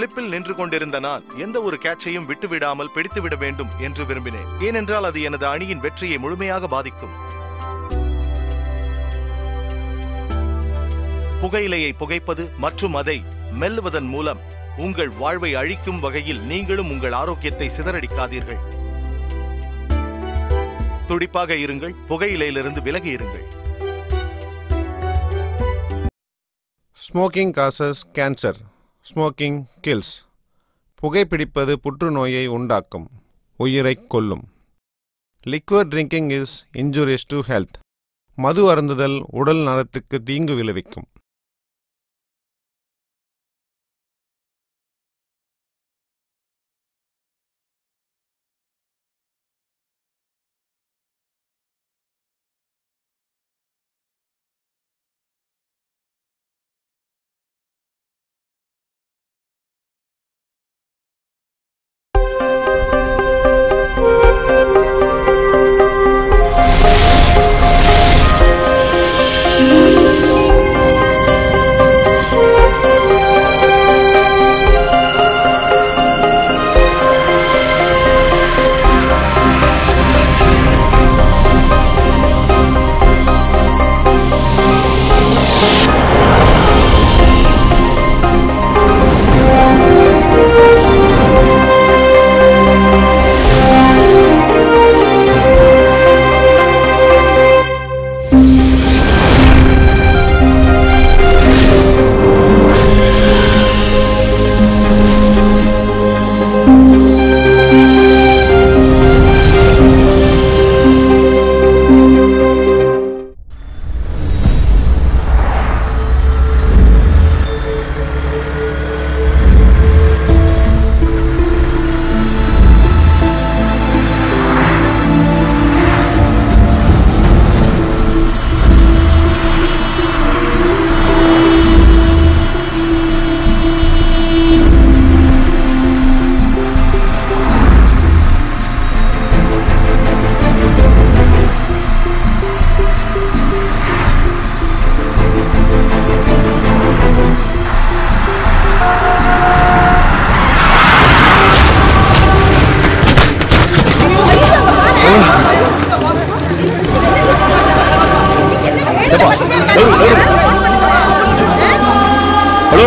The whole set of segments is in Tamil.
ஸ்லிப்பில் நின்று கொண்டிருந்த நான் எந்த ஒரு கேட்சையும் விட்டுவிடாமல் பிடித்துவிட வேண்டும் என்று விரும்பினேன் ஏனென்றால் அது எனது அணியின் வெற்றியை முழுமையாக பாதிக்கும் புகையிலையை புகைப்பது மற்றும் அதை மெல்லுவதன் மூலம் உங்கள் வாழ்வை அழிக்கும் வகையில் நீங்களும் உங்கள் ஆரோக்கியத்தை சிதறடிக்காதீர்கள் துடிப்பாக இருங்கள் புகையிலையிலிருந்து விலகி இருங்கள் smoking causes cancer smoking kills புகைப்பிடிப்பது புற்றுநோயை உண்டாக்கும் உயிரைக் கொல்லும் liquid drinking is injurious to health மது அருந்துதல் உடல் நலத்துக்கு தீங்கு விளைவிக்கும் ஹலோ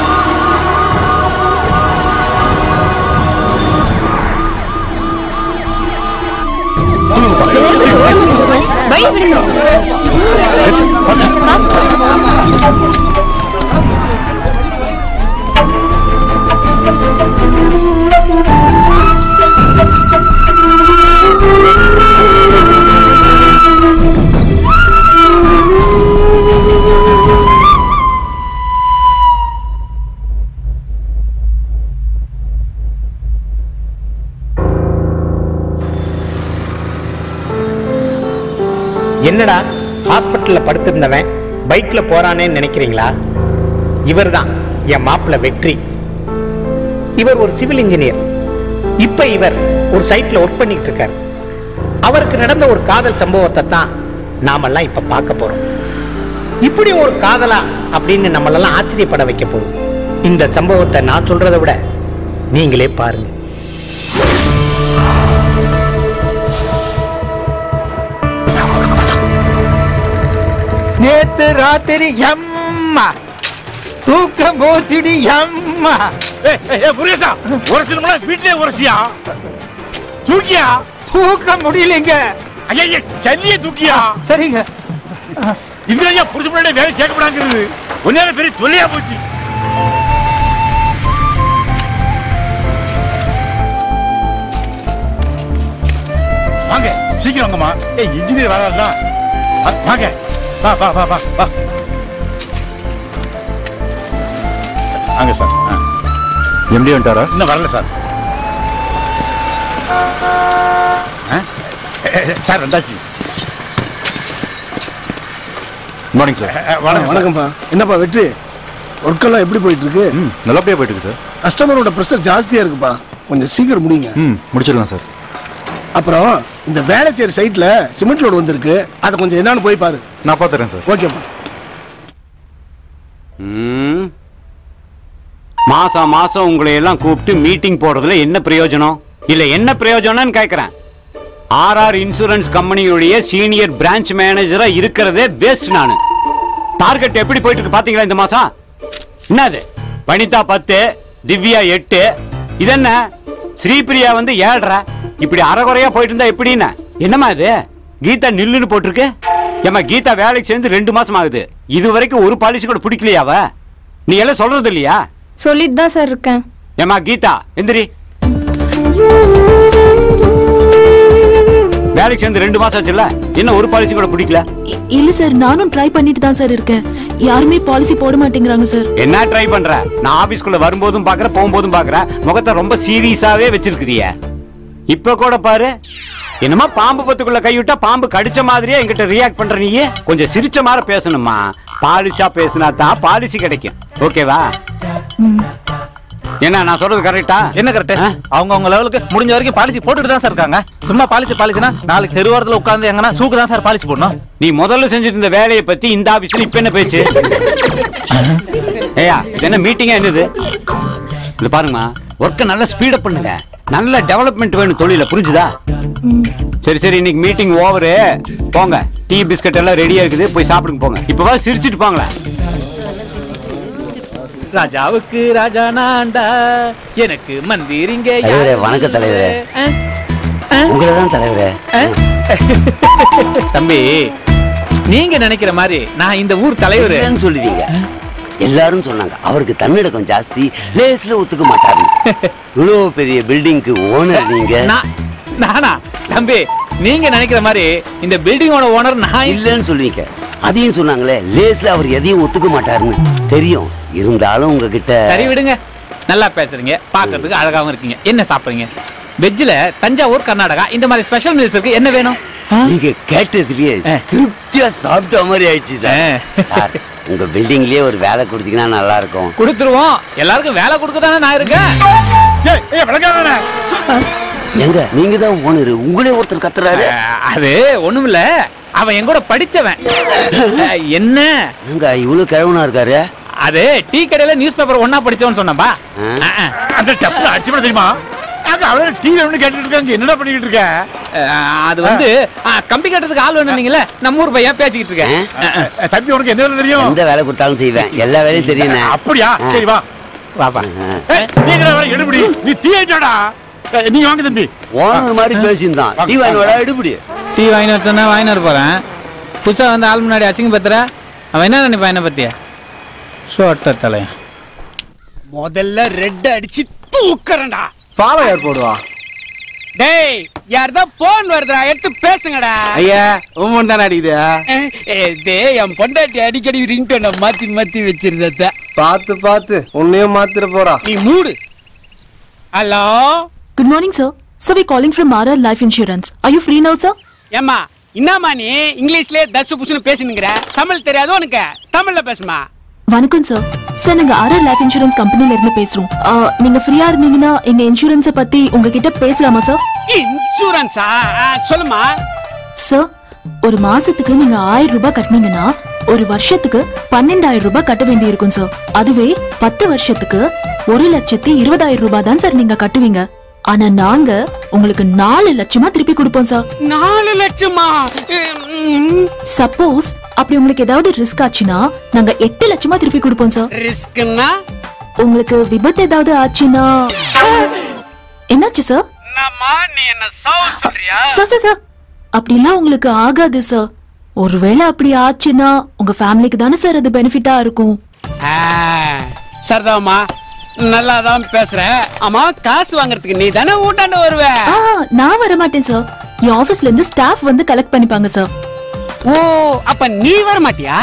என்னடா ஹாஸ்பிட்டல்ல படுத்திருந்தவன் பைக்ல போறானேன்னு நினைக்கிறீங்களா இவர்தான் என் மாப்பிள்ள வெற்றி இவர் ஒரு சிவில் இன்ஜினியர் இப்ப இவர் ஒரு சைட்ல ஒர்க் பண்ணிட்டு இருக்காரு அவருக்கு நடந்த ஒரு காதல் சம்பவத்தை தான் நாமெல்லாம் இப்ப பார்க்க போறோம் இப்படி ஒரு காதலா அப்படின்னு நம்மளெல்லாம் ஆச்சரியப்பட வைக்க போகுது இந்த சம்பவத்தை நான் சொல்றதை விட நீங்களே பாருங்க நேத்து ராத்திரி எம்மா தூக்கம் போச்சுடி எம்மா முருகேசா உரசணும்னா வீட்டிலே உரசியா தூக்கியா தூக்க முடியலைங்க ஐயா சல்லிய தூக்கியா சரிங்க இதுல ஐயா புருஷ முன்னாடி வேலை சேர்க்கப்படாங்கிறது ஒரு நேரம் பெரிய தொல்லையா போச்சு வாங்க சீக்கிரம் வாங்கம்மா ஏய் இன்ஜினியர் வராருல வாங்க வா வா வா வா வா வாங்க சார் ஆ. எம்டி வந்துட்டாரா இன்னும் வரல சார் ஆ? சார் வந்தாச்சு மார்னிங் சார் வணக்கம் சார் வணக்கம்ப்பா என்னப்பா வெற்றி ஒர்க்கெல்லாம் எப்படி போயிட்டு இருக்கு ம் நல்லபடியாக போயிட்டு இருக்கு சார் கஸ்டமரோட ப்ரெஷர் ஜாஸ்தியா இருக்குப்பா கொஞ்சம் சீக்கிரம் முடிங்க ம் முடிச்சிடலாம் சார் அப்புறம் இந்த வேளச்சேரி சைட்ல சிமெண்ட் லோடு வந்திருக்கு அதை கொஞ்சம் என்னன்னு போய் பாரு நான் பார்த்துறேன் சார் ஓகேப்பா மாசம் மாசம் உங்களை எல்லாம் கூப்பிட்டு மீட்டிங் போடுறதுல என்ன பிரயோஜனம் இல்ல என்ன பிரயோஜனம்னு கேக்குறேன் ஆர்ஆர் இன்சூரன்ஸ் கம்பெனியுடைய சீனியர் பிரான்ச் மேனேஜரா இருக்கிறதே வேஸ்ட் நானு டார்கெட் எப்படி போயிட்டு இருக்கு பாத்தீங்களா இந்த மாசம் என்னது வனிதா பத்து திவ்யா எட்டு இதென்ன ஸ்ரீபிரியா வந்து ஏழ்ரை இப்படி அறகுறையா போயிட்டு இருந்தா எப்படின்னு என்னம்மா இது கீதா நில்லுன்னு போட்டிருக்கு ஏம்மா கீதா வேலைக்கு சேர்ந்து ரெண்டு மாசம் ஆகுது இது வரைக்கும் ஒரு பாலிசி கூட பிடிக்கலையாவ நீ எல்லாம் சொல்றது இல்லையா சொல்லிட்டு தான் சார் இருக்கேன் ஏம்மா கீதா எந்திரி வேலைக்கு சேர்ந்து ரெண்டு மாசம் ஆச்சுல்ல என்ன ஒரு பாலிசி கூட பிடிக்கல இ- இல்ல சார் நானும் ட்ரை பண்ணிட்டு தான் சார் இருக்கேன் யாருமே பாலிசி போட மாட்டேங்கிறாங்க சார் என்ன ட்ரை பண்ற நான் ஆபீஸ்க்குள்ள வரும்போதும் பாக்குற போகும்போதும் பாக்குற முகத்தை ரொம்ப சீரியஸாவே வச்சிருக்கிறிய இப்ப கூட பாரு என்னமா பாம்பு பத்துக்குள்ள கைவிட்டா பாம்பு கடிச்ச மாதிரியே என்கிட்ட ரியாக்ட் பண்ற நீ கொஞ்சம் சிரிச்ச மாதிரி பேசணுமா பாலிஷா பேசினா தான் பாலிசி கிடைக்கும் ஓகேவா என்ன நான் சொல்றது கரெக்டா என்ன கரெக்ட் அவங்க அவங்க லெவலுக்கு முடிஞ்ச வரைக்கும் பாலிசி போட்டுட்டு தான் சார் இருக்காங்க சும்மா பாலிசி பாலிசினா நாளைக்கு தெருவோரத்துல உட்கார்ந்து எங்கன்னா சூக்கு தான் சார் பாலிசி போடணும் நீ முதல்ல செஞ்சுட்டு இருந்த வேலையை பத்தி இந்த ஆபீஸ்ல இப்ப என்ன பேச்சு ஏயா இது என்ன மீட்டிங்கா என்னது இது பாருங்கம்மா ஒர்க்கை நல்லா ஸ்பீடப் பண்ணுங்க நல்ல டெவலப்மெண்ட் வேணும் தொழில புரிஞ்சுதா சரி சரி இன்னைக்கு மீட்டிங் ஓவரு போங்க டீ பிஸ்கட் எல்லாம் ரெடியா இருக்குது போய் சாப்பிடுங்க போங்க இப்பவா சிரிச்சிட்டு போங்களேன் ராஜாவுக்கு ராஜா நான்டா எனக்கு மந்திரிங்க தலைவரே, வணக்கம் தலைவரே. உங்களை தான் தலைவரே தம்பி நீங்க நினைக்கிற மாதிரி நான் இந்த ஊர் தலைவர் இல்லைன்னு சொல்லுவீங்க எல்லாரும் சொன்னாங்க அவருக்கு தன்னடக்கம் ஜாஸ்தி லேஸ்ல ஒத்துக்க மாட்டாரு இவ்வளவு பெரிய பில்டிங்க்கு ஓனர் நீங்க நானா தம்பி நீங்க நினைக்கிற மாதிரி இந்த பில்டிங்கோட ஓனர் நான் இல்லைன்னு சொல்லுவீங்க அதையும் சொன்னாங்களே லேஸ்ல அவர் எதையும் ஒத்துக்க மாட்டாருன்னு தெரியும் இருந்தாலும் உங்ககிட்ட சரி விடுங்க நல்லா பேசுறீங்க பாக்குறதுக்கு அழகாவும் இருக்கீங்க என்ன சாப்பிடுறீங்க வெஜ்ஜில் தஞ்சாவூர் கர்நாடகா இந்த மாதிரி ஸ்பெஷல் மீல்ஸ் இருக்கு என்ன வேணும் நீங்க கேட்டதுலயே திருப்தியா சாப்பிட்ட மாதிரி ஆயிடுச்சு சார் சார் உங்க பில்டிங்லயே ஒரு வேலை கொடுத்தீங்கன்னா நல்லா இருக்கும் கொடுத்துருவோம் எல்லாருக்கும் வேலை கொடுக்க தானே நான் இருக்கேன் எங்க நீங்க தான் ஓனர் உங்களே ஒருத்தர் கத்துறாரு அது ஒண்ணுமில்ல அவன் என் கூட படிச்சவன் அஹ், என்ன எங்க இவ்வளவு கிழவனா இருக்காரு அது டீ கடையில நியூஸ் பேப்பர் ஒண்ணா படிச்சவன் சொன்னப்பா அந்த டப்ல அடிச்சு விட தெரியுமா அங்க அவளே டிவி ஒண்ணு கேட்டுட்டு இருக்காங்க என்னடா பண்ணிட்டு இருக்க அது வந்து அஹ், கம்பி கட்டுறதுக்கு ஆள் வேணும்னீங்களே நம்ம ஊர் பையன் பேசிக்கிட்டு இருக்கேன் தம்பி உனக்கு என்ன வேலை தெரியும் எந்த வேலை கொடுத்தாலும் செய்வேன் எல்லா வேலையும் தெரியும் அப்படியா சரி வா வாப்பா நீங்க எடுபடி நீ டீ ஆயிட்டாடா நீங்க வாங்க தம்பி ஓனர் மாதிரி பேசியிருந்தான் டீ வாங்கினோட எடுபடி டீ வாங்கினு வச்சோன்னா வாங்கினு போறேன் புதுசா வந்து ஆள் முன்னாடி அசிங்க பத்துற அவன் என்ன நினைப்பான் என்ன பத்தியா சோட்ட தலையன் முதல்ல ரெட் அடிச்சு தூக்கறேன்டா ஃபாலோ யார் போடுவா டேய் யார்தான் போன் வருதுடா எடுத்து பேசுங்கடா ஐயா உன் தானே அடிக்குது அஹ், ஏய், டேய் என் பொண்டாட்டி அடிக்கடி ரிங்டோனை மாத்தி மாத்தி வச்சிருந்த பார்த்து பார்த்து உன்னையும் மாத்திர போறா நீ மூடு hello good morning sir sir we calling from RR life insurance are you free now sir ஏம்மா என்னம்மா நீ இங்கிலீஷ்லயே தசு புசுன்னு பேசுனுங்கிற தமிழ் தெரியாது உனக்கு தமிழ்ல பேசுமா வணக்கம் சார் சார் நாங்க ஆர்ஆர் லைஃப் இன்சூரன்ஸ் கம்பெனில இருந்து பேசுறோம் ஆ, நீங்க ஃப்ரீயா இருந்தீங்கன்னா எங்க இன்சூரன்ஸ பத்தி உங்ககிட்ட பேசலாமா சார் இன்சூரன்ஸா சொல்லுமா சார் ஒரு மாசத்துக்கு நீங்க ஆயிரம் ரூபாய் கட்டினீங்கன்னா ஒரு வருஷத்துக்கு பன்னெண்டாயிரம் ரூபாய் கட்ட வேண்டி இருக்கும் சார் அதுவே பத்து வருஷத்துக்கு ஒரு லட்சத்தி இருபதாயிரம் ரூபாய் தான் சார் நீங்க கட்டுவீங்க ஆனா நாங்க உங்களுக்கு நாலு லட்சமா திருப்பி கொடுப்போம் சார் நாலு லட்சமா சப்போஸ் அப்படி உங்களுக்கு ஏதாவது ரிஸ்க் ஆச்சுன்னா நாங்க எட்டு லட்சமா திருப்பி கொடுப்போம் சார் ரிஸ்க்னா உங்களுக்கு விபத்து ஏதாவது ஆச்சுன்னா என்னாச்சு சார் நீ என்ன சாவு சொல்றியா சார் சார் சார் அப்படிலாம் உங்களுக்கு ஆகாது சார் ஒருவேளை அப்படி ஆச்சுன்னா உங்க ஃபேமிலிக்கு தானே சார் அது பெனிஃபிட்டா இருக்கும் சரிதாம்மா நல்லா தான் பேசுற ஆமா காசு வாங்குறதுக்கு நீ தானே ஊட்டாண்டு வருவ ஆ நான் வர மாட்டேன் சார் என் ஆபீஸ்ல இருந்து ஸ்டாஃப் வந்து கலெக்ட் பண்ணிப்பாங்க சார் ஓ அப்ப நீ வர மாட்டியா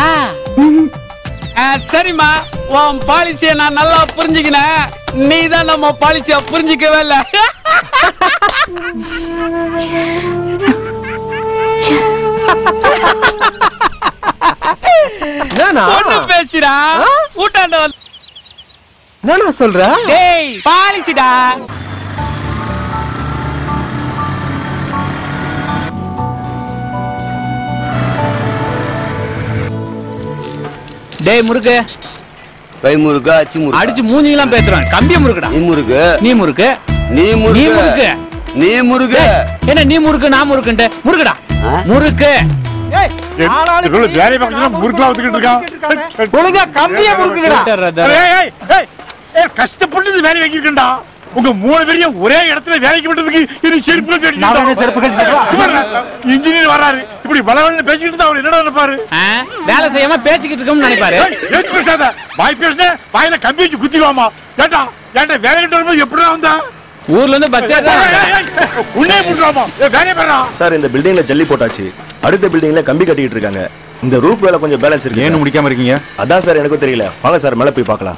ஆ, சரிம்மா உன் பாலிசியை நான் நல்லா புரிஞ்சுக்கினேன் நீ தான் நம்ம பாலிசியை புரிஞ்சுக்கவே இல்ல பொண்ணு பேசுடா ஊட்டாண்ட வந்து என்னண்ணா சொல்ற டேய் பாலிசிடா டேய் முருகு கை முறுக்கு அச்சு முறுக்கு அடிச்சு மூஞ்சிலாம் பேத்துறேன் கம்பிய முறுக்குடா நீ முறுக்கு நீ முறுக்கு நீ நீ முறுக்கு முறுக்கு நீ முறுக்கு என்ன நீ முறுக்கு நான் முறுக்குன்ட்டு முறுக்குடா முறுக்கு வேலையை பார்க்கணும் முறுக்கலாம் ஒத்துக்கிட்டு இருக்கான் ஒழுங்கா கம்பியை முறுக்குங்கடா ஏய், ஏய், ஏய், ஏய், கஷ்டப்பட்டு இந்த வேலை வைக்கிறா உங்க மூணு பேரையும் ஒரே இடத்துல வேலைக்கு விட்டதுக்கு எனக்கு செருப்பு நான் வேணா செருப்பு கழட்டி தரவா? இன்ஜினியர் வராரு இப்படி பலவன் பேசிக்கிட்டு இருந்தா அவர் என்னடா நினைப்பாரு ஆ, வேலை செய்யாம பேசிக்கிட்டு இருக்கோம்னு நினைப்பாரு ஏய், ஏத்து பேசாத வாய் பேசுன வாயில கம்பி வச்சு குத்திடுவாமா ஏட்டா ஏட்டா வேலை கிட்ட வரும்போது எப்படிடா வந்தா ஊர்ல இருந்து பஸ் உன்னே போட்டுருவாமா வேலையை பெறா சார் இந்த பில்டிங்ல ஜல்லி போட்டாச்சு அடுத்த பில்டிங்ல கம்பி கட்டிட்டு இருக்காங்க இந்த ரூப் வேலை கொஞ்சம் பேலன்ஸ் இருக்கு ஏன்னு முடிக்காம இருக்கீங்க அதான் சார் எனக்கும் தெரியல வாங்க சார் மேலே போய் பார்க்கலாம்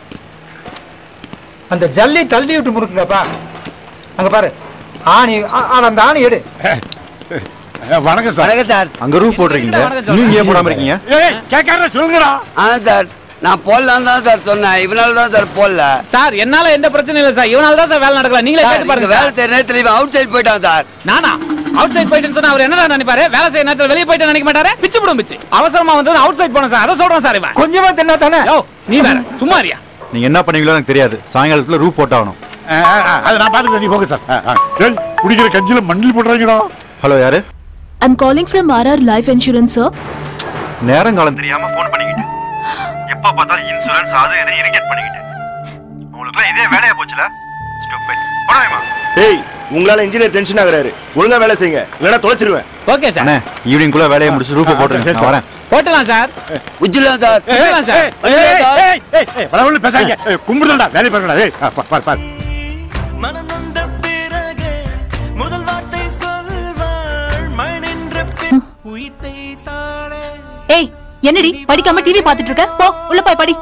அந்த ஜல்லி தள்ளி விட்டு முறுக்குங்கப்பா அங்க பாரு ஆணி ஆ- ஆ, அந்த ஆணி எடு வணக்கம் சார் வணக்கம் சார் அங்க ரூப் போட்டிருக்கீங்க நீங்க ஏன் போடாம இருக்கீங்க ஏய் கேட்கார சொல்லுங்கடா ஆ சார் நான் போடலாம் தான் சார் சொன்னேன் இவனால தான் சார் போடல சார் என்னால எந்த பிரச்சனையும் இல்ல சார் இவனால தான் சார் வேலை நடக்கல நீங்களே சார், கேட்டு இங்க பாருங்க வேலை சார். செய்யற நேரத்துல இவன் அவுட் சைடு போயிட்டான் சார் நானா அவுட் சைட் போயிட்டுன்னு சொன்னா அவர் என்னடா நினைப்பாரு வேலை செய்ய நேரத்துல வெளியே போயிட்டு நினைக்க மாட்டாரு பிச்சு போடும் பிச்சு அவசரமா வந்து அவுட் சைட் போனேன் சார் அதை சொல்றேன் சார் இவன் கொஞ்சமா தின்னா தானே யோ நீ வேற சும்மா இருயா நீங்க என்ன பண்ணீங்களோ எனக்கு தெரியாது சாயங்காலத்துல ரூப் போட்டாகணும் அதை நான் பாத்துக்கிறேன் நீ போங்க சார் ஆ, ஆ. ஏய், குடிக்கிற கஞ்சில மண்ணில் போடுறாங்கடா ஹலோ யாரு I'm calling from RR life insurance sir நேரங்காலம் தெரியாம ஃபோன் பண்ணிக்கிட்டு எப்ப பார்த்தாலும் இன்சூரன்ஸ் அது இதை இரிகேட் பண்ணிக்கிட்டு உங்களுக்குலாம் இதே வேலையா போச்சுல Stupid. போடாதேம்மா. ஏய் உங்களால இன்ஜினியர் டென்ஷன் ஆகுறாரு ஒழுங்கா வேலை செய்யுங்க இல்லைன்னா தொலைச்சிருவேன் ஓகே சார் அண்ணே ஈவினிங் குள்ள வேலையை முடிச்சு ரூப்பை போட்டுருங்க நான் வரேன் போட்டலாம் சார் உஜ்ஜலாம் சார் போட்டலாம் சார் பரவாயில்ல பேசாங்க ஏய், கும்பிடுறா வேலை பாருங்கடா ஏய் ஆ, பார், பார் பார் ஏய் என்னடி படிக்காம டிவி பாத்துட்டு இருக்க போ உள்ள போய் படி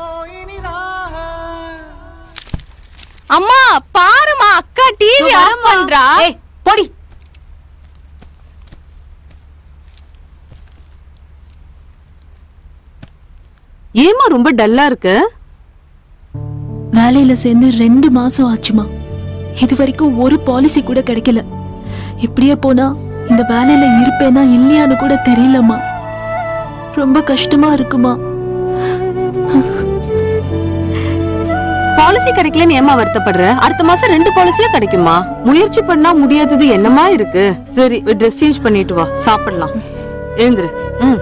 அம்மா பாருமா அக்கா டிவி ஆஃப் பண்றா ஏய் போடி ஏமா ரொம்ப டல்லா இருக்கு வேலையில சேர்ந்து ரெண்டு மாசம் ஆச்சுமா இது வரைக்கும் ஒரு பாலிசி கூட கிடைக்கல இப்படியே போனா இந்த வேலையில இருப்பேனா இல்லையான்னு கூட தெரியலம்மா ரொம்ப கஷ்டமா இருக்குமா பாலிசி கிடைக்கலன்னு ஏமா வருத்தப்படுற அடுத்த மாசம் ரெண்டு பாலிசியா கிடைக்குமா முயற்சி பண்ணா முடியாதது என்னமா இருக்கு சரி ட்ரெஸ் சேஞ்ச் பண்ணிட்டு வா சாப்பிடலாம் எழுந்துரு ம்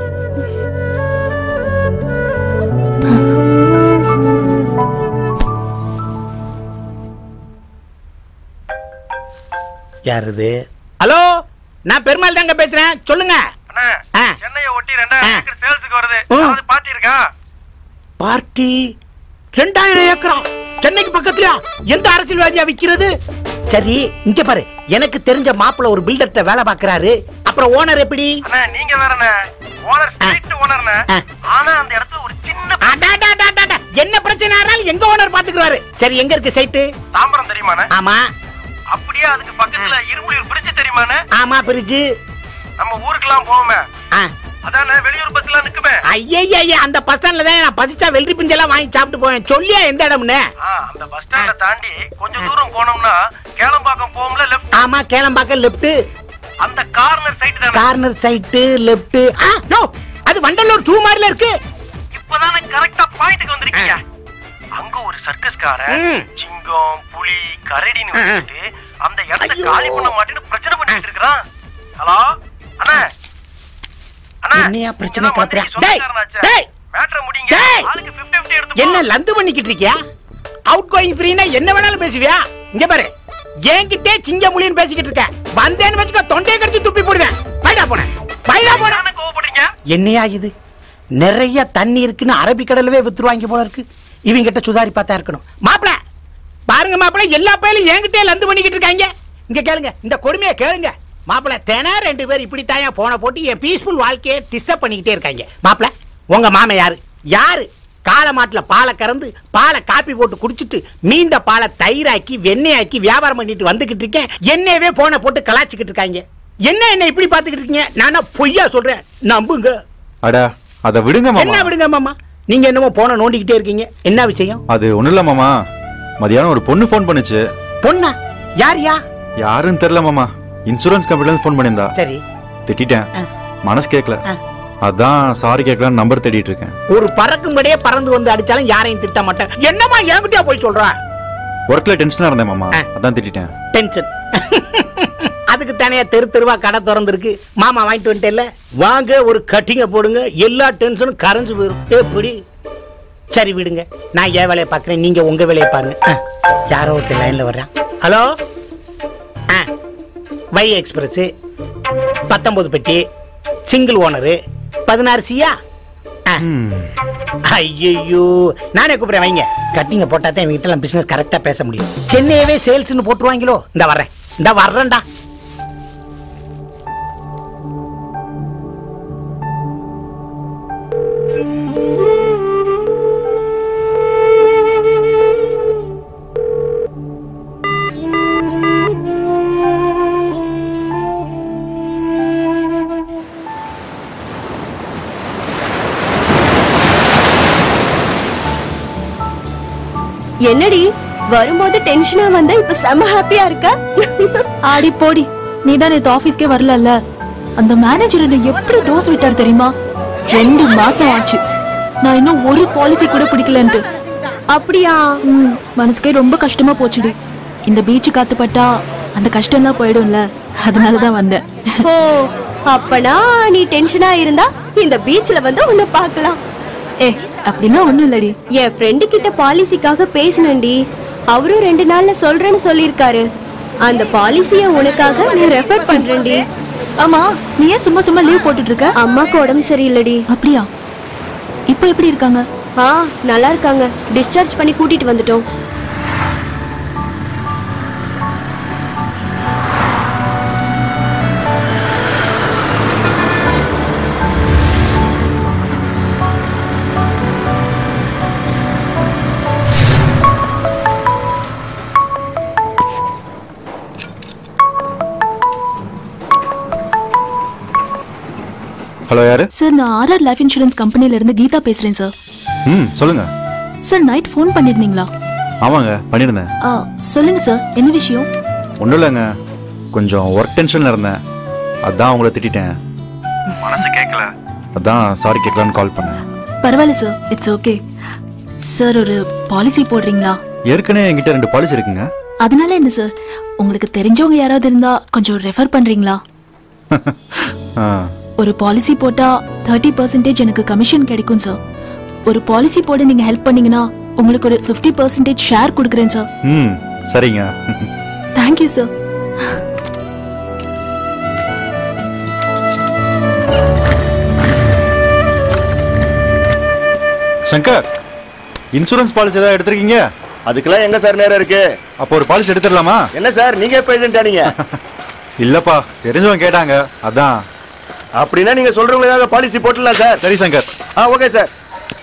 யாருது ஹலோ நான் பெருமாள் தாங்க பேசுறேன் சொல்லுங்க ஆ. சென்னையை ஒட்டி ரெண்டாயிரம் ஏக்கர் சேல்ஸுக்கு வருது ம். அது பார்ட்டி இருக்கா பார்ட்டி ரெண்டாயிரம் ஏக்கரம் சென்னைக்கு பக்கத்துலயா எந்த அரசியல்வாதியா விக்கிறது சரி இங்க பாரு எனக்கு தெரிஞ்ச மாப்பிள்ள ஒரு பில்டர்ட்ட வேலை பாக்குறாரு அப்புறம் ஓனர் எப்படி அண்ணா நீங்க வேறண்ணே ஓனர் ஸ்ட்ரீட் ஓனர்ண்ணே ஆனா அந்த இடத்துல ஒரு சின்ன அடாடாடாடாடா, என்ன பிரச்சனை ஆனாலும் எங்க ஓனர் பாத்துக்குறாரு சரி எங்க இருக்கு சைட்டு தாம்பரம் தெரியுமாண்ணே ஆமா அப்படியே அதுக்கு பக்கத்துல இருமுடியூர் பிரிட்ஜ் தெரியுமாண்ணே ஆமா பிரிட்ஜு நம்ம ஊருக்கெல்லாம் போவோமே அதானே வெளியூர் பஸ் எல்லாம் நிக்குமே ஐயா அந்த பஸ் ஸ்டாண்ட்ல தான் நான் பசிச்சா வெள்ளரி பிஞ்சு எல்லாம் வாங்கி சாப்பிட்டு போவேன் சொல்லியா எந்த இடம்னு ஆ, அந்த பஸ் ஸ்டாண்ட தாண்டி கொஞ்சம் தூரம் போனோம்னா கேளம்பாக்கம் போகும்ல லெஃப்ட் ஆமா கேளம்பாக்கம் லெஃப்ட் அந்த கார்னர் சைடு தானே கார்னர் சைட்டு லெஃப்ட் நோ அது வண்டலூர் டூ மாதிரில இருக்கு இப்பதானே கரெக்டா பாயிண்ட்க்கு வந்திருக்கீங்க அங்க ஒரு சர்க்கஸ்காரன் ம். சிங்கம் புலி கரடின்னு ஆ. வச்சுட்டு அந்த இடத்த காலி பண்ண மாட்டேன்னு பிரச்சனை பண்ணிட்டு இருக்கிறான் ஹலோ அண்ணா அண்ணா என்னையா பிரச்சனை நீங்க தான் கிளப்புற? மந்திரி டேய், சொந்தக்காரனாச்சே. டேய். மேட்ரை முடிங்க டேய். ஆளுக்கு 50 50 எடுத்து என்ன லந்து பண்ணிக்கிட்டு இருக்கியா அவுட் கோயிங் ஃப்ரீனா என்ன வேணாலும் பேசுவியா இங்க பாரு என்கிட்டே சிங்க மொழின்னு பேசிக்கிட்டு இருக்க வந்தேன்னு வச்சுக்க தொண்டையை கடிச்சு துப்பி போடுவேன் பைடா போன பைடா போன கோவப்படுறீங்க என்னையா இது நிறைய தண்ணி இருக்குன்னு அரபிக்கடலவே வித்துருவாங்க போல இருக்கு இவங்க கிட்ட சுதாரி பார்த்தா இருக்கணும் மாப்பிள பாருங்க மாப்பிள எல்லா பயிலும் என்கிட்டே லந்து பண்ணிக்கிட்டு இருக்காங்க இங்க கேளுங்க இந்த கொடுமையை கேளுங்க மாப்பிள தினா ரெண்டு பேர் இப்படி தாயா போன போட்டு என் பீஸ்ஃபுல் வாழ்க்கையை டிஸ்டர்ப் பண்ணிக்கிட்டே இருக்காங்க மாப்பிள உங்க மாமன் யாரு யாரு காலமாட்டுல பாலை கறந்து பாலை காப்பி போட்டு குடிச்சிட்டு மீந்த பாலை தயிராக்கி வெண்ணெயாக்கி வியாபாரம் பண்ணிட்டு வந்துகிட்டு இருக்கேன் என்னையவே போன போட்டு கலாச்சிக்கிட்டு இருக்காங்க என்ன என்ன இப்படி பாத்துக்கிட்டு இருக்கீங்க நானா பொய்யா சொல்றேன் நம்புங்க அட அதை விடுங்க என்ன மாமா விடுங்க மாமா நீங்க என்னமோ போன நோண்டிக்கிட்டே இருக்கீங்க என்ன விஷயம் அது ஒண்ணும் இல்ல மாமா மதியானம் ஒரு பொண்ணு ஃபோன் பண்ணுச்சு பொண்ணா யார் யா யாருன்னு தெரியல மாமா இன்சூரன்ஸ் கம்பெனில இருந்து ஃபோன் பண்ணியிருந்தா சரி திட்டிட்டேன் மனசு கேட்கல அதான் சாரி கேட்கலாம் நம்பர் தேடிட்டு இருக்கேன் ஒரு பறக்கும்படியே பறந்து வந்து அடிச்சாலும் யாரையும் திட்ட மாட்டேன் என்னம்மா என்கிட்டயா போய் சொல்ற ஒர்க்ல டென்ஷனா இருந்தேன் மாமா அதான் திட்டிட்டேன் டென்ஷன் அதுக்கு தனியா தெரு தெருவா கடை திறந்துருக்கு மாமா வாங்கிட்டு வந்துட்டேல்ல வாங்க ஒரு கட்டிங்க போடுங்க எல்லா டென்ஷனும் கரைஞ்சு போயிடும் எப்படி சரி விடுங்க நான் என் வேலையை பார்க்குறேன் நீங்க உங்க வேலையை பாருங்க ஆ, யாரோ ஒருத்தர் லைன்ல வர்றான் ஹலோ ஆ வை எக்ஸ்பிரஸ் பத்தொன்பது பெட்டி சிங்கிள் ஓனரு பதினாறு சியா ஐயோ நானே கூப்பிடுறேன் வைங்க கட்டிங்க போட்டா தான் வீட்டெல்லாம் பிசினஸ் கரெக்டா பேச முடியும் சென்னையவே சேல்ஸ்னு போட்டுருவாங்களோ இந்த வர்றேன் இந்த வர்றேன்டா என்னடி வரும்போது டென்ஷனா வந்தா இப்ப செம ஹாப்பியா இருக்க ஆடி போடி நீ தான் நேத்து ஆபீஸ்க்கே வரலல்ல அந்த மேனேஜர் என்ன எப்படி டோஸ் விட்டார் தெரியுமா ரெண்டு மாசம் ஆச்சு நான் இன்னும் ஒரு பாலிசி கூட பிடிக்கலன்ட்டு அப்படியா ம் மனசுக்கே ரொம்ப கஷ்டமா போச்சுடி இந்த பீச் காத்து பட்டா அந்த கஷ்டம்லாம் போயிடும்ல அதனால தான் வந்தேன் ஓ அப்பனா நீ டென்ஷனா இருந்தா இந்த பீச்ல வந்து உன்னை பார்க்கலாம் ஏ அப்படின்னா ஒண்ணும் இல்லடி என் ஃப்ரெண்டு கிட்ட பாலிசிக்காக பேசினேன்டி அவரும் ரெண்டு நாள்ல சொல்றேன்னு சொல்லியிருக்காரு அந்த பாலிசிய உனக்காக நான் ரெஃபர் பண்றேன்டி ஆமா நீ ஏன் சும்மா சும்மா லீவ் போட்டுட்டு இருக்க அம்மாக்கு உடம்பு சரியில்லடி அப்படியா இப்போ எப்படி இருக்காங்க ஆ நல்லா இருக்காங்க டிஸ்சார்ஜ் பண்ணி கூட்டிட்டு வந்துட்டோம் ஹலோ யாரு சார் நான் ஆர்ஆர் லைஃப் இன்சூரன்ஸ் கம்பெனில இருந்து கீதா பேசுறேன் சார் ம் சொல்லுங்க சார் நைட் ஃபோன் பண்ணிருந்தீங்களா ஆமாங்க பண்ணியிருந்தேன் ஆ, சொல்லுங்க சார் என்ன விஷயம் ஒன்றும் இல்லைங்க கொஞ்சம் ஒர்க் டென்ஷனில் இருந்தேன் அதான் உங்களை திட்டிட்டேன் மனசு கேட்கல அதான் சாரி கேட்கலான்னு கால் பண்ணேன் பரவாயில்ல சார் இட்ஸ் ஓகே சார் ஒரு பாலிசி போடுறீங்களா ஏற்கனவே என்கிட்ட ரெண்டு பாலிசி இருக்குங்க அதனால என்ன சார் உங்களுக்கு தெரிஞ்சவங்க யாராவது இருந்தா கொஞ்சம் ரெஃபர் பண்றீங்களா ஆ ஒரு பாலிசி போட்டா தேர்ட்டி பர்சன்டேஜ் எனக்கு கமிஷன் கிடைக்கும் சார் ஒரு பாலிசி போட நீங்க ஹெல்ப் பண்ணீங்கன்னா உங்களுக்கு ஒரு ஃபிஃப்டி பர்சன்டேஜ் ஷேர் கொடுக்குறேன் சார் ம் சரிங்க thank you sir Shankar insurance policy ஏதாவது எடுத்திருக்கீங்க அதுக்கெல்லாம் எங்க சார் நேரம் இருக்கு அப்போ ஒரு பாலிசி எடுத்துடலாமா என்ன சார் நீங்க எப்ப ஏஜென்ட் ஆனீங்க இல்லப்பா தெரிஞ்சவங்க கேட்டாங்க அதான் அப்படின்னா நீங்க சொல்றவங்களுக்காக பாலிசி போட்டுடலாம் சார் சரி சங்கர் ஆ okay sir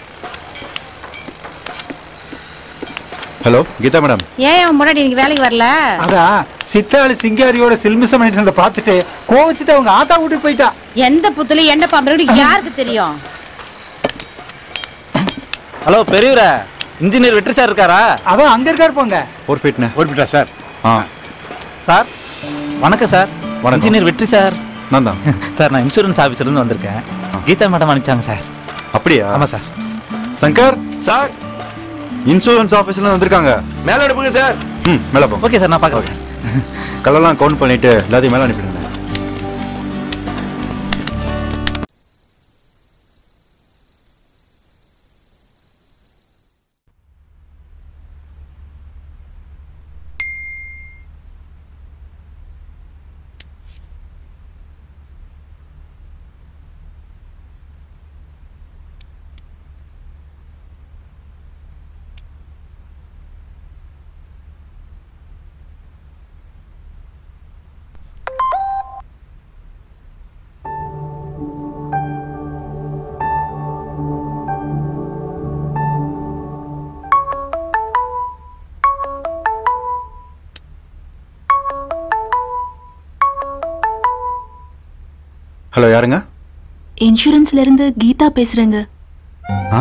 hello Geetha madam ஏன் அவன் முன்னாடி இன்னைக்கு வேலைக்கு வரல அதான் சித்தாளி சிங்காரியோட சில்மிசம் பண்ணிட்டு இருந்த பார்த்துட்டு கோவிச்சுட்டு அவங்க ஆத்தா வீட்டுக்கு போயிட்டா எந்த புத்துல என்ன பாம்பு யாருக்கு தெரியும் ஹலோ பெரியவரே இன்ஜினியர் வெற்றி சார் இருக்காரா அதான் அங்க இருக்காரு போங்க ஃபோர் ஃபீட்ண்ணே ஒரு ஃபீட்டா சார் ஆ சார் வணக்கம் சார் வணக்கம். இன்ஜினியர் வெற்றி சார் நான் தான் சார் நான் இன்சூரன்ஸ் ஆஃபீஸ்ல இருந்து வந்திருக்கேன் கீதா மேடம் அனுப்பிச்சாங்க சார் அப்படியா ஆமா சார் சங்கர் சார் இன்சூரன்ஸ் ஆஃபீஸ்ல வந்திருக்காங்க மேல அனுப்புங்க சார் ம் மேலே போ ஓகே சார் நான் பார்க்குறேன் சார் கல்லெல்லாம் கவுண்ட் பண்ணிட்டு எல்லாத்தையும் மேலே அனுப்பிடுங்க ஹலோ யாருங்க இன்சூரன்ஸ்ல இருந்து கீதா பேசுறேங்க ஆ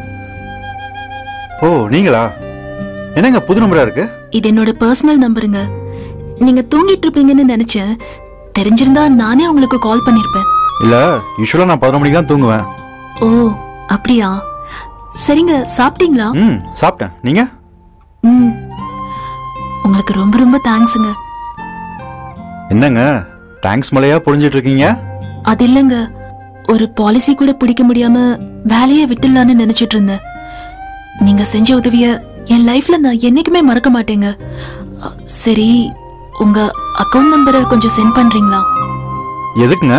ஓ நீங்களா என்னங்க புது நம்பரா இருக்கு இது என்னோட பர்சனல் நம்பருங்க நீங்க தூங்கிட்டு இருப்பீங்கன்னு நினைச்சேன் தெரிஞ்சிருந்தா நானே உங்களுக்கு கால் பண்ணிருப்பேன் இல்லை யூஸ்வலாக நான் பதினொரு மணிக்கு தான் தூங்குவேன் ஓ அப்படியா சரிங்க சாப்பிட்டீங்களா ம் சாப்பிட்டேன் நீங்கள் ம் உங்களுக்கு ரொம்ப ரொம்ப தேங்க்ஸுங்க என்னங்க தேங்க்ஸ் மலையா பொழிஞ்சிட்டு இருக்கீங்க அது இல்லைங்க ஒரு பாலிசி கூட பிடிக்க முடியாம வேலையை விட்டுலான்னு நினைச்சிட்டு இருந்தேன் நீங்க செஞ்ச உதவிய என் லைஃப்ல நான் என்னைக்குமே மறக்க மாட்டேங்க அ, சரி உங்க அக்கவுண்ட் நம்பரை கொஞ்சம் சென்ட் பண்றீங்களா எதுக்குங்க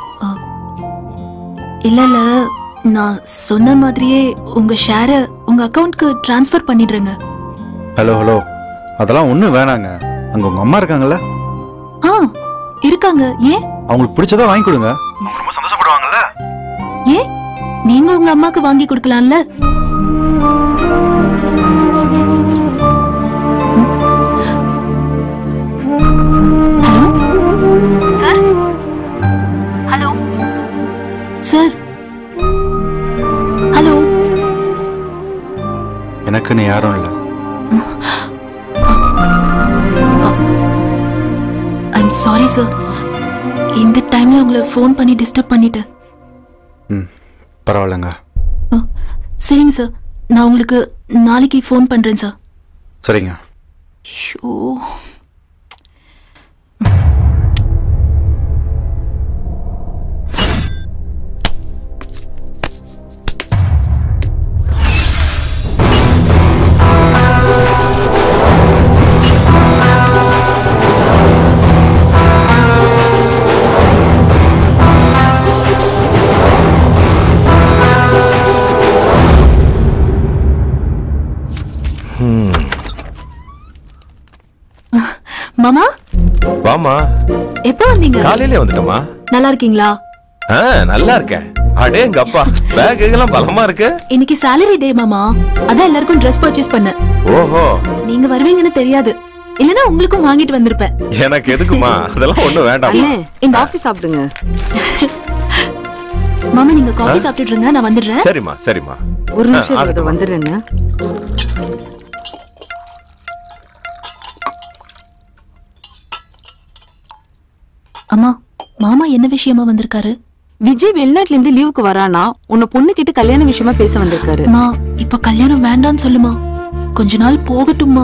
இல்ல இல்ல நான் சொன்ன மாதிரியே உங்க ஷேரை உங்க அக்கவுண்ட்க்கு ட்ரான்ஸ்ஃபர் பண்ணிடுறேங்க ஹலோ ஹலோ அதெல்லாம் ஒன்றும் வேணாங்க அங்கே உங்கள் அம்மா இருக்காங்கல்ல ஆ இருக்காங்க ஏன் அவங்களுக்கு பிடிச்சதா வாங்கி கொடுங்க ரொம்ப சந்தோஷப்படுவாங்கல்ல ஏன் நீங்க உங்க அம்மாக்கு வாங்கி கொடுக்கலாம்ல ஹலோ சார் ஹலோ எனக்குன்னு யாரும் இல்லை ஐம் சாரி சார் இந்த டைம்ல உங்களை ஃபோன் பண்ணி டிஸ்டர்ப் பண்ணிட்டேன் ம் பரவாயில்லைங்க சரிங்க சார் நான் உங்களுக்கு நாளைக்கு ஃபோன் பண்றேன் சார் சரிங்க ஷோ மாமா வாமா எப்போ வந்தீங்க காலையிலே வந்துட்டோமா நல்லா இருக்கீங்களா ஆ நல்லா இருக்கேன் அடே எங்க அப்பா பேக் எல்லாம் பலமா இருக்கு இன்னைக்கு salary டே மாமா அதான் எல்லாருக்கும் Dress பர்ச்சேஸ் பண்ணேன் ஓஹோ நீங்க வருவீங்கன்னு தெரியாது இல்லனா உங்களுக்கும் வாங்கிட்டு வந்திருப்பேன் எனக்கு எதுக்குமா அதெல்லாம் ஒண்ணும் வேண்டாம் அண்ணே இந்த ஆபீஸ் சாப்பிடுங்க மாமா நீங்க காஃபி ஆ? சாப்பிட்டுட்டு இருங்க நான் வந்துடுறேன் சரிம்மா சரிம்மா ஒரு ஆ, நிமிஷம் ஆகட்டும். இருங்க வந்துடுறேன்னு அம்மா மாமா என்ன விஷயமா வந்திருக்காரு விஜய் வெளிநாட்டுல இருந்து லீவுக்கு வரானா உன்னை பொண்ணு கிட்ட கல்யாண விஷயமா பேச வந்திருக்காரு அம்மா இப்ப கல்யாணம் வேண்டாம்னு சொல்லுமா கொஞ்ச நாள் போகட்டும்மா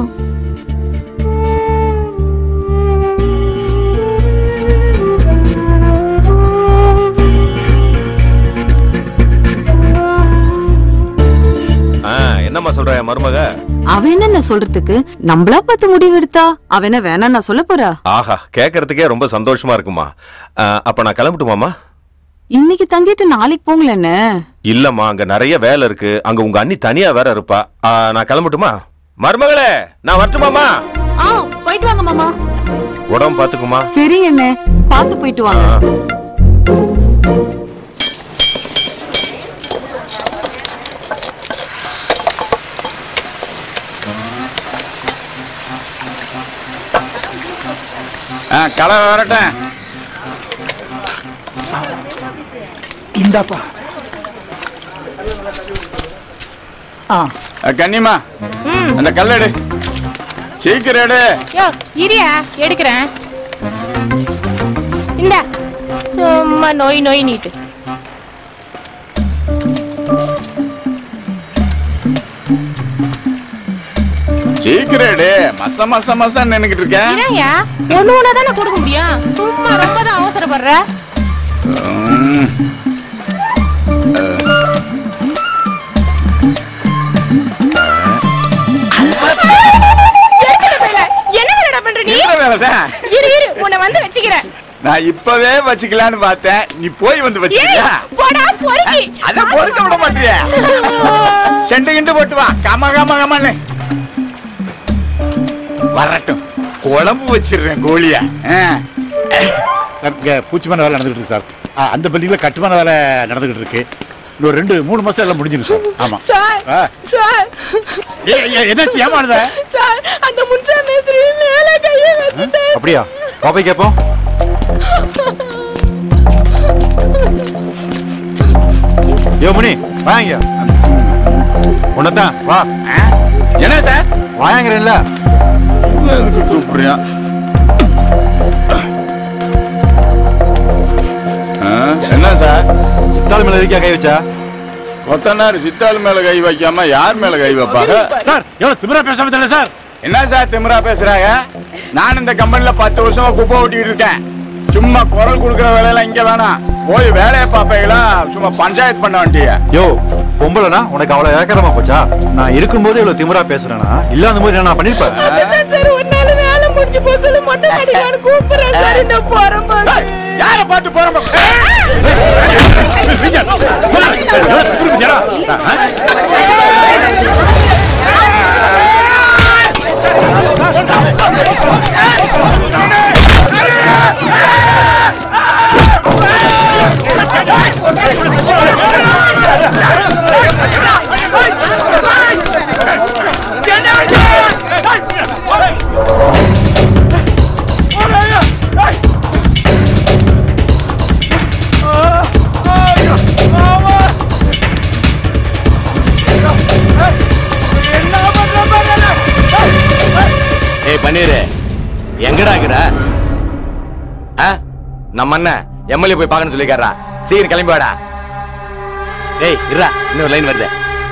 ஆ, என்னம்மா சொல்ற என் மருமக அவன் என்ன சொல்றதுக்கு நம்மளா பார்த்து முடிவு எடுத்தா அவன் என்ன வேணா நான் சொல்ல போறா ஆஹா கேட்கறதுக்கே ரொம்ப சந்தோஷமா இருக்குமா ஆ, அப்ப நான் கிளம்பட்டுமாமா இன்னைக்கு தங்கிட்டு நாளைக்கு போங்களேன்னு இல்லம்மா அங்க நிறைய வேலை இருக்கு அங்க உங்க அண்ணி தனியா வேற இருப்பா ஆ, நான் கிளம்பட்டுமா மருமகளே நான் வரட்டுமாமா ஆ போயிட்டு வாங்க மாமா உடம்பு பாத்துக்குமா சரி என்ன பார்த்து போயிட்டு வாங்க ஆ கலை வரட்டேன் இந்தாப்பா ஆ அ, கன்னிமா அந்த கல்லெடு சீக்கிரம் எடு யோ இரியா எடுக்கிறேன் இந்த சும்மா நோய் நோய் நீட்டு சீக்கிரம் எடு மச மச மசம் நின்னுக்கிட்டு இருக்கேன் என்னய்யா ஒண்ணு ஒண்ணா தானே கொடுக்க முடியும் சும்மா ரொம்ப தான் அவசரப்படுற ம். எடுத்துட்டு போயில. என்ன வேலைடா பண்ற நீ என்ன வேலைதான்? இரு இரு உன்னை வந்து வச்சுக்கிறேன் நான் இப்பவே வச்சுக்கலான்னு பார்த்தேன் நீ போய் வந்து வச்சுக்கியா ஏய், போடா பொறுக்கி அத பொறுக்க விட மாட்டியா செண்டு கிண்டு போட்டு வா கம கம கமன்னு வரட்டும் குழம்பு வச்சிடுறேன் கோழியா சார் இங்கே பூச்சிமான வேலை நடந்துகிட்டு இருக்கு சார் ஆ, அந்த பில்டிங்கில் கட்டுமான வேலை நடந்துகிட்டு இருக்கு இன்னும் ரெண்டு மூணு மாசம் எல்லாம் முடிஞ்சிடும் சார் ஆமா சார் ஆ. சார் ஏ, ஏ, என்னாச்சு ஏமாடுத சார் அந்த முன்சா மேஸ்திரி மேல கையை வச்சுட்டேன் அப்படியா பாப்பை கேட்போம் யோ முனி வாங்க உன்னதான் வா என்ன சார் வாயாங்கிறேன்ல கூப்பிடுறியா என்ன சித்தாள் மேல எதுக்கா கை வச்சா கொத்தனார் சித்தாள் மேல கை வைக்காம யார் மேல கை வைப்பாங்க சார் எவ்வளவு திமிரா பேசாம தெரியல சார் என்ன சார் திமிரா பேசுறாங்க நான் இந்த கம்பெனில பத்து வருஷமா குப்பை ஓட்டிட்டு இருக்கேன் சும்மா குரல் கொடுக்குற வேலையெல்லாம் இங்க வேணாம் போய் வேலையை பார்ப்பீங்களா சும்மா பஞ்சாயத்து பண்ண வேண்டிய யோ பொம்பளைனா உனக்கு அவ்வளவு ஏக்கரமா போச்சா நான் இருக்கும்போது இவ்வளவு திமிரா பேசுறேனா இல்லாத போது என்ன நான் பண்ணிருப்பேன் அதுதான் சார் உன்னால வேலை முடிஞ்சு போக சொல்லி மொட்டை மாடிக்கான்னு கூப்பிடுறேன் சார் இந்த போறம்போது யார பார்த்து போறோம் ஏய் பன்னீரு எங்கடா இருக்கிற ஆ? நம்ம அண்ணன் எம்எல்ஏ போய் பார்க்கணும்னு சொல்லிக்காரா சீக்கிரம் கிளம்பி வாடா டேய் இருடா இன்னொரு லைன் வருது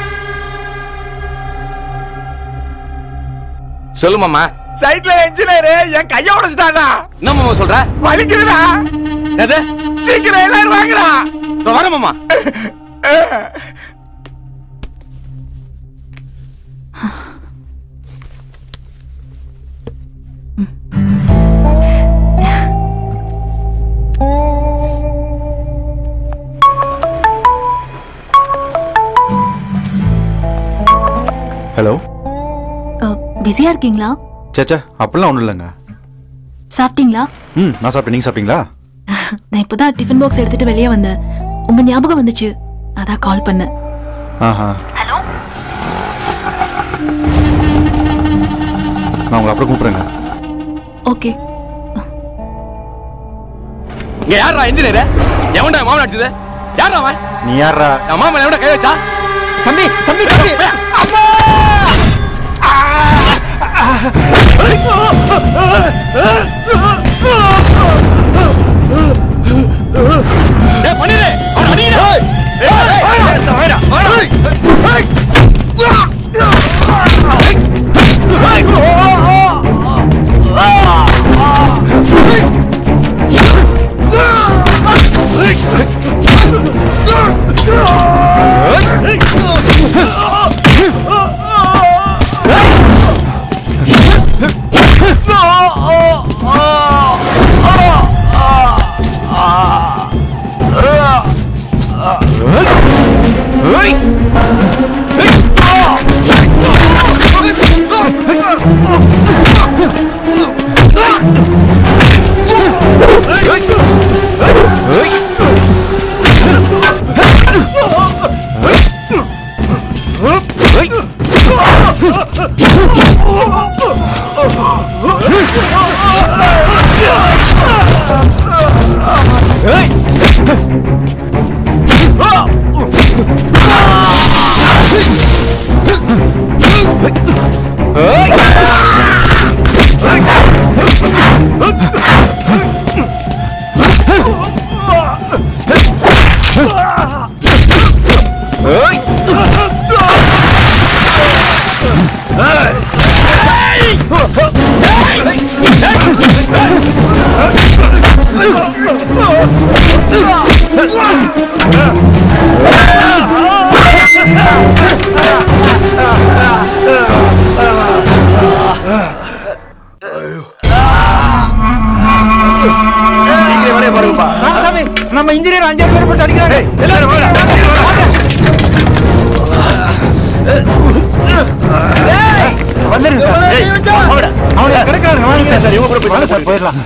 சொல்லு மாமா சைட்ல என்ஜினியர் என் கைய உடைச்சிட்டானா என்ன மாமா சொல்ற வலிக்குதுடா எது சீக்கிரம் எல்லாரும் வாங்கடா இதோ வரேன் மாமா ஹலோ பிஸியா இருக்கீங்களா சேச்சா அப்படிலாம் ஒண்ணும் இல்லைங்க சாப்பிட்டீங்களா ம் நான் சாப்பிட்டேன் நீங்க சாப்பிட்டீங்களா நான் இப்பதான் டிஃபன் பாக்ஸ் எடுத்துட்டு வெளியே வந்தேன் உங்க ஞாபகம் வந்துச்சு அதான் கால் பண்ணேன் ஆஹா நான் உங்களை அப்புறம் கூப்பிடுறேங்க ஓகே இங்க யாரா இன்ஜினியர் எவன்டா மாமன் அடிச்சது யாரா அவன் நீ யாரா என் மாமன் எவன்டா கை வச்சா தம்பி தம்பி தம்பி ஏய் பண்ணிரு அவன் அடிடா ராமசாமி நம்ம இன்ஜினியர் அஞ்சாறு பேர் போட்டு அடிக்கிறாங்க எல்லாரும் வந்துருங்க சார் அவனை கிடைக்கிறாங்க வாங்க சார் இவங்க கூட போய் சார் போயிடலாம்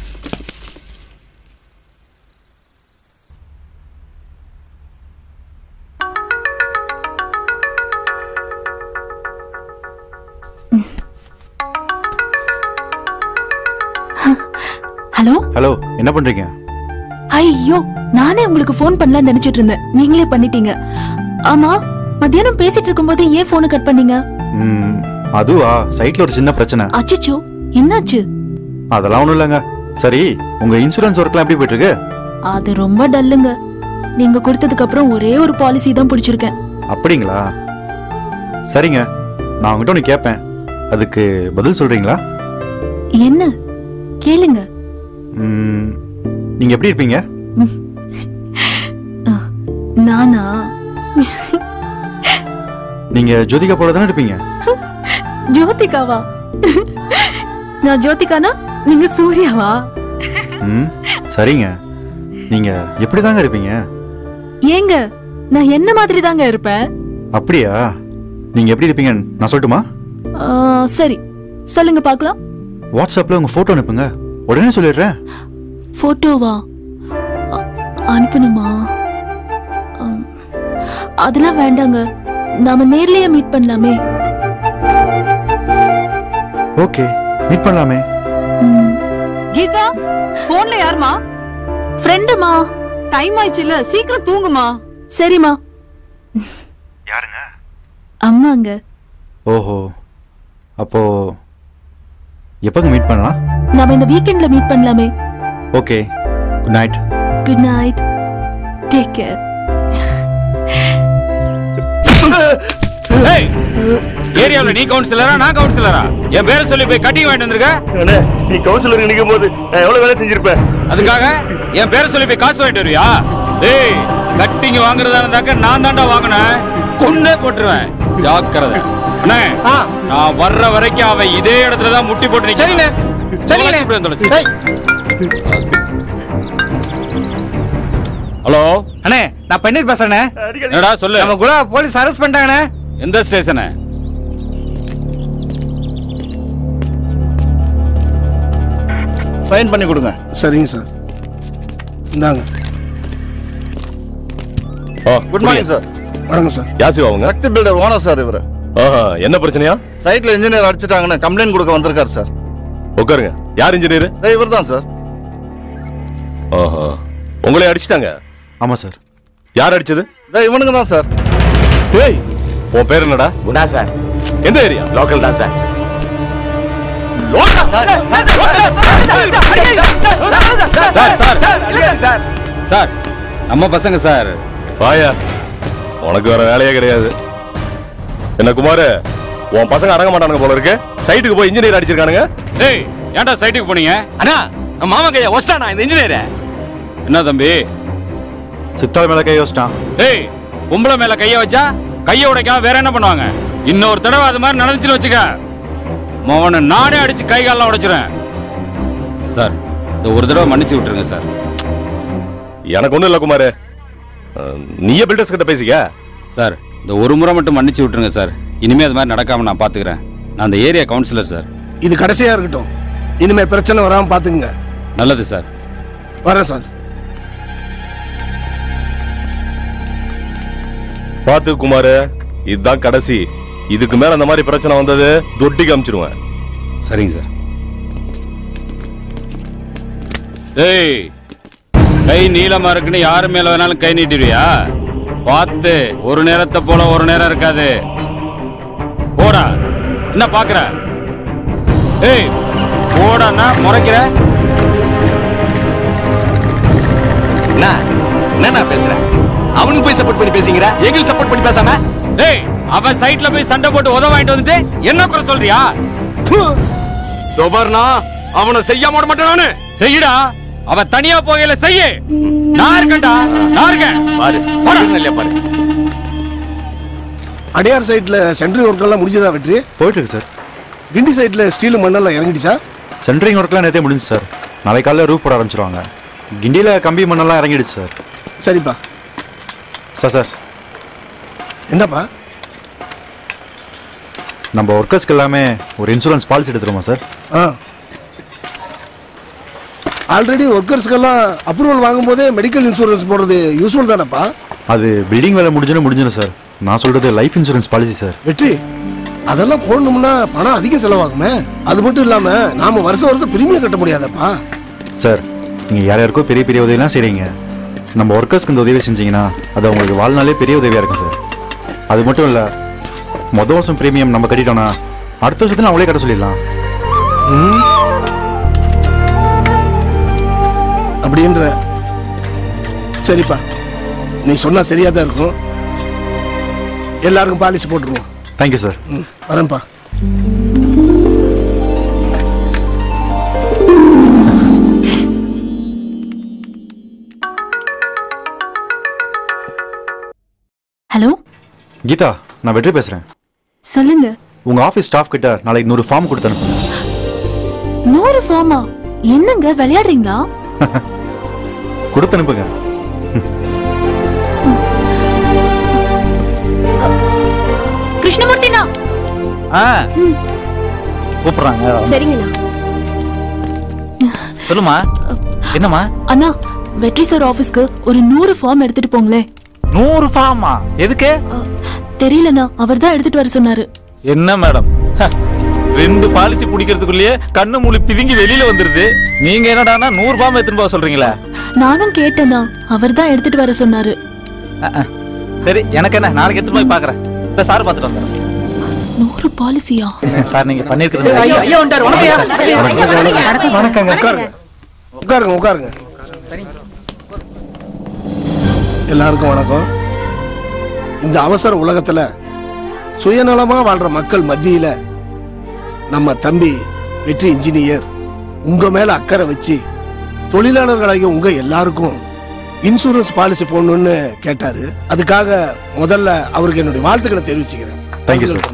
ஹலோ ஹலோ என்ன பண்றீங்க ஐயோ நானே உங்களுக்கு ஃபோன் பண்ணலாம்னு நினைச்சிட்டு இருந்தேன் நீங்களே பண்ணிட்டீங்க ஆமா மத்தியானம் பேசிட்டு இருக்கும்போது ஏன் போனை கட் பண்ணீங்க ம், அதுவா சைட்ல ஒரு சின்ன பிரச்சனை அச்சச்சோ என்னாச்சு அதெல்லாம் ஒண்ணும் இல்லைங்க சரி உங்க இன்சூரன்ஸ் ஒர்க்லாம் எப்படி போயிட்டு இருக்கு அது ரொம்ப டல்லுங்க நீங்க கொடுத்ததுக்கு அப்புறம் ஒரே ஒரு பாலிசி தான் பிடிச்சிருக்கேன் அப்படிங்களா சரிங்க நான் உங்ககிட்ட ஒன்று கேட்பேன் அதுக்கு பதில் சொல்றீங்களா என்ன கேளுங்க ம், நீங்க எப்படி இருப்பீங்க நானா நீங்க ஜோதிகா போல தானே இருப்பீங்க ஜோதிகாவா நான் ஜோதிகானா நீங்க சூர்யாவா ம் சரிங்க நீங்க எப்படி தாங்க இருப்பீங்க ஏங்க நான் என்ன மாதிரி தாங்க இருப்பேன் அப்படியா நீங்க எப்படி இருப்பீங்கன்னு நான் சொல்லட்டுமா ஆ, சரி சொல்லுங்க பார்க்கலாம் வாட்ஸ்அப்ல உங்க போட்டோ அனுப்புங்க உடனே சொல்லிடுறேன் போட்டோவா அ- அனுப்பணுமா அம், அதெல்லாம் வேண்டாங்க நாம நேர்லயே மீட் பண்ணலாமே ஓகே மீட் பண்ணலாமே கீதா போன்ல யாருமா ஃப்ரெண்டுமா டைம் ஆயிடுச்சுல சீக்கிரம் தூங்குமா சரிம்மா யாருங்க அம்மாங்க ஓஹோ அப்போ எப்போங்க மீட் பண்ணலாம் நாம இந்த வீக்கெண்ட்ல மீட் பண்ணலாமே okay good night good night take care ஏரியாவுல நீ கவுன்சிலரா நான் கவுன்சிலரா என் பேரை சொல்லி போய் கட்டிங் வாங்கிட்டு வந்திருக்க நீ கவுன்சிலர் நிற்கும் போது நான் எவ்வளவு வேலை செஞ்சிருப்பேன் அதுக்காக என் பேரை சொல்லி போய் காசு வாங்கிட்டு வருவியா டேய் கட்டிங் வாங்குறதா இருந்தாக்க நான் தாண்டா வாங்கினேன் கொன்னே போட்டுருவேன் ஜாக்கிரதை அண்ணே நான் வர்ற வரைக்கும் அவன் இதே இடத்துல தான் முட்டி போட்டு நிக்கிறேன் சரிண்ணே ஹலோ அண்ணே நான் பன்னீர் பேசுறேண்ணே என்னடா சொல்லு நம்ம குலா போலீஸ் அரெஸ்ட் பண்ணிட்டாங்கண்ணே எந்த ஸ்டேஷனு சைன் பண்ணி கொடுங்க சரிங்க சார் இந்தாங்க குட் மார்னிங் சார் வணக்கம் சார் யாசி அவங்க சக்தி பில்டர் ஓனர் சார் இவர் என்ன பிரச்சனையா சைட்ல இன்ஜினியர் அடிச்சிட்டாங்கன்னு கம்ப்ளைண்ட் கொடுக்க வந்திருக்காரு சார் உட்காருங்க யார் இன்ஜினியர் இவர் தான் சார் ஆஹா உங்களை அடிச்சிட்டாங்க ஆமா சார் யார் அடிச்சது இவனுங்க தான் சார் ஏய் உன் பேர் என்னடா குணா சார் எந்த ஏரியா லோக்கல் தான் sir sir sir sir sir நம்ம பசங்க சார் வாயா உனக்கு வேற வேலையே கிடையாது என்ன குமார் உன் பசங்க அடங்க மாட்டானுங்க போல இருக்கு சைட்டுக்கு போய் இன்ஜினியர் அடிச்சிருக்கானுங்க ஏய் ஏன்டா சைட்டுக்கு போனீங்க அண்ணா நம்ம மாமா கையா ஒஸ்டானா இந்த இன்ஜினியர் என்ன தம்பி சித்தாள் மேல கை வச்சிட்டான் ஏய் பொம்பளை மேல கைய வச்சா கைய உடைக்காம வேற என்ன பண்ணுவாங்க இன்னொரு தடவை அது மாதிரி நடந்துச்சுன்னு வச்சுக்க மவனை நானே அடிச்சு கை காலெல்லாம் உடைச்சிருவேன் சார் இந்த ஒரு தடவை மன்னிச்சு விட்டுருங்க சார் எனக்கு ஒண்ணும் இல்ல குமார் நீயே பில்டர்ஸ் கிட்ட பேசிக்க சார் இந்த ஒரு முறை மட்டும் மன்னிச்சு விட்டுருங்க சார் இனிமே அது மாதிரி நடக்காம நான் பாத்துக்கிறேன் நான் அந்த ஏரியா கவுன்சிலர் சார் இது கடைசியா இருக்கட்டும் இனிமே பிரச்சனை வராம பாத்துக்குங்க நல்லது சார் வரேன் சார் பாத்து குமார் இதுதான் கடைசி இதுக்கு மேல அந்த மாதிரி பிரச்சனை வந்தது தொட்டி காமிச்சிருவேன் சரிங்க சார் டேய் கை நீளமா இருக்குன்னு யாரு மேல வேணாலும் கை நீட்டிடுவியா பார்த்து ஒரு நேரத்தை போல ஒரு நேரம் இருக்காது போடா என்ன பாக்குற ஏய் போடான்னா முறைக்கிற என்ன என்ன பேசுற அவனுக்கு போய் சப்போர்ட் பண்ணி பேசிக்கிற எங்களுக்கு சப்போர்ட் பண்ணி பேசாம டேய் அவன் சைட்ல போய் சண்டை போட்டு உதவ வாங்கிட்டு வந்துட்டு என்ன குறை சொல்றியா தோபர்னா அவனை செய்யாம விட மாட்டேன் நானு செய்யடா அவன் தனியா போகையில செய்ய நான் இருக்கேன்டா நான் இருக்கேன் பாரு இல்லையா பாரு அடையார் சைட்ல சென்ட்ரி ஒர்க் எல்லாம் முடிஞ்சதா வெற்றி போயிட்டு இருக்கு சார் கிண்டி சைட்ல ஸ்டீல் மண்ணெல்லாம் இறங்கிடுச்சா சென்ட்ரிங் ஒர்க்லாம் நேற்றே முடிஞ்சு சார் நாளை காலைல ரூப் போட ஆரம்பிச்சிருவாங்க கிண்டியில் கம்பி மண்ணெல்லாம் இறங்கிடுச்சு சார் சரிப்பா சார் சார் என்னப்பா நம்ம ஒர்க்கர்ஸ்க்கு எல்லாமே ஒரு இன்சூரன்ஸ் பாலிசி எடுத்துருமா சார் ஆ ஆல்ரெடி ஒர்க்கர்ஸ்க்கெல்லாம் அப்ரூவல் வாங்கும்போதே மெடிக்கல் இன்சூரன்ஸ் போடுறது யூஸ்ஃபுல் தானேப்பா அது பில்டிங் வேலை முடிஞ்சுன்னு முடிஞ்சிடும் சார் நான் சொல்றது லைஃப் இன்சூரன்ஸ் பாலிசி சார் வெற்றி அதெல்லாம் போடணும்னா பணம் அதிகம் செலவாகுமே அது மட்டும் இல்லாம நாம வருஷம் வருஷம் பிரீமியம் கட்ட முடியாதப்பா சார் நீங்கள் யார் யாருக்கோ பெரிய பெரிய உதவிலாம் செய்கிறீங்க நம்ம ஒர்க்கர்ஸ்க்கு இந்த உதவி செஞ்சீங்கன்னா அது உங்களுக்கு வாழ்நாளே பெரிய உதவியாக இருக்கும் சார் அது மட்டும் இல்லை மொதல் வருஷம் ப்ரீமியம் நம்ம கட்டிட்டோம்னா அடுத்த வருஷத்துல அவங்களே கட்ட சொல்லிடலாம் அப்படின்ற சரிப்பா நீ சொன்னா சரியா தான் இருக்கும் எல்லாருக்கும் பாலிசி போட்டுருவோம் தேங்க்யூ சார் ம் வரேன்ப்பா ஹலோ கீதா நான் வெற்றி பேசுறேன் சொல்லுங்க உங்க ஆபீஸ் ஸ்டாஃப் கிட்ட நாளைக்கு நூறு ஃபார்ம் கொடுத்து அனுப்புங்க நூறு ஃபார்மா என்னங்க விளையாடுறீங்களா கொடுத்து அனுப்புங்க கிருஷ்ணமூர்த்தினா ஆ கூப்பிடுறாங்க சரிங்கண்ணா சொல்லுமா என்னம்மா அண்ணா வெற்றி சார் ஆபீஸ்க்கு ஒரு நூறு ஃபார்ம் எடுத்துட்டு போங்களே நூறு ஃபார்மா எதுக்கு தெரியலண்ணா அவர் தான் எடுத்துட்டு வர சொன்னாரு என்ன மேடம் ஹ, ரெண்டு பாலிசி பிடிக்கிறதுக்குள்ளேயே கண்ணு மூலி பிதுங்கி வெளியில வந்துருது நீங்க என்னடான்னா நூறு ஃபார்ம் எடுத்துன்னு போக சொல்றீங்களா நானும் கேட்டேண்ணா அவர் தான் எடுத்துட்டு வர சொன்னாரு அஹ், அஹ். சரி எனக்கு என்ன நாளைக்கு எடுத்துட்டு போய் பாக்குறேன் இந்த சார் பார்த்துட்டு வந்துடுறேன் நூறு பாலிசியா சார் நீங்க பண்ணிருக்கிறது ஐயா, ஐயா வந்துட்டாரு. வணக்கம் ஐயா. வணக்கம். வணக்கங்க. உட்காருங்க உட்காருங்க உட்காருங்க எல்லாருக்கும் வணக்கம் இந்த அவசர உலகத்துல சுயநலமா வாழ்ற மக்கள் மத்தியில நம்ம தம்பி வெற்றி இன்ஜினியர் உங்க மேல அக்கறை வச்சு தொழிலாளர்களாகிய உங்க எல்லாருக்கும் இன்சூரன்ஸ் பாலிசி போடணும்னு கேட்டாரு அதுக்காக முதல்ல அவருக்கு என்னுடைய வாழ்த்துக்களை தெரிவிச்சுக்கிறேன் தேங்க்யூ சார்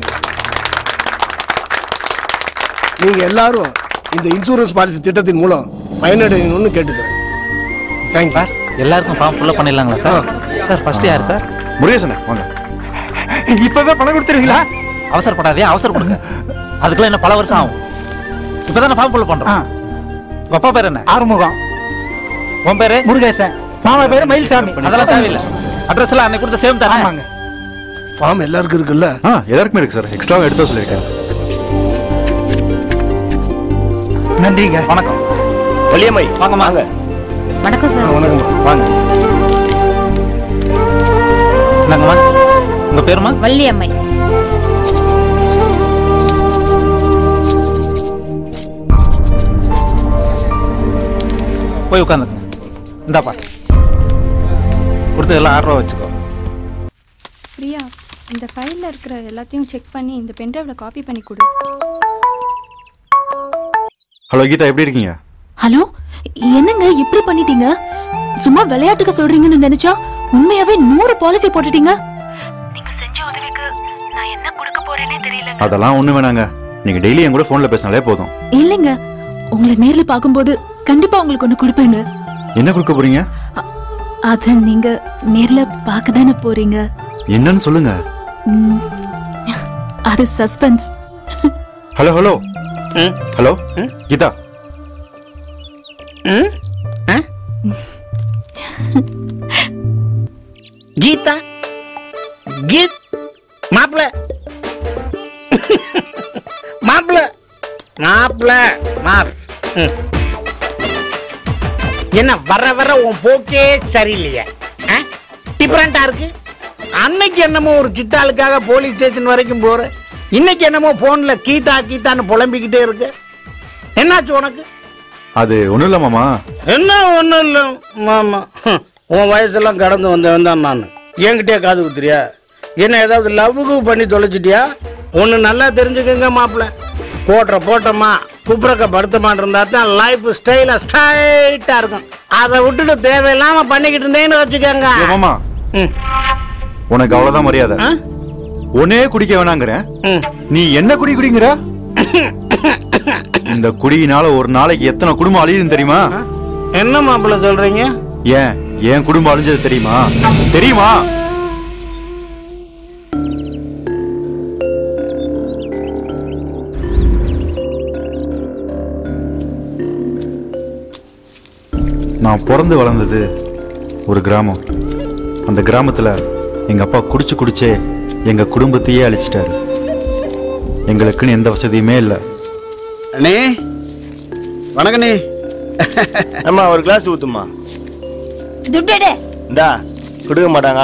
நீங்க எல்லாரும் இந்த இன்சூரன்ஸ் பாலிசி திட்டத்தின் மூலம் பயனடையணும்னு கேட்டுக்கிறேன் தேங்க்யூ எல்லாருக்கும் ஃபார்ம் ஃபுல்லா பண்ணிடலாங்களா சார் சார் ஃபர்ஸ்ட் யார் சார் முருகேசன வாங்க இப்பவே பணம் கொடுத்துருவீங்களா அவசரப்படாதே அவசரப்படுங்க அதுக்கெல்லாம் என்ன பல வருஷம் ஆகும் இப்பதானே ஃபார்ம் ஃபுல் பண்றோம் உங்க அப்பா பேர் என்ன ஆறுமுகம் உன் பேரு முருகேசன் மாமா பேரு மயில்சாமி அதெல்லாம் தேவையில்லை அட்ரஸ் எல்லாம் அன்னைக்கு கொடுத்த சேம் தானே ஆமாங்க ஃபார்ம் எல்லாருக்கும் இருக்குல்ல ஆ எல்லாருக்குமே இருக்கு சார் எக்ஸ்ட்ரா எடுத்து சொல்லியிருக்கேன் நன்றிங்க வணக்கம் வள்ளியம்மை வாங்க வாங்க வணக்கம் சார் வணக்கம் வாங்க என்னங்கம்மா உங்க பேருமா வள்ளி அம்மை போய் உட்காந்துங்க இந்தாப்பா கொடுத்து எல்லாம் ஆர்டர் வச்சுக்கோ பிரியா இந்த ஃபைலில் இருக்கிற எல்லாத்தையும் செக் பண்ணி இந்த பென்ட்ரைவில் காப்பி பண்ணி கொடு ஹலோ கீதா எப்படி இருக்கீங்க ஹலோ என்னங்க இப்படி பண்ணிட்டீங்க சும்மா விளையாட்டுக்கு சொல்றீங்கன்னு நினைச்சா உண்மையாவே நூறு பாலிசி போட்டுட்டீங்க நீங்க செஞ்ச உதவிக்கு நான் என்ன கொடுக்க போறேனே தெரியல அதெல்லாம் ஒண்ணு வேணாங்க நீங்க டெய்லி என் கூட போன்ல பேசினாலே போதும் இல்லைங்க உங்களை நேர்ல பார்க்கும்போது கண்டிப்பா உங்களுக்கு ஒண்ணு கொடுப்பேங்க என்ன கொடுக்க போறீங்க அத நீங்க நேர்ல பார்க்க தானே போறீங்க என்னன்னு சொல்லுங்க ம், அது suspense hello hello hello Geetha Geetha கீத் மாப்பிள மாப்பிள மாப்பிள மாப் ம். என்ன வர வர உன் போக்கே சரியில்லையே டிஃபரெண்டா இருக்கு அன்னைக்கு என்னமோ ஒரு சித்தாளுக்காக போலீஸ் ஸ்டேஷன் வரைக்கும் போற இன்னைக்கு என்னமோ போன்ல கீதா கீதான்னு புலம்பிக்கிட்டே இருக்கு என்னாச்சு உனக்கு அது ஒண்ணும் இல்ல மாமா என்ன ஒண்ணும் இல்ல மாமா ஹம், உன் வயசெல்லாம் கடந்து வந்தவன் தான் நான் என்கிட்டயே காது குத்துறியா என்ன ஏதாவது லவ்வுக்கு பண்ணி தொலைச்சிட்டியா ஒன்று நல்லா தெரிஞ்சுக்கங்க மாப்பிள்ள போட்டுற போட்டோமா குப்புறக்க படுத்தமான் இருந்தா தான் லைஃப் ஸ்டைலாக ஸ்ட்ரைட்டாக இருக்கும் அதை விட்டுட்டு தேவையில்லாம பண்ணிக்கிட்டு இருந்தேன்னு வச்சுக்கோங்க ஏ மாமா உனக்கு அவ்வளவுதான் மரியாதை உன்னே குடிக்க வேணாங்கிறேன் நீ என்ன குடி குடிங்கிற இந்த குடியினால ஒரு நாளைக்கு எத்தனை குடும்பம் அழியுதுன்னு தெரியுமா என்ன மாப்பிள்ள சொல்றீங்க ஏன் என் குடும்பம் அழிஞ்சது தெரியுமா தெரியுமா நான் பிறந்து வளர்ந்தது ஒரு கிராமம் அந்த கிராமத்துல எங்க அப்பா குடிச்சு குடிச்சே எங்க குடும்பத்தையே அழிச்சிட்டாரு எங்களுக்குன்னு எந்த வசதியுமே இல்லை அண்ணே வணக்கண்ணே அம்மா ஒரு கிளாஸ் ஊத்துமா துட்டு இந்தா கொடுக்க மாட்டாங்க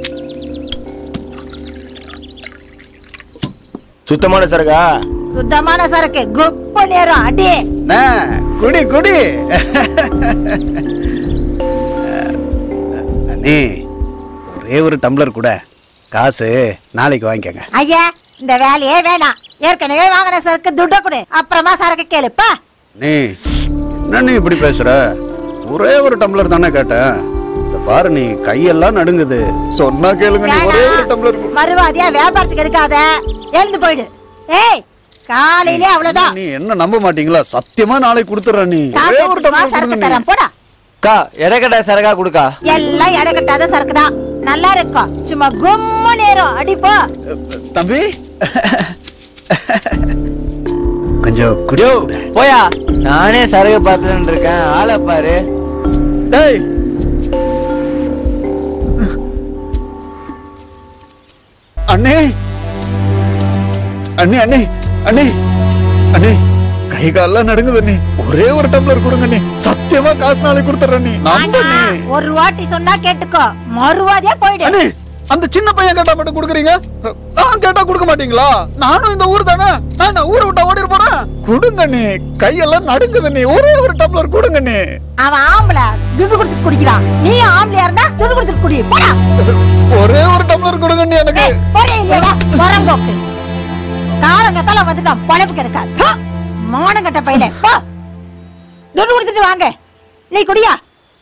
சுத்தமான சரக்கா சுத்தமான சரக்கு குப்பு நேரம் அடி அண்ணா, குடி குடி அண்ணே ஒரே ஒரு டம்ளர் கூட காசு நாளைக்கு வாங்கிக்கோங்க ஐயா இந்த வேலையே வேணாம் ஏற்கனவே வாங்கின சரக்கு துட்ட கொடு அப்புறமா சரக்கு கேளுப்பா நீ என்ன நீ இப்படி பேசுற ஒரே ஒரு டம்ளர் தானே கேட்டேன் இந்த பாரு நீ கையெல்லாம் நடுங்குது சொன்னா கேளுங்க நீ ஒரே ஒரு டம்ளர் கொடு. மறுவாதியா வியாபாரத்துக்கு எடுக்காத எழுந்து போயிடு ஏய் காலையிலே அவ்வளவுதான் நீ என்ன நம்ப மாட்டீங்களா சத்தியமா நாளைக்கு கொடுத்துறேன் நீ காசு ஒரே ஒரு எடுத்துட்டு வா, டம்ளர் சரக்கு கொடுங்க தரேன் நீ. போடா அக்கா எடக்கட்டா சரகா கொடுக்கா எல்லாம் எடை கட்டாத சரக்கு தான் நல்லா இருக்கும் சும்மா கும்ம நேரம் அடிப்போ தம்பி கொஞ்சம் குடி போயா நானே சரகு பார்த்துட்டு இருக்கேன் ஆளை பாரு டேய் அண்ணே அண்ணே அண்ணே அண்ணே அண்ணே கை கால்லாம் நடுங்குது அண்ணே ஒரே ஒரு டம்ளர் கொடுங்க அண்ணே சத்தியமா காசு நாளைக்கு கொடுத்துறேன் நீ நம்ப அண்ணே ஒரு வாட்டி சொன்னா கேட்டுக்கோ மறுவாதியா போயிடு அண்ணே அந்த சின்ன பையன் கேட்டா மட்டும் கொடுக்குறீங்க நான் கேட்டா கொடுக்க மாட்டீங்களா நானும் இந்த ஊர் தானே நான் என்ன ஊரை விட்டா ஓடிட போறேன் கொடுங்க நீ கையெல்லாம் நடுங்குது நீ ஒரே ஒரு டம்ளர் கொடுங்க நீ அவன் ஆம்பளை துட்டு கொடுத்துட்டு குடிக்கிறான் நீ ஆம்பளையா இருந்தா துட்டு கொடுத்துட்டு குடி போடா ஒரே ஒரு டம்ளர் கொடுங்க நீ எனக்கு போடே இல்லையா வரம்போக்கு காலங்கத்தால வந்துட்டான் பொழப்பு கிடக்கா மானங்கட்ட பையில போ துட்டு கொடுத்துட்டு வாங்க நீ குடியா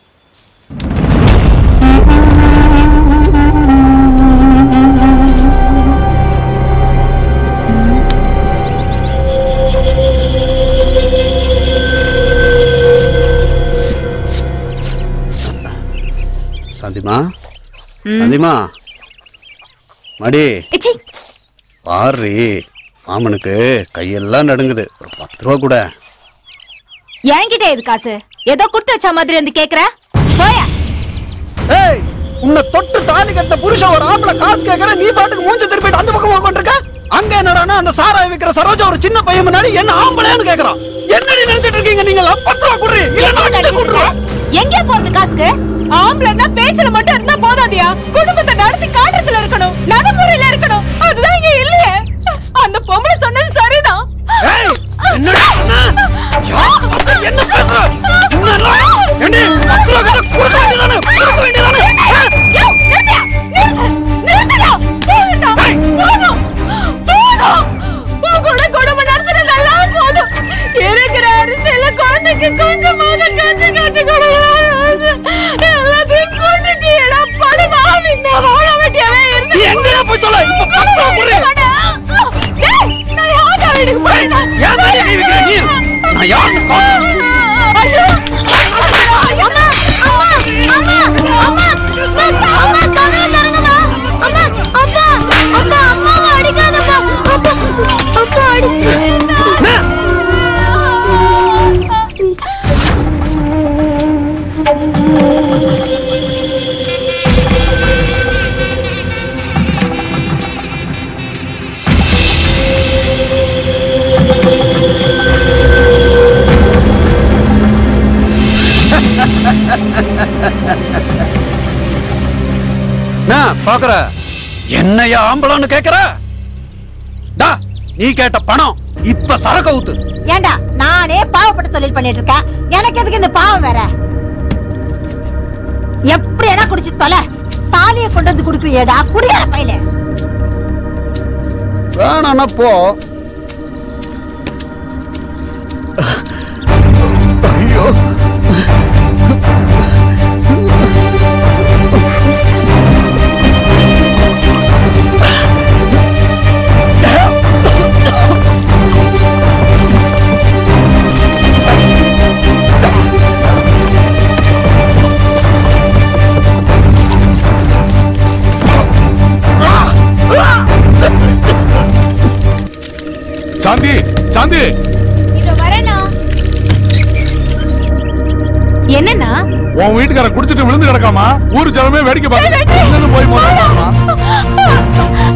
சாந்திமா சாந்திமா மடி பாரு மாமனுக்கு கையெல்லாம் நடுங்குது ஒரு பத்து ரூபா கூட என்கிட்ட எது காசு ஏதோ கொடுத்து வச்ச மாதிரி வந்து கேக்குற போயா ஏய் உன்னை தொட்டு தாலி கட்ட புருஷன் ஒரு ஆம்பளை காசு கேக்குற நீ பாட்டுக்கு மூஞ்ச திருப்பிட்டு அந்த பக்கம் உட்காந்துருக்க அங்க என்னடானா அந்த சாராய விக்கிற சரோஜா ஒரு சின்ன பையன் முன்னாடி என்ன ஆம்பளையான்னு கேக்குறான் என்னடி நினைச்சிட்டு இருக்கீங்க நீங்க எல்லாம் பத்து ரூபா குடுறி இல்ல நான் குடுறேன் எங்க போறது காசுக்கு ஆம்பளைன்னா பேச்சுல மட்டும் இருந்தா போதாதியா குடும்பத்தை நடத்தி காட்டுறதுல இருக்கணும் நடைமுறையில இருக்கணும் அதுதான் இங்க இல்லையே அந்த பொம்பளை சொன்னது சரிதான் என்னடா என்ன பேசுற உன்னெல்லாம் ஏண்டி பத்து ரூபா கிட்ட கொடுக்க வேண்டியதானே கொடுக்க வேண்டியதானே உங்களோட குடும்பம் நடத்துறது நல்லா போதும் இருக்கிற அரிசியில குழந்தைக்கு கொஞ்சமாவது காய்ச்சி காய்ச்சி கொடுக்கலாம் எல்லாத்தையும் கொண்டுட்டியடா படுமா இந்த வாழ வெட்டியவே இருந்து எங்கடா போய் தொலை இப்ப பத்து ரூபா குடு நான் யாரா வீட்டுக்கு போறேன் ஏன் தானே கை வைக்கிற நீ நான் யாருன்னு காட்டு ஐயோ அம்மா அம்மா அம்மா அம்மா அம்மா கதவை திறங்கம்மா அம்மா அப்பா அப்பா அம்மாவை அடிக்காதப்பா அப்பா அப்பா அடி நான் பாக்குற என்னைய ஆம்பளான்னு கேக்குற டா நீ கேட்ட பணம் இப்ப சரக்கு ஊத்து ஏண்டா நானே பாவப்பட்ட தொழில் பண்ணிட்டு இருக்கேன் எனக்கு எதுக்கு இந்த பாவம் வேற எப்படி என்ன குடிச்சு தொலை தாலிய கொண்டு வந்து குடுக்குறியேடா குடியார பையில வேணாம்னா போ ஐயோ சாந்தி சாந்தி இதோ வரேனா என்னன்னா உன் வீட்டுக்காரன் குடிச்சிட்டு விழுந்து கிடக்காமா ஊரு ஜனமே வேடிக்கை பார்த்து என்னன்னு போய் முதல்ல பார்க்கலாம்.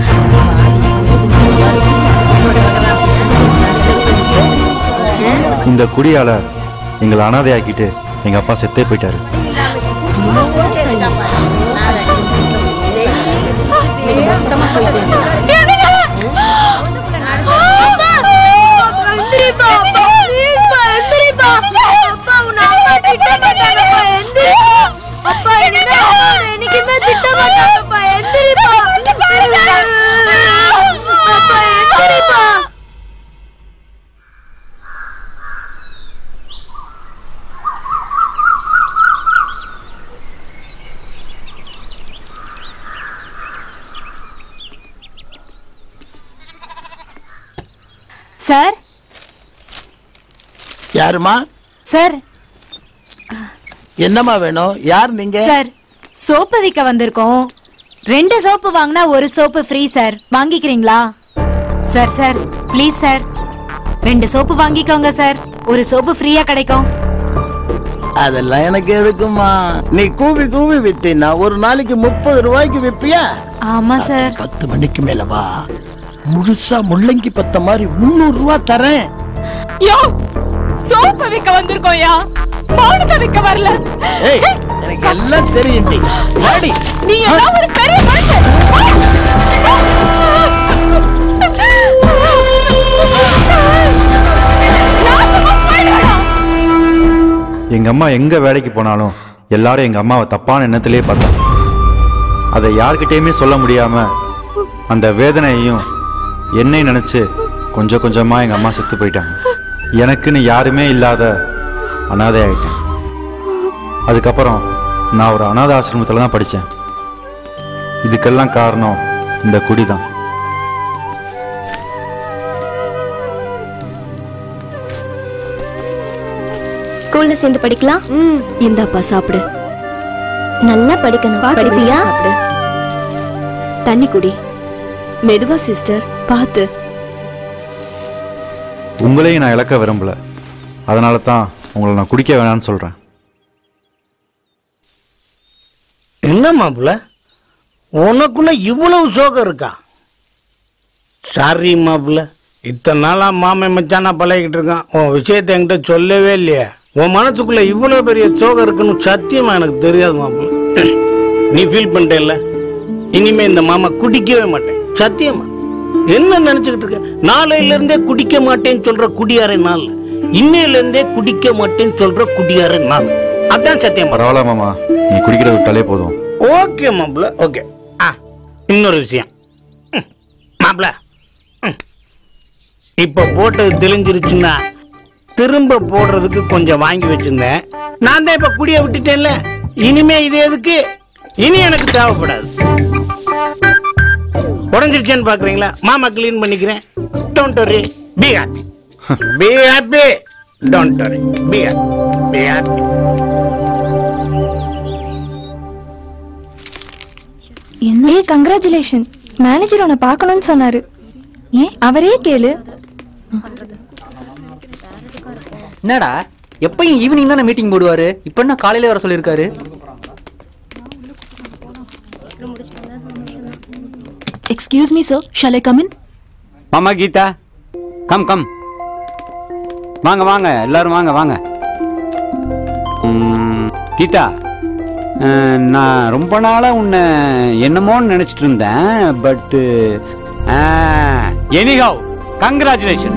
இந்த குடியால எங்களை அனாதையாக்கிட்டு எங்க அப்பா செத்தே போயிட்டாரு எந்திரிப்பா அப்பா ப்ளீஸ்ப்பா எந்திரிப்பா அப்பா உன்னை அம்மா திட்ட மாட்டாங்கப்பா எந்திரிப்பா அப்பா இனிமே அம்மா உன்னை என்னைக்குமே திட்ட மாட்டாங்கப்பா சார் யாருமா சார் என்னம்மா வேணும் யார் நீங்க சார் சோப்பு விற்க வந்திருக்கோம் ரெண்டு சோப்பு வாங்கினா ஒரு சோப்பு ஃப்ரீ சார் வாங்கிக்கிறீங்களா சார் சார் ப்ளீஸ் சார் ரெண்டு சோப்பு வாங்கிக்கோங்க சார் ஒரு சோப்பு ஃப்ரீயா கிடைக்கும் அதெல்லாம் எனக்கு எதுக்குமா நீ கூவி கூவி வித்தினா ஒரு நாளைக்கு முப்பது ரூபாய்க்கு விப்பியா ஆமா சார் பத்து மணிக்கு மேல வா முழுசா முள்ளங்கி பத்த மாதிரி முன்னூறு ரூபாய் தரேன் யோ சோப்பு விற்க வந்திருக்கோம் யா மௌனத்தை விற்க வரல ஏய், எனக்கு எல்லாம் தெரியும் டி. வாடி நீ எல்லாம் ஒரு பெரிய மனுஷன் எங்க அம்மா எங்க வேலைக்கு போனாலும் எல்லாரும் எங்க அம்மாவை தப்பான எண்ணத்திலே பார்த்தாங்க அதை யார்கிட்டயுமே சொல்ல முடியாம அந்த வேதனையையும் என்னை நினைச்சு கொஞ்சம் கொஞ்சமா எங்க அம்மா செத்து போயிட்டாங்க எனக்குன்னு யாருமே இல்லாத அனாதை ஆயிட்டேன் அதுக்கப்புறம் நான் ஒரு அனாதை ஆசிரமத்தில் தான் படித்தேன் இதுக்கெல்லாம் காரணம் இந்த குடி தான் ஸ்கூல்ல சேர்ந்து படிக்கலாம் இந்தாப்பா சாப்பிடு நல்லா படிக்கணும் படிப்பியா சாப்பிடு தண்ணி குடி மெதுவா சிஸ்டர் பார்த்து உங்களையும் நான் இழக்க விரும்பல அதனால தான் உங்களை நான் குடிக்க வேணாம்னு சொல்கிறேன் என்ன மாப்பிள்ள உனக்குள்ள இவ்வளவு சோகம் இருக்கா சாரி மாப்பிள்ள இத்தனை நாளா மாமன் மச்சானா பழகிட்டு இருக்கான் உன் விஷயத்தை என்கிட்ட சொல்லவே இல்லையே உன் மனசுக்குள்ள இவ்வளவு பெரிய சோகம் இருக்குன்னு சத்தியமா எனக்கு தெரியாது மாப்பிள்ள நீ ஃபீல் பண்ணிட்டேல்ல இனிமே இந்த மாமா குடிக்கவே மாட்டேன் சத்தியமா என்ன நினைச்சுக்கிட்டு இருக்க நாளையில இருந்தே குடிக்க மாட்டேன்னு சொல்ற குடியாரே நாள் இன்னையில இருந்தே குடிக்க மாட்டேன்னு சொல்ற குடியாரே நாள் அதான் சத்தியம் பரவாயில்ல மாமா நீ குடிக்கிறது விட்டாலே போதும் ஓகே மாப்பிள்ள ஓகே ஆ இன்னொரு விஷயம் ம், மாப்பிள்ள ம். இப்ப போட்டது தெளிஞ்சிருச்சுன்னா திரும்ப போடுறதுக்கு கொஞ்சம் வாங்கி வச்சிருந்தேன் நான் தான் இப்ப குடிய விட்டுட்டேன்ல இனிமே இது எதுக்கு இனி எனக்கு தேவைப்படாது உடஞ்சிருச்சேன்னு பாக்குறீங்களா மாமா க்ளீன் பண்ணிக்கிறேன் don't worry be happy be happy don't worry be happy be happy ஏ கங்க்ராச்சுலேஷன் மேனேஜர் உன்னை பார்க்கணும்னு சொன்னாரு ஏன் அவரே கேளு என்னடா எப்பயும் ஈவினிங் தானே மீட்டிங் போடுவாரு இப்போ என்ன காலையில வர சொல்லியிருக்காரு excuse me sir shall I come in மாமா கீதா கம் கம் வாங்க வாங்க எல்லாரும் வாங்க வாங்க ம், கீதா அஹ், நான் ரொம்ப நாளா உன்னை என்னமோன்னு நினைச்சிட்டு இருந்தேன் பட்டு எனிஹவ் கங்க்ராச்சுலேஷன்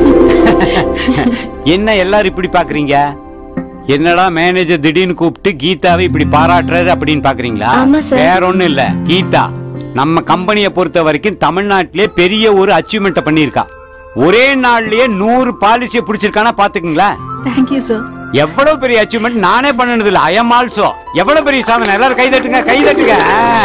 என்ன எல்லாரும் இப்படி பாக்குறீங்க என்னடா மேனேஜர் திடீர்னு கூப்பிட்டு கீதாவை இப்படி பாராட்டுறாரு அப்படின்னு பாக்குறீங்களா ஆமா சார். வேற ஒண்ணும் இல்ல கீதா நம்ம கம்பெனியை பொறுத்த வரைக்கும் தமிழ்நாட்டிலே பெரிய ஒரு அச்சீவ்மெண்ட்டை பண்ணியிருக்கா ஒரே நாள்லயே நூறு பாலிசியை பிடிச்சிருக்கானா பாத்துக்கீங்களா தேங்க்யூ சார் எவ்வளவு பெரிய அச்சீவ்மெண்ட் நானே பண்ணனது இல்ல ஐ எம் ஆல்சோ எவ்வளவு பெரிய சாதனை எல்லாரும் கை தட்டுங்க கை தட்டுங்க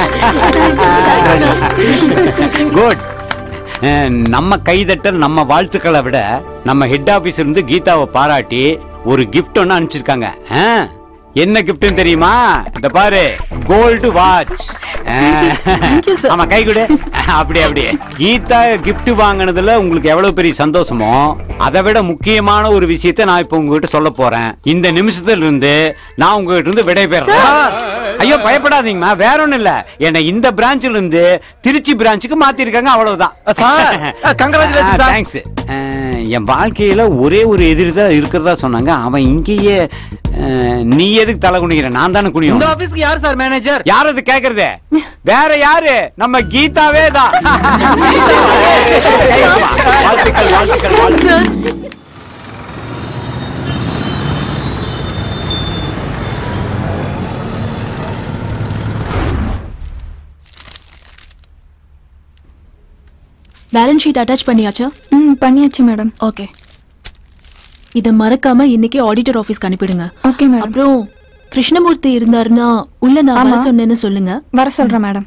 குட் நம்ம கைதட்டல் நம்ம வாழ்த்துக்களை விட நம்ம ஹெட் ஆபீஸ் இருந்து கீதாவை பாராட்டி ஒரு gift ஒன்னு அனுப்பிச்சிருக்காங்க ஆ, என்ன கிஃப்ட்னு தெரியுமா இந்த பாரு கோல்டு வாட்ச் ஆமா கை கொடு அப்படி அப்படி கீதா gift வாங்கினதுல உங்களுக்கு எவ்வளவு பெரிய சந்தோஷமோ அதை விட முக்கியமான ஒரு விஷயத்தை நான் இப்ப உங்ககிட்ட சொல்ல போறேன் இந்த நிமிஷத்துல இருந்து நான் உங்ககிட்ட இருந்து விடைபெறேன் ஐயோ பயப்படாதீங்கம்மா வேற ஒண்ணும் இல்ல என்ன இந்த பிரான்ச்ல இருந்து திருச்சி பிரான்ச்சுக்கு மாத்திருக்காங்க அவ்வளவுதான் சார், congratulations, sir. தேங்க்ஸ் என் வாழ்க்கையில ஒரே ஒரு எதிரி தான் இருக்கிறதா சொன்னாங்க அவன் இங்கேயே அஹ், நீ எதுக்கு தலை குனிக்கிற நான் தானே குனியும் இந்த ஆபீஸ்க்கு யார் சார் மேனேஜர் யார் அது கேக்குறது வேற யாரு நம்ம கீதாவே தான் வாழ்த்துக்கள் வாழ்த்துக்கள் வாழ்த்துக்கள் பேலன்ஸ் ஷீட் அட்டாச் பண்ணியாச்சா ம் பண்ணியாச்சு மேடம் ஓகே இதை மறக்காம இன்னைக்கு ஆடிட்டர் ஆபீஸ்க்கு அனுப்பிடுங்க ஓகே மேடம் அப்புறம் கிருஷ்ணமூர்த்தி இருந்தாருன்னா உள்ள நான் வர ஆமா. சொன்னேன்னு சொல்லுங்க வர சொல்றேன் மேடம்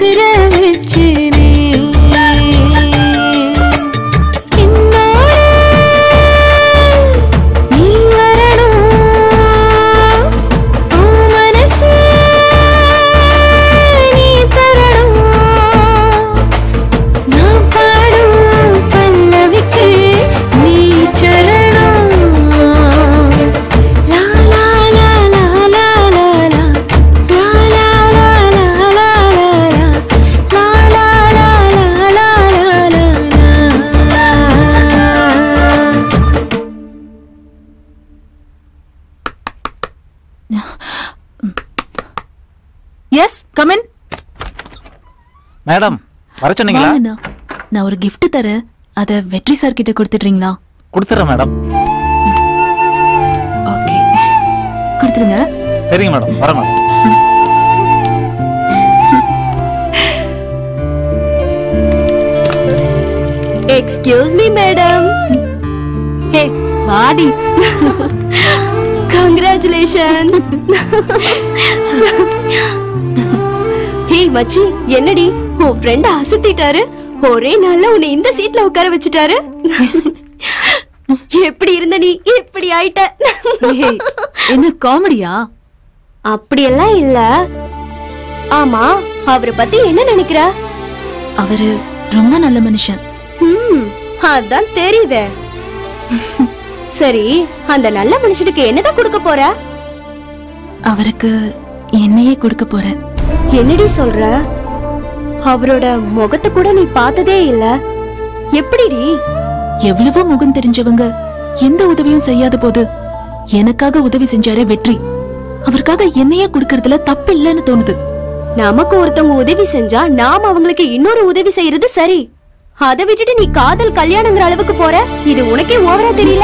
உசுர வச்சேனே என்னோட நீ வரணும் உன் மனசு நீ தரணும் நான் பாடும் பல்லவிக்கு நீ சரணம் லா லா லா லா லா லா லா லா லா லா லா லா லா லா லா லா லா லா எஸ் கமின் மேடம் வர சொன்னீங்களா வாங்கண்ணா நான் ஒரு gift தரேன் அத வெற்றி சார் கிட்ட கொடுத்துட்றீங்களா கொடுத்துறேன் மேடம் ஓகே கொடுத்துருங்க சரிங்க மேடம் வரேன் madam excuse me madam hey வாடி கங்க்ராச்சுலேஷன்ஸ் ஹே மச்சி என்னடி உன் ஃப்ரெண்ட் அசத்திட்டாரு ஒரே நாள்ல உன்னை இந்த சீட்ல உட்கார வச்சுட்டாரு எப்படி இருந்த நீ இப்படி ஆயிட்ட என்ன காமெடியா அப்படியெல்லாம் இல்ல ஆமா அவரை பத்தி என்ன நினைக்கிற அவரு ரொம்ப நல்ல மனுஷன் ம் அதான் தெரியுதே சரி அந்த நல்ல மனுஷனுக்கு என்னதான் கொடுக்க போற அவருக்கு என்னையே கொடுக்க போறேன் என்னடி சொல்ற அவரோட முகத்தை கூட நீ பார்த்ததே இல்ல எப்படிடி எவ்வளவோ முகம் தெரிஞ்சவங்க எந்த உதவியும் செய்யாத போது எனக்காக உதவி செஞ்சாரே வெற்றி அவருக்காக என்னையே கொடுக்கறதுல தப்பு இல்லைன்னு தோணுது நமக்கு ஒருத்தவங்க உதவி செஞ்சா நாம அவங்களுக்கு இன்னொரு உதவி செய்யறது சரி அதை விட்டுட்டு நீ காதல் கல்யாணங்கிற அளவுக்கு போற இது உனக்கே ஓவரா தெரியல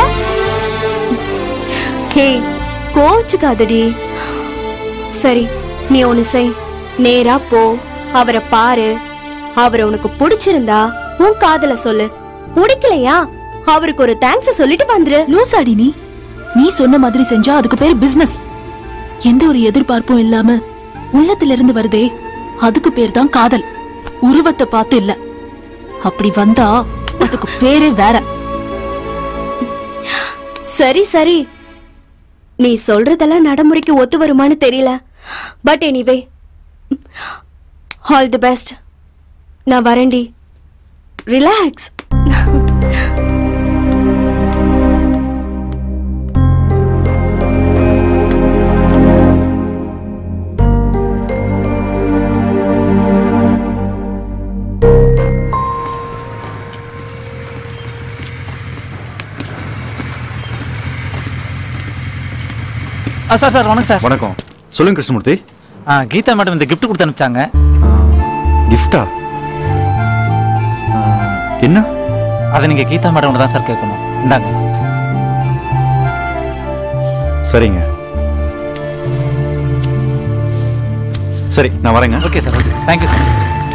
ஹே கோச்சுக்காதடி சரி நீ ஒண்ணு செய் நேரா போ அவரை பாரு அவரை உனக்கு பிடிச்சிருந்தா உன் காதல சொல்லு பிடிக்கலையா அவருக்கு ஒரு தேங்க்ஸ் சொல்லிட்டு வந்துரு லூசாடி நீ நீ சொன்ன மாதிரி செஞ்சா அதுக்கு பேரு பிசினஸ் எந்த ஒரு எதிர்பார்ப்பும் இல்லாம உள்ளத்துல இருந்து வருதே அதுக்கு பேர் தான் காதல் உருவத்தை பார்த்து இல்ல அப்படி வந்தா அதுக்கு பேரே வேற சரி சரி நீ சொல்றதெல்லாம் நடைமுறைக்கு ஒத்து வருமான்னு தெரியல but anyway all the best நான் வரேன்டி ரிலாக்ஸ் ஆ சார் சார் வணக்கம் சார் வணக்கம் சொல்லுங்க கிருஷ்ணமூர்த்தி ஆ கீதா மேடம் இந்த gift கொடுத்து அனுப்பிச்சாங்க கிஃப்டா என்ன அதை நீங்க கீதா மேடம் தான் சார் கேட்கணும் இந்தாங்க சரிங்க சரி நான் வரேங்க okay sir okay thank you sir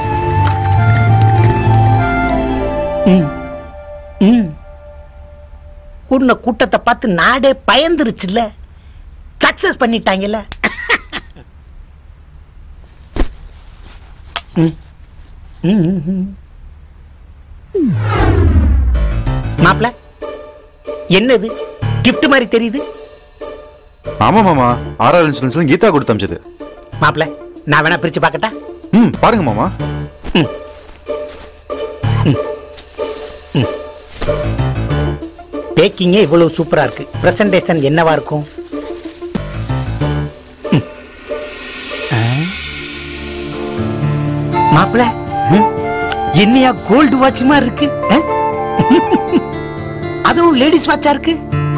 ம் ம் கூடின கூட்டத்தை பார்த்து நாடே பயந்துருச்சுல்ல சக்சஸ் பண்ணிட்டாங்கல்ல ம். ம், ம், ம். மாப்ள என்னது gift மாதிரி தெரியுது ஆமா மாமா ஆர்ஆர் இன்சூரன்ஸ்ல கீதா கொடுத்து அமிச்சது மாப்ள நான் வேணா பிரிச்சு பார்க்கட்டா ம் பாருங்க மாமா பேக்கிங்கே இவ்வளவு சூப்பரா இருக்கு பிரசன்டேஷன் என்னவா இருக்கும் ம். ஆ? மாப்பிள என்னையா கோல்டு வாட்ச் மாதிரி இருக்கு ஆ? அதுவும் லேடிஸ் வாட்சா இருக்கு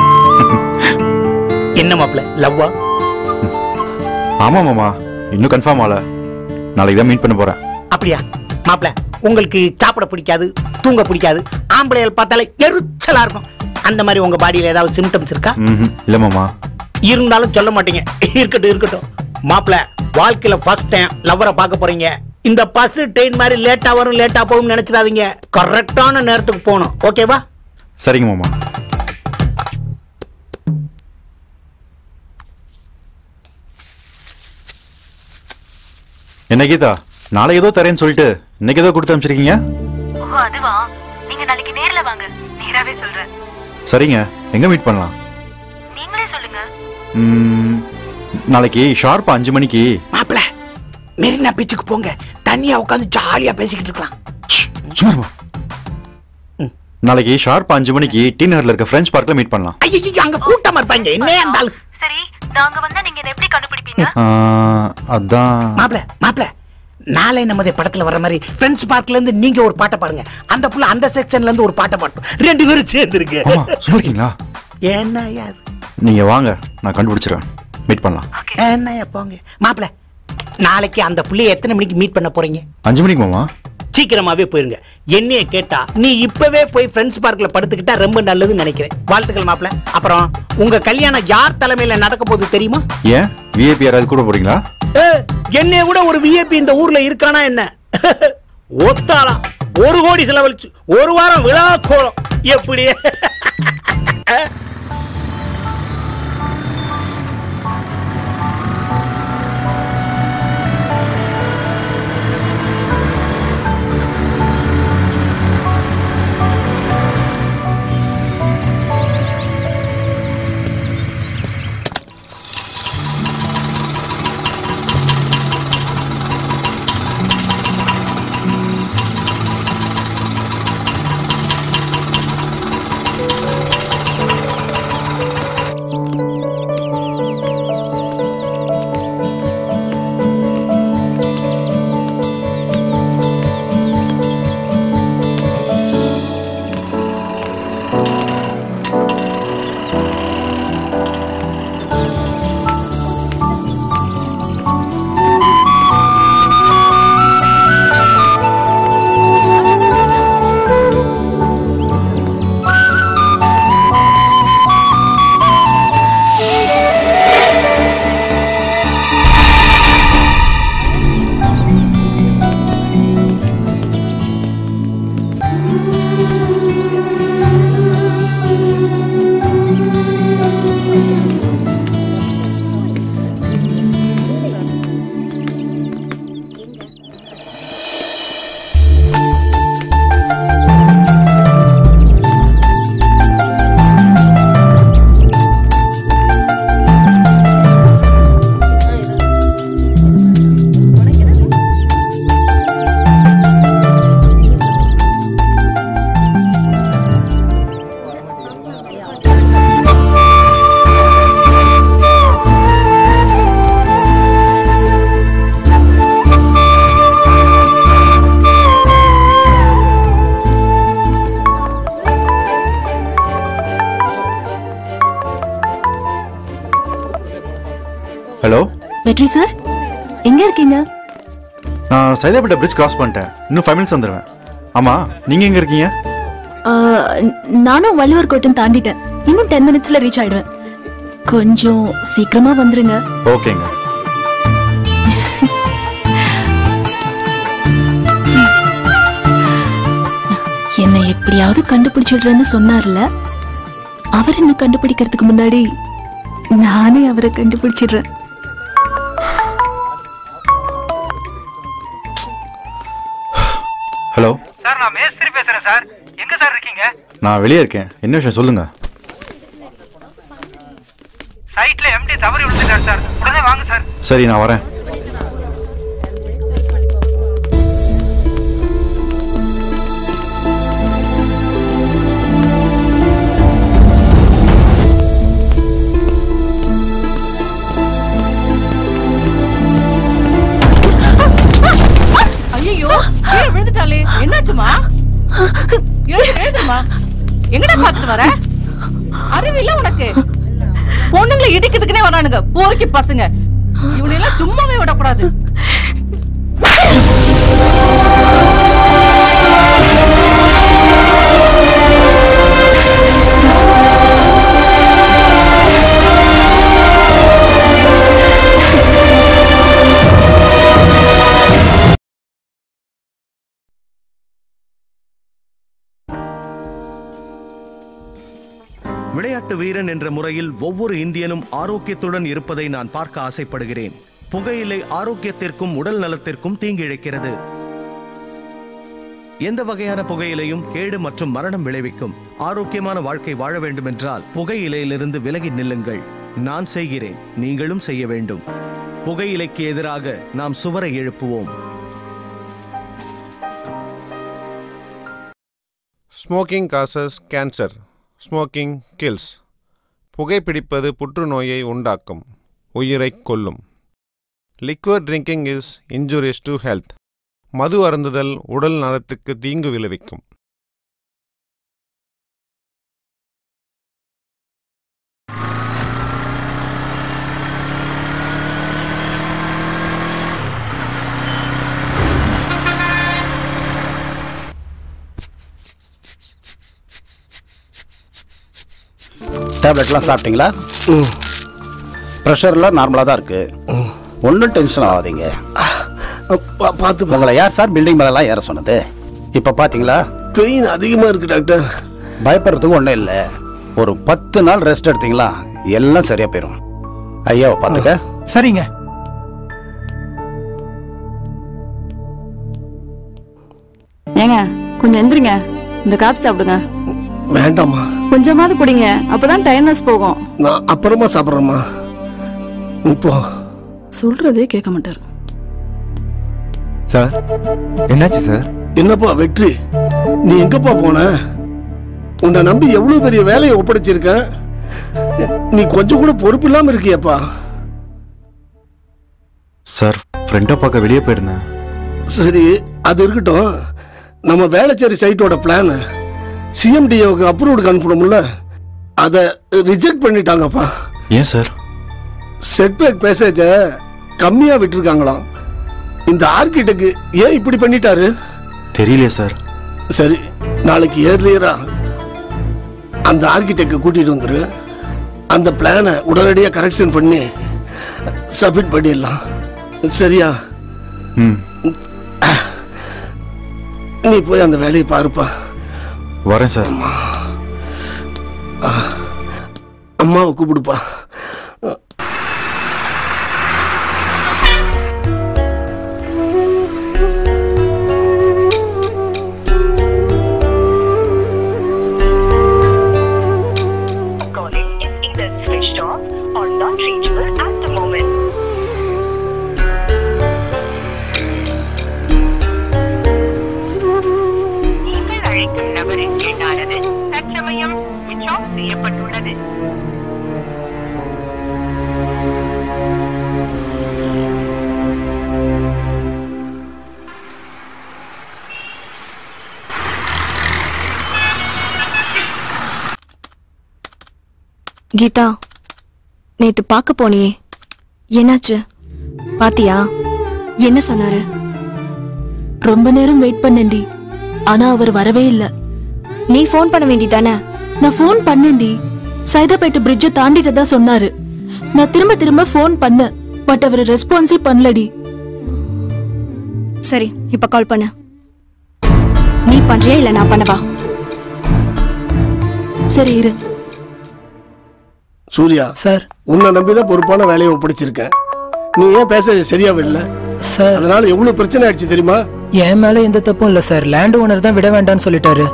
என்ன மாப்பிள லவ்வா ஆமா மாமா இன்னும் கன்ஃபார்ம் ஆகல நாளைக்கு தான் மீட் பண்ண போறேன் அப்படியா மாப்பிள உங்களுக்கு சாப்பிட பிடிக்காது தூங்க பிடிக்காது ஆம்பளைகள் பார்த்தாலே எரிச்சலா இருக்கும் அந்த மாதிரி உங்க பாடியில ஏதாவது சிம்டம்ஸ் இருக்கா ம்ஹும். இல்ல மாமா இருந்தாலும் சொல்ல மாட்டீங்க இருக்கட்டும் இருக்கட்டும் மாப்பிள வாழ்க்கையில ஃபர்ஸ்ட் டைம் லவ்வரை பார்க்க போறீங்க இந்த பஸ் ட்ரெயின் மாதிரி லேட்டா வரும் லேட்டா போகும் நினைச்சிடாதீங்க கரெக்டான நேரத்துக்கு போகணும் ஓகேவா சரிங்க மாமா என்ன கீதா நாளை ஏதோ தரேன்னு சொல்லிட்டு இன்னைக்கு ஏதோ கொடுத்து அனுப்பிச்சிருக்கீங்க ஓ அதுவா நீங்க நாளைக்கு நேர்ல வாங்க நேராவே சொல்றேன் சரிங்க எங்க மீட் பண்ணலாம் நீங்களே சொல்லுங்க ம், நாளைக்கு ஷார்ப்பா அஞ்சு மணிக்கு மாப்பிள மெரினா பீச்சுக்கு போங்க தனியா உட்காந்து ஜாலியா பேசிக்கிட்டு இருக்கலாம் சும்மா இருமா. நாளைக்கு ஷார்ப்பா அஞ்சு மணிக்கு டி நகர்ல இருக்க ஃப்ரெஞ்ச் பார்க்ல மீட் பண்ணலாம் ஐயோ அங்க கூட்டமா இருப்பாங்க என்ன இருந்தாலும் சரி நாங்க வந்தா நீங்க என்ன எப்படி கண்டுபிடிப்பீங்க ஆ, அதான் மாப்பிள மாப்பிள நாளை நமது படத்துல வர மாதிரி ஃப்ரெண்ட்ஸ் பார்க்ல இருந்து நீங்க ஒரு பாட்டை பாடுங்க அந்த புள்ள அந்த செக்ஷன்ல இருந்து ஒரு பாட்டை பாட்டும் ரெண்டு பேரும் சேர்ந்து இருக்கு ஆமா சும்மா இருக்கீங்களா என்னய்யா இது? நீங்க வாங்க நான் கண்டுபிடிச்சிருவேன் மீட் பண்ணலாம் என்னய்யா போங்க மாப்பிள நாளைக்கு அந்த புள்ளைய எத்தனை மணிக்கு மீட் பண்ண போறீங்க அஞ்சு மணிக்கு மாமா சீக்கிரமாவே போயிருங்க என்னைய கேட்டா நீ இப்பவே போய் ஃப்ரெண்ட்ஸ் பார்க்ல படுத்துக்கிட்டா ரொம்ப நல்லதுன்னு நினைக்கிறேன் வாழ்த்துக்கள் மாப்பிள அப்புறம் உங்க கல்யாணம் யார் தலைமையில நடக்க போகுது தெரியுமா ஏன் விஐபி யாராவது கூட போறீங்களா ஏ, என்னைய விட ஒரு விஐபி இந்த ஊர்ல இருக்கானா என்ன ஒத்தாளா ஒரு கோடி செலவழிச்சு ஒரு வாரம் விழா கோலம் எப்படி ஹலோ வெற்றி சார் எங்க இருக்கீங்க நான் சைதாப்பேட்டை பிரிட்ஜ் கிராஸ் பண்ணிட்டேன் இன்னும் ஃபைவ் மினிட்ஸ் வந்துடுவேன் ஆமா நீங்க எங்க இருக்கீங்க ஆ, நானும் வள்ளுவர் கோட்டம் தாண்டிட்டேன் இன்னும் டென் மினிட்ஸ்ல ரீச் ஆயிடுவேன் கொஞ்சம் சீக்கிரமா வந்துருங்க ஓகேங்க என்னை எப்படியாவது கண்டுபிடிச்சிடுறேன்னு சொன்னார்ல அவர் என்ன கண்டுபிடிக்கிறதுக்கு முன்னாடி நானே அவரை கண்டுபிடிச்சிடுறேன் ஹலோ சார் நான் மேஸ்திரி பேசுறேன் சார் எங்க சார் இருக்கீங்க நான் வெளியே இருக்கேன் என்ன விஷயம் சொல்லுங்க சைட்ல எம்டி தவறி விழுந்துட்டார் சார் உடனே வாங்க சார் சரி நான் வரேன் ஐயோ கீழே விழுந்துட்டாளே என்னாச்சுமா எழுது எழுதுமா எங்கடா பார்த்துட்டு வர அறிவில்ல உனக்கு பொண்ணுங்களை இடிக்கிறதுக்குனே வரானுங்க போரிக்கு பசங்க இவனெல்லாம் சும்மாவே விடக்கூடாது விளையாட்டு வீரன் என்ற முறையில் ஒவ்வொரு இந்தியனும் ஆரோக்கியத்துடன் இருப்பதை நான் பார்க்க ஆசைப்படுகிறேன் புகையிலை ஆரோக்கியத்திற்கும் உடல் நலத்திற்கும் தீங்கிழைக்கிறது எந்த வகையான புகையிலையும் கேடு மற்றும் மரணம் விளைவிக்கும் ஆரோக்கியமான வாழ்க்கை வாழ வேண்டுமென்றால் புகையிலையிலிருந்து விலகி நில்லுங்கள் நான் செய்கிறேன் நீங்களும் செய்ய வேண்டும் புகையிலைக்கு எதிராக நாம் சுவரை எழுப்புவோம் smoking causes cancer smoking kills புகைப்பிடிப்பது புற்றுநோயை உண்டாக்கும் உயிரைக் கொல்லும் liquid drinking is injurious to health மது அருந்துதல் உடல் நலத்துக்கு தீங்கு விளைவிக்கும் டேப்லெட்லாம் சாப்பிட்டீங்களா ப்ரெஷர்லாம் நார்மலாக தான் இருக்கு ஒன்றும் டென்ஷன் ஆகாதீங்க பார்த்து உங்களை யார் சார் பில்டிங் மேலெலாம் ஏற சொன்னது இப்போ பார்த்தீங்களா பெயின் அதிகமாக இருக்கு டாக்டர் பயப்படுறதுக்கு ஒன்றும் இல்லை ஒரு பத்து நாள் ரெஸ்ட் எடுத்தீங்களா எல்லாம் சரியாக போயிடும் ஐயாவை பார்த்துக்க சரிங்க ஏங்க கொஞ்சம் எந்திரிங்க இந்த காப்பி சாப்பிடுங்க வேண்டாம்மா கொஞ்சமாவது குடிங்க அப்பதான் டயர்னஸ் போகும் நான் அப்புறமா சாப்பிட்றேம்மா இப்போ சொல்றதே கேட்க மாட்டாரு சார் என்னாச்சு சார் என்னப்பா வெற்றி நீ எங்கப்பா போன உன்னை நம்பி எவ்வளவு பெரிய வேலையை ஒப்படைச்சிருக்கேன் நீ கொஞ்சம் கூட பொறுப்பு இல்லாம இருக்கியப்பா சார் ஃப்ரெண்டை பார்க்க வெளியே போயிருந்தேன் சரி அது இருக்கட்டும் நம்ம வேளச்சேரி சைட்டோட பிளான் சிஎம்டிஓக்கு அப்ரூவ்டுக்கு அனுப்பணும்ல அதை ரிஜெக்ட் பண்ணிட்டாங்கப்பா ஏன் சார் செட்பேக் பேசேஜை கம்மியா விட்டுருக்காங்களாம் இந்த ஆர்கிடெக்ட் ஏன் இப்படி பண்ணிட்டாரு தெரியலையே சார் சரி நாளைக்கு ஏர்லியரா அந்த ஆர்கிடெக்ட் கூட்டிட்டு வந்துரு அந்த பிளானை உடனடியாக கரெக்ஷன் பண்ணி சப்மிட் பண்ணிடலாம் சரியா ம் நீ போய் அந்த வேலையை பாருப்பா வரேன் சார் அம்மாவை கூப்பிடுப்பா calling is either switched off or not reachable at the moment. நீங்கள் அழைக்கும் நபரின் எண்ணானது தற்சமயம் switch off செய்யப்பட்டுள்ளது கீதா நேத்து பார்க்க போனியே என்னாச்சு பாத்தியா என்ன சொன்னாரு ரொம்ப நேரம் வெயிட் பண்ணேன்டி ஆனா அவர் வரவே இல்ல நீ ஃபோன் பண்ண வேண்டியதானே நான் ஃபோன் பண்ணேன்டி சைதாப்பேட்டு பிரிட்ஜை தாண்டிட்டு தான் சொன்னாரு நான் திரும்ப திரும்ப ஃபோன் பண்ணேன் பட் அவர் ரெஸ்பான்ஸே பண்ணலடி சரி இப்ப கால் பண்ணு நீ பண்றியா இல்ல நான் பண்ணவா சரி இரு சூர்யா சார் உன்னை நம்பிதான் பொறுப்பான வேலையை ஒப்படைச்சிருக்கேன் நீ ஏன் பேச சரியா விடல சார் அதனால எவ்வளவு பிரச்சனை ஆயிடுச்சு தெரியுமா என் மேல எந்த தப்பும் இல்ல சார் லேண்ட் ஓனர் தான் விட வேண்டாம்னு சொல்லிட்டாரு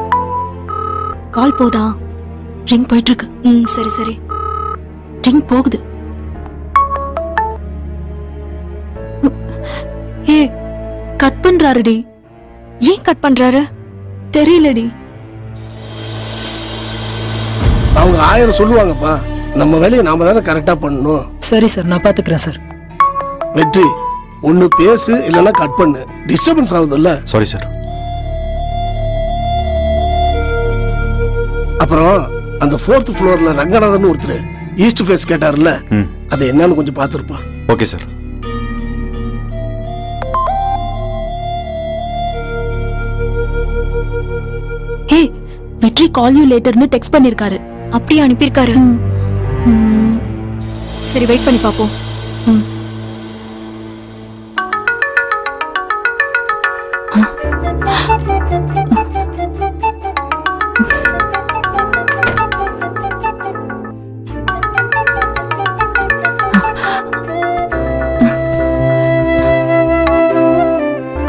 கால் போதா ரிங் போயிட்டு இருக்கு ம் சரி சரி ரிங் போகுது ஏ கட் பண்றாருடி ஏன் கட் பண்றாரு தெரியலடி அவங்க ஆயிரம் சொல்லுவாங்கப்பா நம்ம வேலையை நாம தானே கரெக்டா பண்ணணும் சரி சார் நான் பாத்துக்கிறேன் சார் வெற்றி ஒன்னு பேசு இல்லைன்னா கட் பண்ணு டிஸ்டர்பன்ஸ் ஆகுதுல்ல சாரி சார் அப்புறம் அந்த ஃபோர்த் ஃப்ளோர்ல ரங்கநாதன் ஒருத்தர் ஈஸ்ட் ஃபேஸ் கேட்டார்ல ம் அதை என்னன்னு கொஞ்சம் பார்த்துருப்பா ஓகே சார் ஹே வெற்றி கால் யூ லேட்டர்னு டெக்ஸ்ட் பண்ணிருக்காரு அப்படியே அனுப்பியிருக்காரு சரி வெயிட் பண்ணி பாப்போம்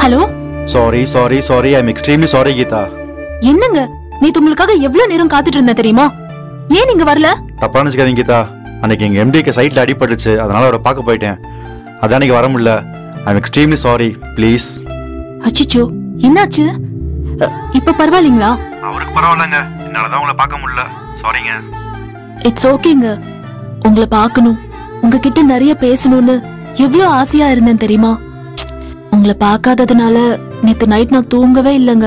hello sorry sorry sorry I am extremely sorry Geetha என்னங்க நேத்து உங்களுக்காக எவ்வளவு நேரம் காத்துட்டு இருந்தேன் தெரியுமா ஏன் நீங்க வரல தப்பா நினைச்சுக்காதீங்க கீதா அன்னைக்கு எங்க எம்டிக்கு சைட்ல அடிபட்டுச்சு அதனால அவரை பார்க்க போயிட்டேன் அதான் அன்னைக்கு வர முடியல I am extremely sorry please அச்சிச்சோ என்னாச்சு அ, இப்ப பரவாயில்லைங்களா அவருக்கு பரவாயில்லங்க என்னாலதான் உங்களை பார்க்க முடியல சாரிங்க இட்ஸ் ஓகேங்க உங்களை பார்க்கணும் உங்ககிட்ட நிறைய பேசணும்னு எவ்வளவு ஆசையா இருந்தேன் தெரியுமா உங்களை பார்க்காததுனால நேத்து நைட் நான் தூங்கவே இல்லைங்க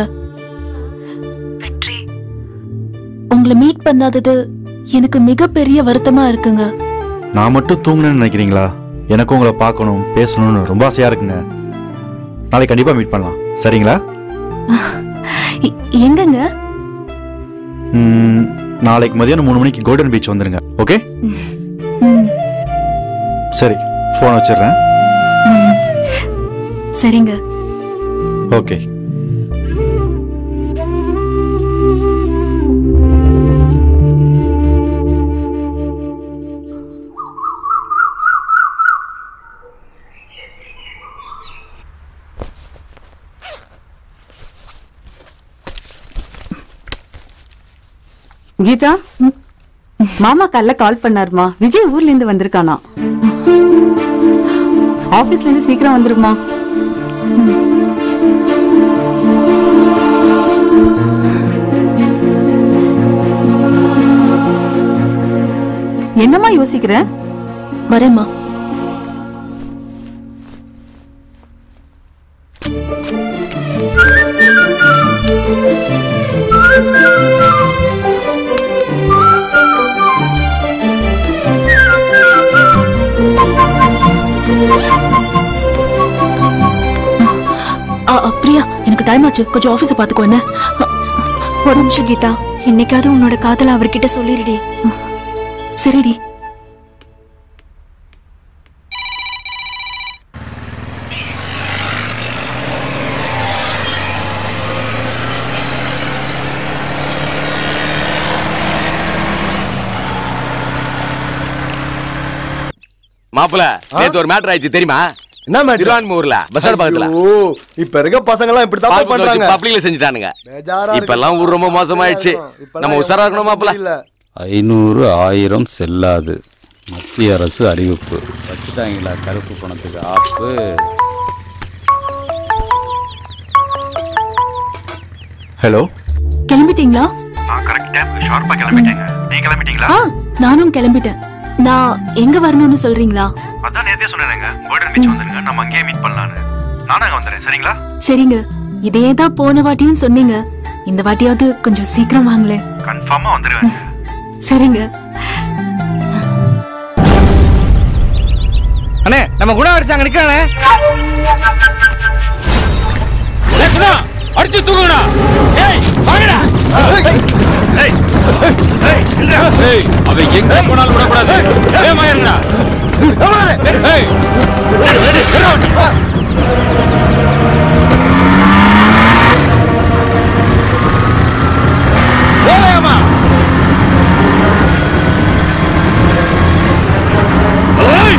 உங்களை மீட் பண்ணாதது எனக்கு மிகப்பெரிய வருத்தமா இருக்குங்க நான் மட்டும் தூங்கணும்னு நினைக்கிறீங்களா எனக்கும் உங்களை பார்க்கணும் பேசணும்னு ரொம்ப ஆசையா இருக்குங்க நாளைக்கு கண்டிப்பா மீட் பண்ணலாம் சரிங்களா எ- எங்கங்க ம், நாளைக்கு மதியானம் மூணு மணிக்கு கோல்டன் பீச் வந்துருங்க ஓகே ம், சரி ஃபோன் வச்சிடுறேன் ம். சரிங்க ஓகே கீதா மாமா காலைல கால் பண்ணாருமா விஜய் ஊர்ல இருந்து வந்திருக்கானா ஆபீஸ்ல இருந்து சீக்கிரம் வந்துருமா என்னம்மா யோசிக்கிற வரேம்மா ஆ, ஆ, பிரியா எனக்கு டைம் ஆச்சு கொஞ்சம் ஆபீஸ் பாத்துக்கோ என்ன ஒரு நிமிஷம் கீதா என்னைக்காவது உன்னோட காதல அவர்கிட்ட சொல்லிருடி சரிடி மாப்பிள நேத்து ஒரு மேட்டர் ஆயிடுச்சு தெரியுமா என்ன மேட்டர் திருவான்மூர்ல பஸ் ஸ்டாண்ட் பக்கத்துல இப்ப இருக்க பசங்க எல்லாம் இப்படி பால் தான் பக்கம் வச்சு பண்றாங்க பப்ளிக்ல செஞ்சுட்டானுங்க பேஜாரா இப்ப எல்லாம் ஊர் ரொம்ப மோசமாயிடுச்சு நம்ம உஷாரா இருக்கணும் மாப்பிள ஐநூறு ஆயிரம் செல்லாது மத்திய அரசு அறிவிப்பு வச்சுட்டாங்களா கருப்பு பணத்துக்கு ஆப்பு ஹலோ கிளம்பிட்டீங்களா கரெக்ட் டைம் ஷார்ப்பா கிளம்பிட்டேங்க நீ கிளம்பிட்டீங்களா ஆ நானும் கிளம்பிட்டேன் நான் எங்க வரணும்னு சொல்றீங்களா அதான் நேத்தே சொன்னேங்க கோல்டன் பீச் வந்துருங்க நம்ம அங்கேயே மீட் பண்ணலான்னு நானும் அங்க வந்துடுறேன் சரிங்களா சரிங்க இதே தான் போன வாட்டியும் சொன்னீங்க இந்த வாட்டியாவது கொஞ்சம் சீக்கிரம் வாங்களேன் கன்ஃபார்மா வந்துருவேன் சரிங்க அண்ணே நம்ம குணம் அடிச்சாங்க நிக்கிறானே ஏய், குணா, அடிச்சு தூக்குடா ஏய் வாங்கடா ஏய் ஏய் அவன் எங்க போனாலும் விடக்கூடாது ஏய் மாயருடா ஏய் போவேமா ஏய்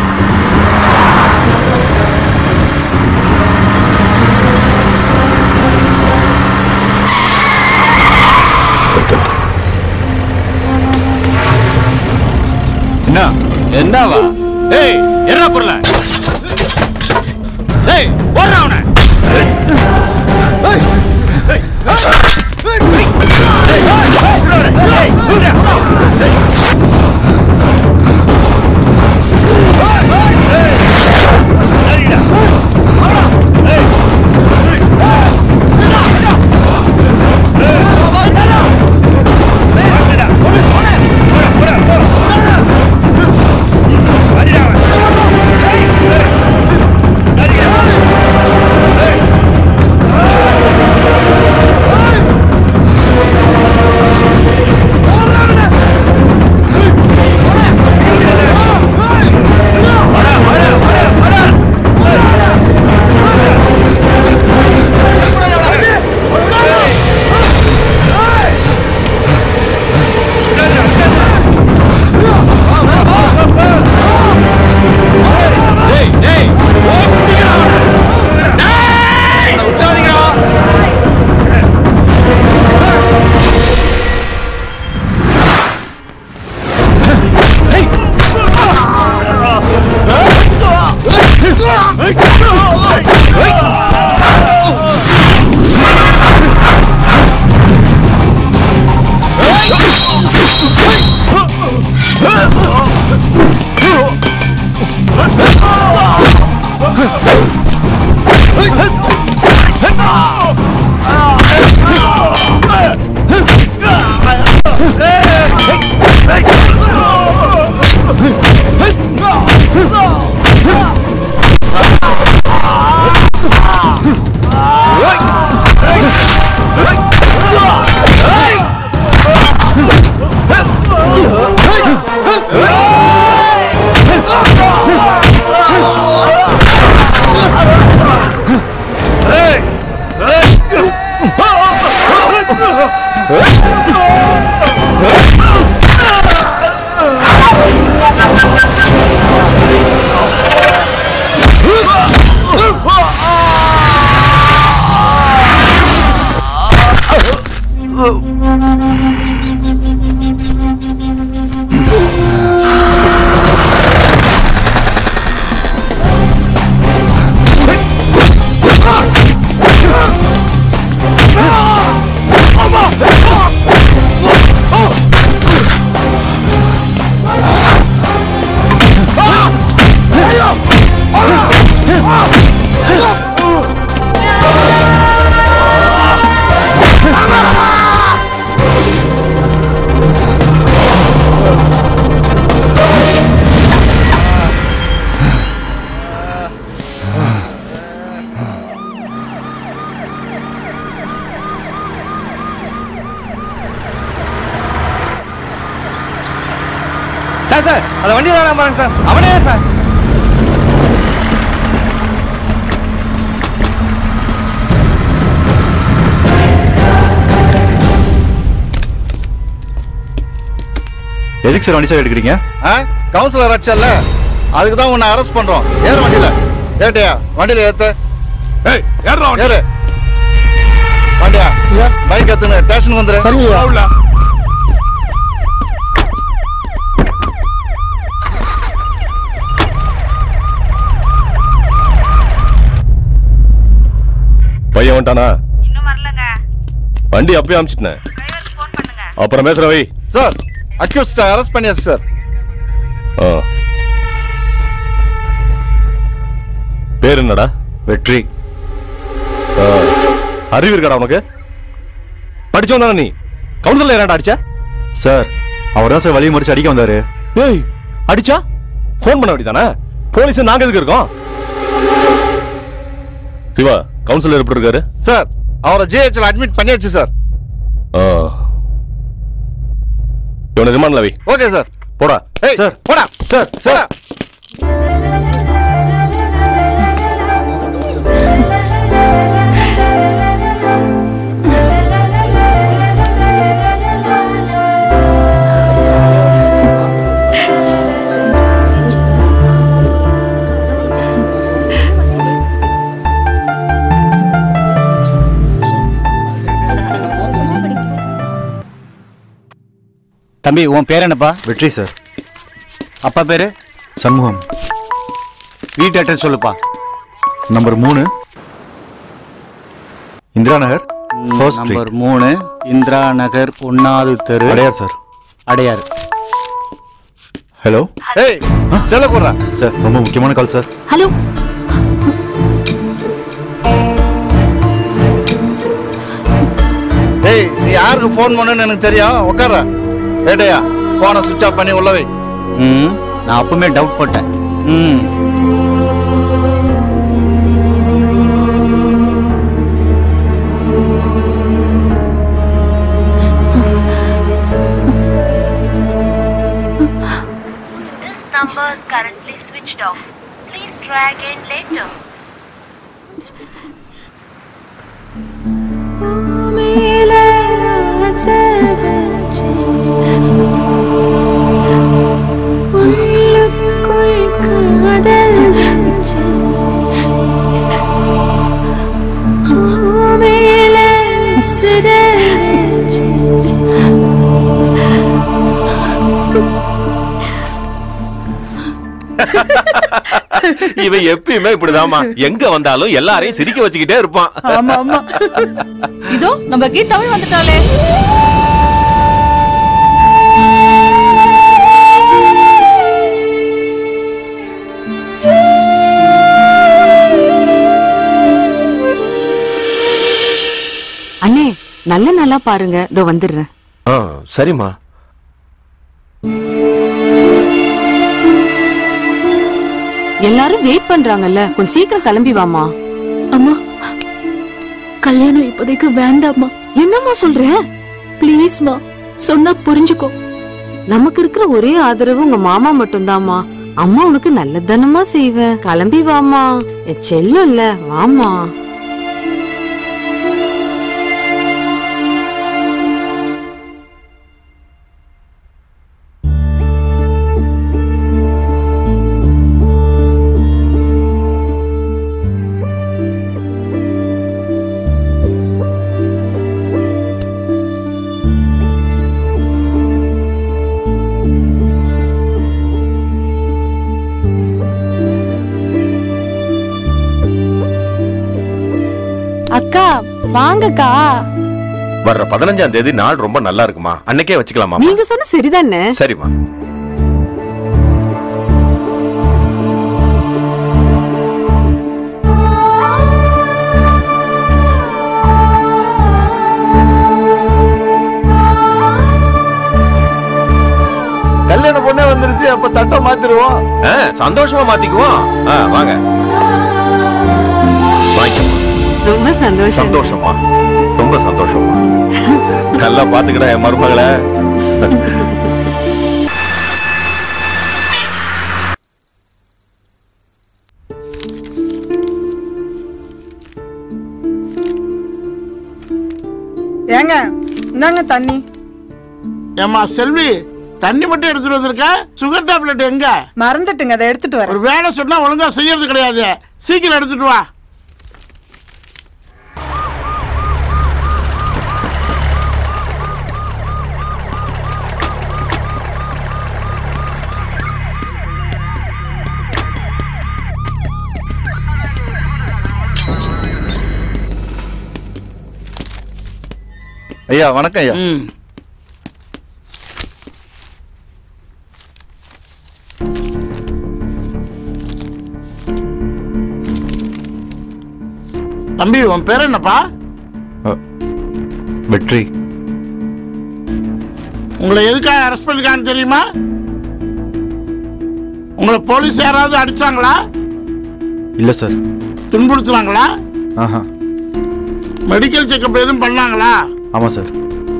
என்ன என்னவா ஏய் என்ன பொருள ஏய் ஓடுறா அவனை ஏய் சார் சார் அந்த வண்டி வரான் பாருங்க சார் அவனே சார் எதுக்கு சார் வண்டி சார் எடுக்கிறீங்க கவுன்சிலர் அடிச்சல்ல அதுக்கு தான் உன்னை அரெஸ்ட் பண்றோம் ஏறு வண்டியில ஏட்டையா வண்டியில ஏத்து ஏய் ஏறுறா ஏறு வண்டியா பைக் ஏத்துன ஸ்டேஷனுக்கு வந்துரு சரிங்க பையன் வந்துட்டானா வண்டி அப்பயே அமிச்சிட்டேன் அப்புறம் பேசுற வை சார் அக்யூஸ்ட் அரெஸ்ட் பண்ணியாச்சு சார் ஆ. பேர் என்னடா வெற்றி ஆ. அறிவு இருக்காடா உனக்கு படிச்சவன் தானே நீ கவுன்சிலர் ஏன்டா அடிச்ச சார் அவர் தான் சார் வழியை முடிச்சு அடிக்க வந்தாரு ஏய் அடிச்சா ஃபோன் பண்ண வேண்டியதானே போலீஸ் நாங்க எதுக்கு இருக்கோம் சிவா கவுன்சிலர் எப்படி இருக்காரு சார் அவரை ஜிஹெச்ல அட்மிட் பண்ணியாச்சு சார் ஆ. இவனை ரிமாண்ட்ல வை ஓகே சார் போடா ஏய் சார் போடா சார் போடா தம்பி உன் பேர் என்னப்பா வெற்றி சார் அப்பா பேரு சண்முகம் வீட்டு அட்ரஸ் சொல்லுப்பா நம்பர் மூணு இந்திரா நகர் ஃபர்ஸ்ட் நம்பர் மூணு இந்திரா நகர் ஒன்னாவது தெரு அடையார் சார் அடையார் ஹலோ ஏய் செல்ல போடுறா சார் ரொம்ப முக்கியமான கால் சார் ஹலோ ஏய் நீ யாருக்கு ஃபோன் பண்ணணும்னு எனக்கு தெரியும் உட்கார ஏட்டையா போனை சுவிட்ச் ஆஃப் பண்ணி உள்ளவை ம் நான் அப்பவுமே டவுட் போட்டேன் ம் This number is currently switched off. Please try again later. இவன் எப்பயுமே இப்படிதாம்மா எங்க வந்தாலும் எல்லாரையும் சிரிக்க வச்சுக்கிட்டே இருப்பான் ஆமா ஆமா இதோ நம்ம கீதாவே வந்துட்டாளே நல்ல நாளா பாருங்க இதோ வந்துடுறேன் ஆ சரிம்மா எல்லாரும் வெயிட் பண்றாங்கல்ல கொஞ்சம் சீக்கிரம் கிளம்பி வாமா அம்மா கல்யாணம் இப்போதைக்கு வேண்டாம்மா என்னம்மா சொல்ற ப்ளீஸ்மா சொன்னா புரிஞ்சுக்கோ நமக்கு இருக்கிற ஒரே ஆதரவு உங்க மாமா மட்டும்தாம்மா அம்மா உனக்கு நல்லதானமா செய்வேன் கிளம்பி வாமா என் செல்லம் இல்ல வாமா அக்கா வாங்கக்கா வர்ற பதினஞ்சாம் தேதி நாள் ரொம்ப நல்லா இருக்குமா அன்னைக்கே வச்சுக்கலாமா நீங்க சொன்ன சரிதானே சரிம்மா கல்யாண பொண்ணே வந்துருச்சு அப்ப தட்டை மாத்திருவோம் ஆ, சந்தோஷமா மாத்திக்குவோம் ஆ, வாங்க வாங்கிக்கம்மா ரொம்ப சந்தோஷம் சந்தோஷமா ரொம்ப சந்தோஷமா நல்லா பாத்துக்கடா என் மருமகளை ஏங்க இந்தாங்க தண்ணி ஏமா செல்வி தண்ணி மட்டும் எடுத்துட்டு வந்திருக்க சுகர் டேப்லெட் எங்க மறந்துட்டுங்க அதை எடுத்துட்டு வரேன் ஒரு வேலை சொன்னா ஒழுங்கா செய்யறது கிடையாது சீக்கிரம் எடுத்துட்டு வா ஐயா வணக்கம் ஐயா தம்பி உன் பேர் என்னப்பா வெற்றி உங்களை எதுக்காக அரெஸ்ட் பண்ணிருக்கான்னு தெரியுமா உங்களை போலீஸ் யாராவது அடிச்சாங்களா இல்லை சார் துன்புறுத்துறாங்களா ஆஹா மெடிக்கல் செக்கப் எதுவும் பண்ணாங்களா ஆமாம் சார்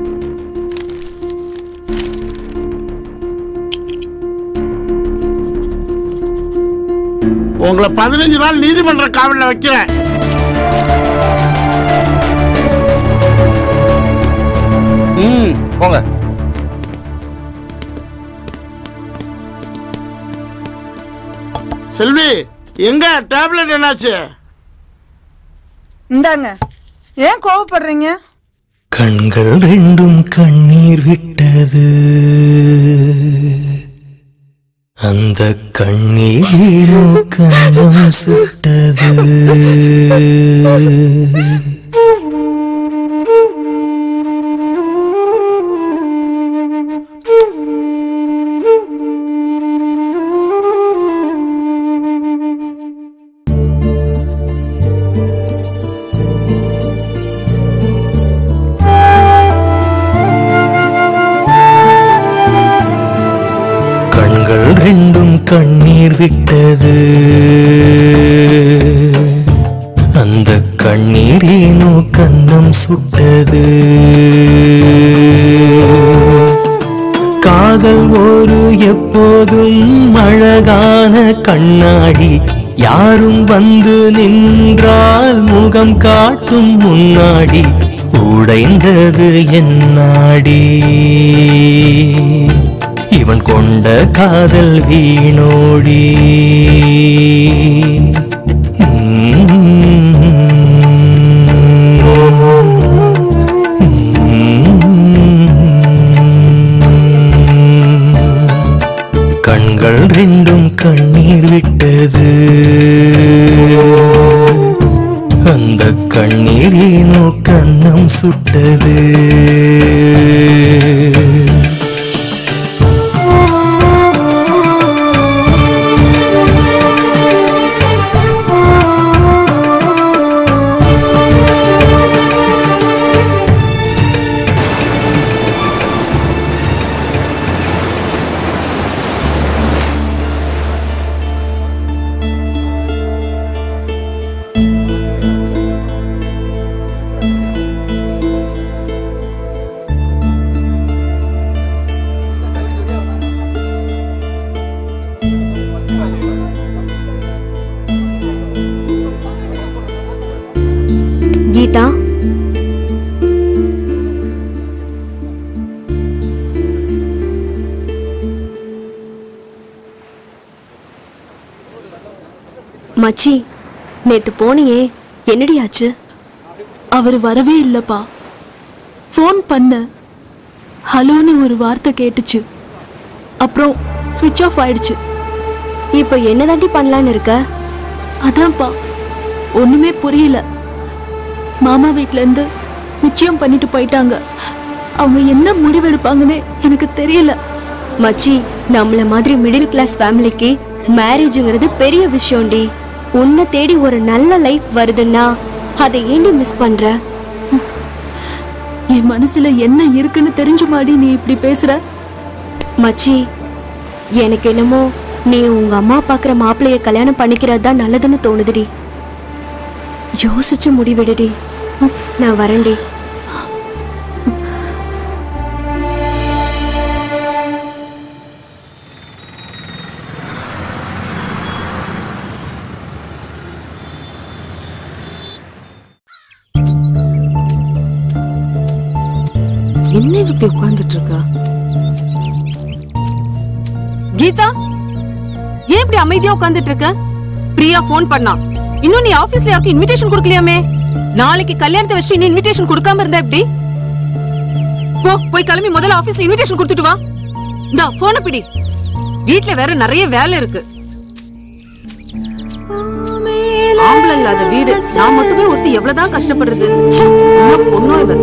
உங்களை பதினஞ்சு நாள் நீதிமன்ற காவலில் வைக்கிறேன் ம் போங்க செல்வி எங்க டேப்லெட் என்னாச்சு இந்தாங்க ஏன் கோவப்படுறீங்க கண்கள் ரெண்டும் கண்ணீர் விட்டது அந்த கண்ணீரோ கண்ணம் சுட்டது கண்கள் ரெண்டும் கண்ணீர் விட்டது அந்த கண்ணீர் ஏனோ கண்ணம் சுட்டது காதல் ஒரு எப்போதும் அழகான கண்ணாடி யாரும் வந்து நின்றால் முகம் காட்டும் முன்னாடி உடைந்தது என்னாடி இவன் கொண்ட காதல் வீணோடி கண்கள் ரெண்டும் கண்ணீர் விட்டது அந்த கண்ணீர் ஏனோ கண்ணம் சுட்டது மச்சி நேத்து போனியே என்னடி ஆச்சு அவர் வரவே இல்லப்பா ஃபோன் பண்ண ஹலோன்னு ஒரு வார்த்தை கேட்டுச்சு அப்புறம் ஸ்விட்ச் ஆஃப் ஆயிடுச்சு இப்போ என்னதாண்டி பண்ணலான்னு இருக்க அதான்ப்பா ஒண்ணுமே புரியல மாமா வீட்ல இருந்து நிச்சயம் பண்ணிட்டு போயிட்டாங்க அவங்க என்ன முடிவெடுப்பாங்கன்னு எனக்கு தெரியல மச்சி நம்மள மாதிரி மிடில் கிளாஸ் ஃபேமிலிக்கு மேரேஜ்ங்கிறது பெரிய விஷயம்டி உன்னை தேடி ஒரு நல்ல லைஃப் வருதுன்னா அதை ஏண்டி மிஸ் பண்ற என் மனசுல என்ன இருக்குன்னு தெரிஞ்சுமாடி நீ இப்படி பேசுற மச்சி எனக்கு என்னமோ நீ உங்க அம்மா பாக்குற மாப்பிள்ளைய கல்யாணம் பண்ணிக்கிறது தான் நல்லதுன்னு தோணுதுடி யோசிச்சு முடிவெடுடி நான் வரேன்டி என்ன இவ இப்படி உட்கார்ந்துட்டு இருக்கா கீதா ஏன் இப்படி அமைதியா உட்கார்ந்துட்டு இருக்க பிரியா ஃபோன் பண்ணா இன்னும் நீ ஆபீஸ்ல யாருக்கும் இன்விடேஷன் கொடுக்கலையாமே நாளைக்கு கல்யாணத்தை வச்சு இன்னும் இன்விடேஷன் கொடுக்காம இருந்தா எப்படி போ போய் கிளம்பி முதல்ல ஆபீஸ்ல இன்விடேஷன் கொடுத்துட்டு வா இந்தா போன பிடி வீட்ல வேற நிறைய வேலை இருக்கு ஆம்பளை இல்லாத வீடு நான் மட்டுமே ஒருத்தி எவ்வளவுதான் கஷ்டப்படுறது ச்சே, என்ன பொண்ணோ இவ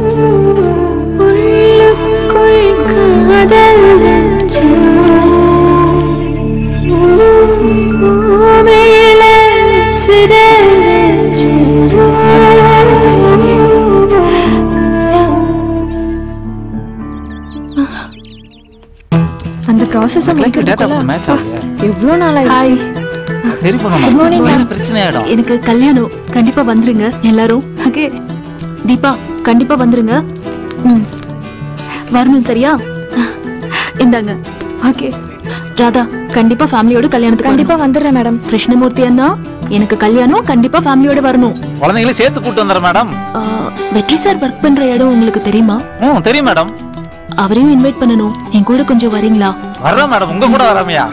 அந்த ப்ராசஸ் டேட்டா மேட்ச் ஆகலையா எவ்வளோ நாள் ஆயிடுச்சு சரி Good morning, பண்ணணும் ma'am. பிரச்சனை ஆயிடும் எனக்கு கல்யாணம் கண்டிப்பா வந்துருங்க எல்லாரும் ஓகே தீபா கண்டிப்பா வந்துருங்க ம் வரணும் சரியா இந்தாங்க ஓகே ராதா கண்டிப்பா ஃபேமிலியோட கல்யாணத்துக்கு கண்டிப்பா வந்துடுறேன் மேடம் கிருஷ்ணமூர்த்தி அண்ணா எனக்கு கல்யாணம் கண்டிப்பா ஃபேமிலியோட வரணும் குழந்தைங்களே சேர்த்து கூட்டு வந்துடுறேன் மேடம் ஆ, வெற்றி சார் ஒர்க் பண்ற இடம் உங்களுக்கு தெரியுமா ம் தெரியும் மேடம் அவரையும் இன்வைட் பண்ணணும் என் கூட கொஞ்சம் வரீங்களா வர்றேன் மேடம் உங்க கூட வராமையா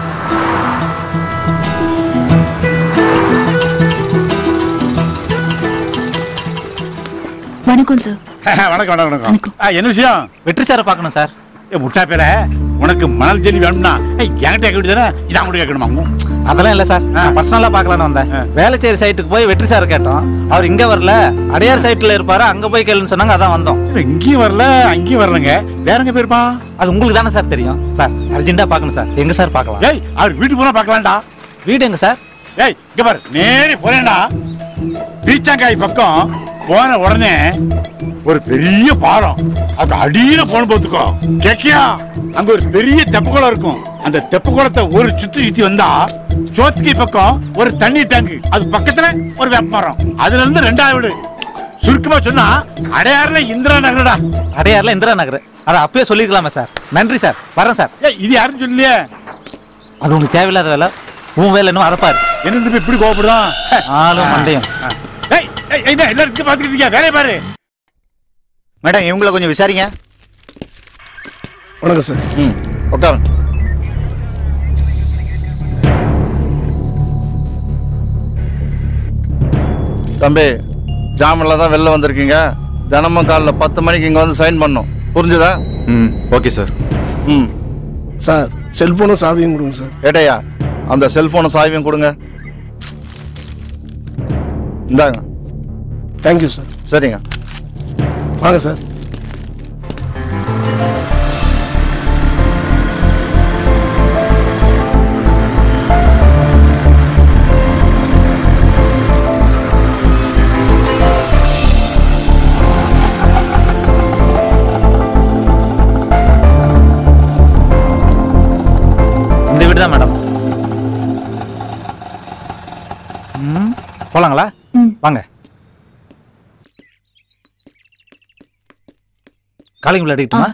வணக்கம் சார் வணக்கம் வணக்கம் வணக்கம் ஆ, என்ன விஷயம் வெற்றி சாரை பார்க்கணும் சார் ஏ முட்டா பேர உனக்கு மணல் ஜெல்லி வேணும்னா ஏய், என்கிட்ட கேட்க வேண்டியதானே இதான் கூட கேட்கணுமா அதெல்லாம் இல்ல சார் நான் பர்சனலா பார்க்கலாம்னு வந்தேன் வேலைச்சேரி சைட்டுக்கு போய் வெற்றி சார் கேட்டோம் அவர் இங்க வரல அடையார் சைட்ல இருப்பாரு அங்க போய் கேளுன்னு சொன்னாங்க அதான் வந்தோம் இங்கேயும் வரல அங்கேயும் வரலங்க வேற எங்க போயிருப்பான் அது உங்களுக்கு தானே சார் தெரியும் சார் அர்ஜென்ட்டா பார்க்கணும் சார் எங்க சார் பார்க்கலாம் ஏய் அவர் வீட்டுக்கு போனா பார்க்கலாம்டா வீடு எங்க சார் ஏய் இங்க பாரு நேரே போறேன்டா பீச்சாங்காய் பக்கம் போன உடனே ஒரு பெரிய பாலம் அது அடியில போன போத்துக்கோ கேக்கியா அங்க ஒரு பெரிய தெப்பக்குளம் இருக்கும் அந்த தெப்பக்குளத்தை ஒரு சுத்தி சுத்தி வந்தா சோத்துக்கை பக்கம் ஒரு தண்ணி டேங்க் அது பக்கத்துல ஒரு வேப்ப மரம் அதுல இருந்து ரெண்டாவது வீடு சுருக்கமா சொன்னா அடையாறுல இந்திரா நகரடா அடையார்ல இந்திரா நகர் அதை அப்பயே சொல்லிருக்கலாமா சார் நன்றி சார் வரேன் சார் ஏய் இது யாரும் சொல்லலையே அது உங்களுக்கு தேவையில்லாத வேலை உன் வேலை இன்னும் அரப்பாரு என்ன இப்ப இப்படி கோவப்படுதான் ஆளும் மண்டையும் ஏய் ஏய், என்ன எல்லாரும் இங்க பாத்துக்கிட்டு இருக்கியா வேலையை பாரு மேடம் இவங்கள கொஞ்சம் விசாரிங்க வணக்கம் சார் ம் உட்காருங்க தம்பி ஜாமன்ல தான் வெளில வந்திருக்கீங்க தினமும் காலைல பத்து மணிக்கு இங்க வந்து சைன் பண்ணும் புரிஞ்சுதா ம் ஓகே சார் ம் சார் செல்போனும் சாவியும் கொடுங்க சார் ஏட்டையா அந்த செல்போனை சாவியும் கொடுங்க இந்தாங்க தேங்க்யூ சார் சரிங்க வாங்க சார் இந்த வீடு தான் மேடம் ம், போலாங்களா வாங்க காலிங் பில் அடிக்கட்டுமா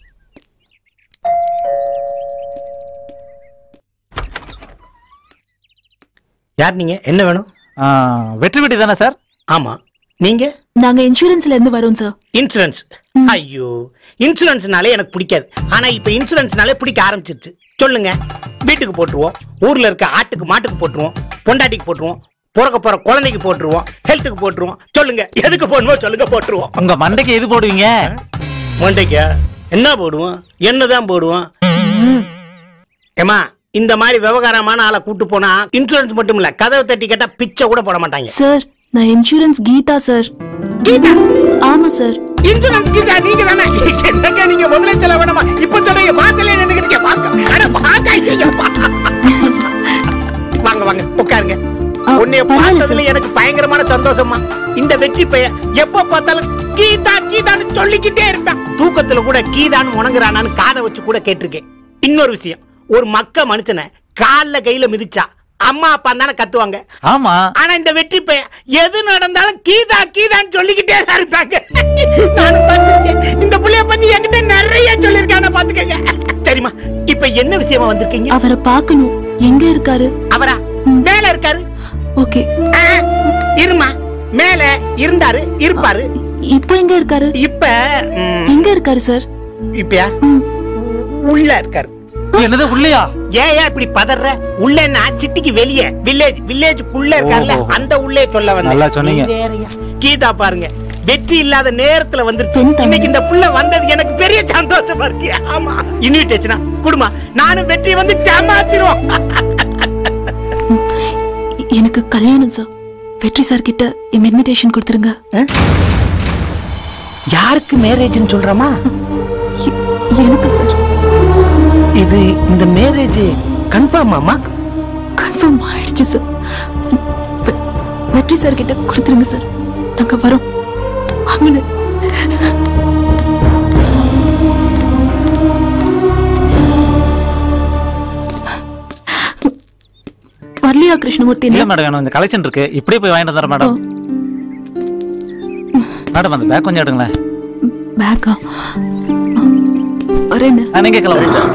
யார் நீங்க என்ன வேணும் ஆ, வெற்றி வெட்டி தானே சார் ஆமா நீங்க நாங்க இன்சூரன்ஸ்ல இருந்து வரோம் சார் இன்சூரன்ஸ் ஐயோ இன்சூரன்ஸ்னாலே எனக்கு பிடிக்காது ஆனா இப்ப இன்சூரன்ஸ்னாலே பிடிக்க ஆரம்பிச்சிருச்சு சொல்லுங்க வீட்டுக்கு போட்டுருவோம் ஊர்ல இருக்க ஆட்டுக்கு மாட்டுக்கு போட்டுருவோம் பொண்டாட்டிக்கு போட்டுருவோம் பிறக்க போற குழந்தைக்கு போட்டுருவோம் ஹெல்த்துக்கு போட்டுருவோம் சொல்லுங்க எதுக்கு போடணுமோ சொல்லுங்க போட்டுருவோம் உங்க மண்டைக்கு எது போடுவீங்க மண்டைக்கா என்ன போடுவோம் என்னதான் போடுவோம் ஏமா இந்த மாதிரி விவகாரமான ஆளை கூட்டு போனா இன்சூரன்ஸ் மட்டும் இல்ல கதவை தட்டி கேட்டா பிச்சை கூட போட மாட்டாங்க சார் நான் இன்சூரன்ஸ் கீதா சார் கீதா ஆமா சார் இன்சூரன்ஸ் கீதா நீங்க தானே என்னங்க நீங்க முதல்ல சொல்ல வேணாமா இப்ப சொல்றீங்க வாசல்ல நின்னுக்கிட்டு வாங்க அட வாங்க ஐயோ, வா. வாங்க வாங்க உட்காருங்க உன்னைய பார்த்ததுல எனக்கு பயங்கரமான சந்தோஷமா இந்த வெற்றி பையன் எப்ப பார்த்தாலும் கீதா கீதான்னு சொல்லிக்கிட்டே இருப்பான் தூக்கத்துல கூட கீதான்னு உணங்குறானான்னு காதை வச்சு கூட கேட்டிருக்கேன் இன்னொரு விஷயம் ஒரு மக்க மனுஷனை கால்ல கையில மிதிச்சா அம்மா அப்பா தானே கத்துவாங்க ஆமா ஆனா இந்த வெற்றி பையன் எது நடந்தாலும் கீதா கீதான்னு சொல்லிக்கிட்டே தான் இருப்பாங்க நானும் பார்த்திருக்கேன். இந்த புள்ளைய பத்தி என்கிட்ட நிறைய சொல்லிருக்கான பாத்துக்கங்க சரிம்மா இப்ப என்ன விஷயமா வந்திருக்கீங்க அவரை பார்க்கணும் எங்க இருக்காரு அவரா மேல இருக்காரு ஓகே இருமா மேல இருந்தாரு இருப்பாரு இப்போ எங்க இருக்காரு இப்ப எங்க இருக்காரு சார் இப்பயா உள்ள இருக்காரு என்னது உள்ளயா ஏன் ஏன் இப்படி பதற உள்ளன்னா சிட்டிக்கு வெளியே வில்லேஜ் வில்லேஜுக்குள்ள இருக்கார்ல ஓஹோ. அந்த உள்ளே சொல்ல வந்தேன் நல்லா சொன்னீங்க. நீ வேறயா? கீதா பாருங்க வெற்றி இல்லாத நேரத்துல வந்துருச்சு இன்னைக்கு இந்த புள்ள வந்தது எனக்கு பெரிய சந்தோஷமா இருக்கு ஆமா இன்விடேஷனா குடுமா நானும் வெற்றி வந்து ஜமாச்சிருவோம் எனக்கு கல்யாணம் சார் வெற்றி சார் கிட்ட இந்த இன்விடேஷன் கொடுத்துருங்க யாருக்கு மேரேஜ்னு சொல்றமா எனக்கு சார் இது இந்த மேரேஜ் கன்ஃபார்ம் ஆமா கன்ஃபார்ம் ஆயிடுச்சு சார் வெ- வெற்றி சார் கிட்ட கொடுத்துருங்க சார் நாங்க வரோம் வாங்க வரலையா கிருஷ்ணமூர்த்தி இல்ல மேடம் எனக்கு இந்த கலெக்ஷன் இருக்கு இப்படியே போய் வாங்கிட்டு வந்துடுறேன் மேடம் மேடம் அந்த பேக் கொஞ்சம் எடுங்களேன் பேக்கா வரேன்னு ஆ, நீங்க கிளம்புங்க சார்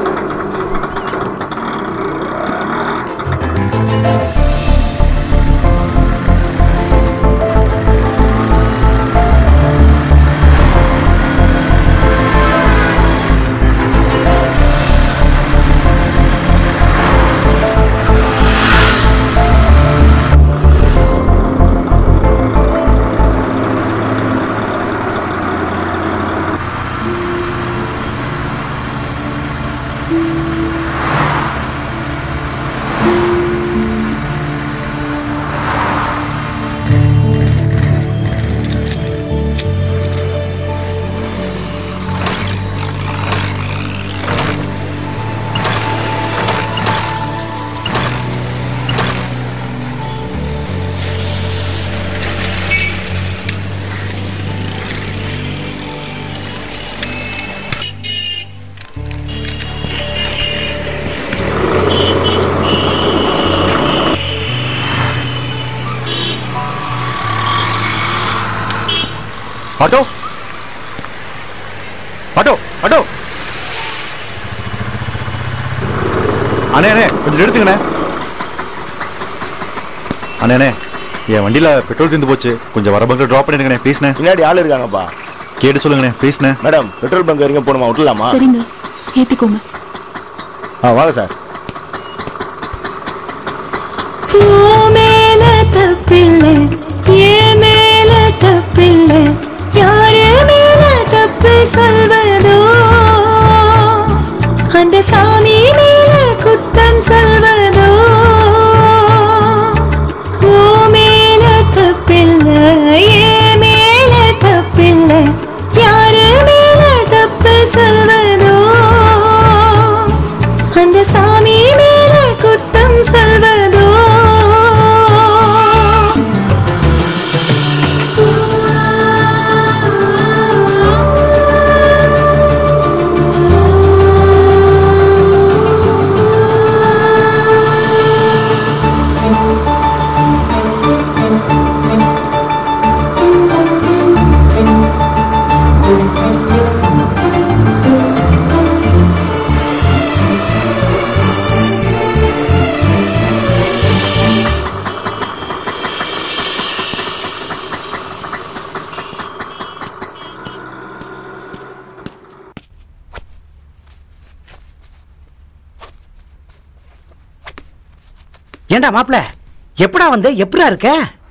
ஆட்டோ ஆட்டோ ஆட்டோ அண்ணே அண்ணே கொஞ்சம் எடுத்துங்கண்ணே அண்ணே அண்ணே என் வண்டியில பெட்ரோல் தீர்ந்து போச்சு கொஞ்சம் வர பங்க்ல ட்ராப் பண்ணிருங்கண்ணே ப்ளீஸ்ண்ணே பின்னாடி ஆள் இருக்காங்கப்பா கேட்டு சொல்லுங்கண்ணே ப்ளீஸ்ண்ணே மேடம் பெட்ரோல் பங்க் வரைக்கும் போகணுமா விட்டுலாமா சரிங்க ஏத்திக்கோங்க ஆ வாங்க சார் மேல தப்பில்லை ஏன் மேல தப்பில்லை யாரு மேல தப்பு சொல்வதோ அந்த சாமி மேல குத்தம் சொல்வதோ ஓ மேல தப்பில்லை ஏன் மேல தப்பில்லை யாரு மேல தப்பு சொல்வதோ அந்த சாமி மேல குத்தம் சொல்வதோ ஏண்டா மாப்ள எப்படா வந்த எப்படா இருக்க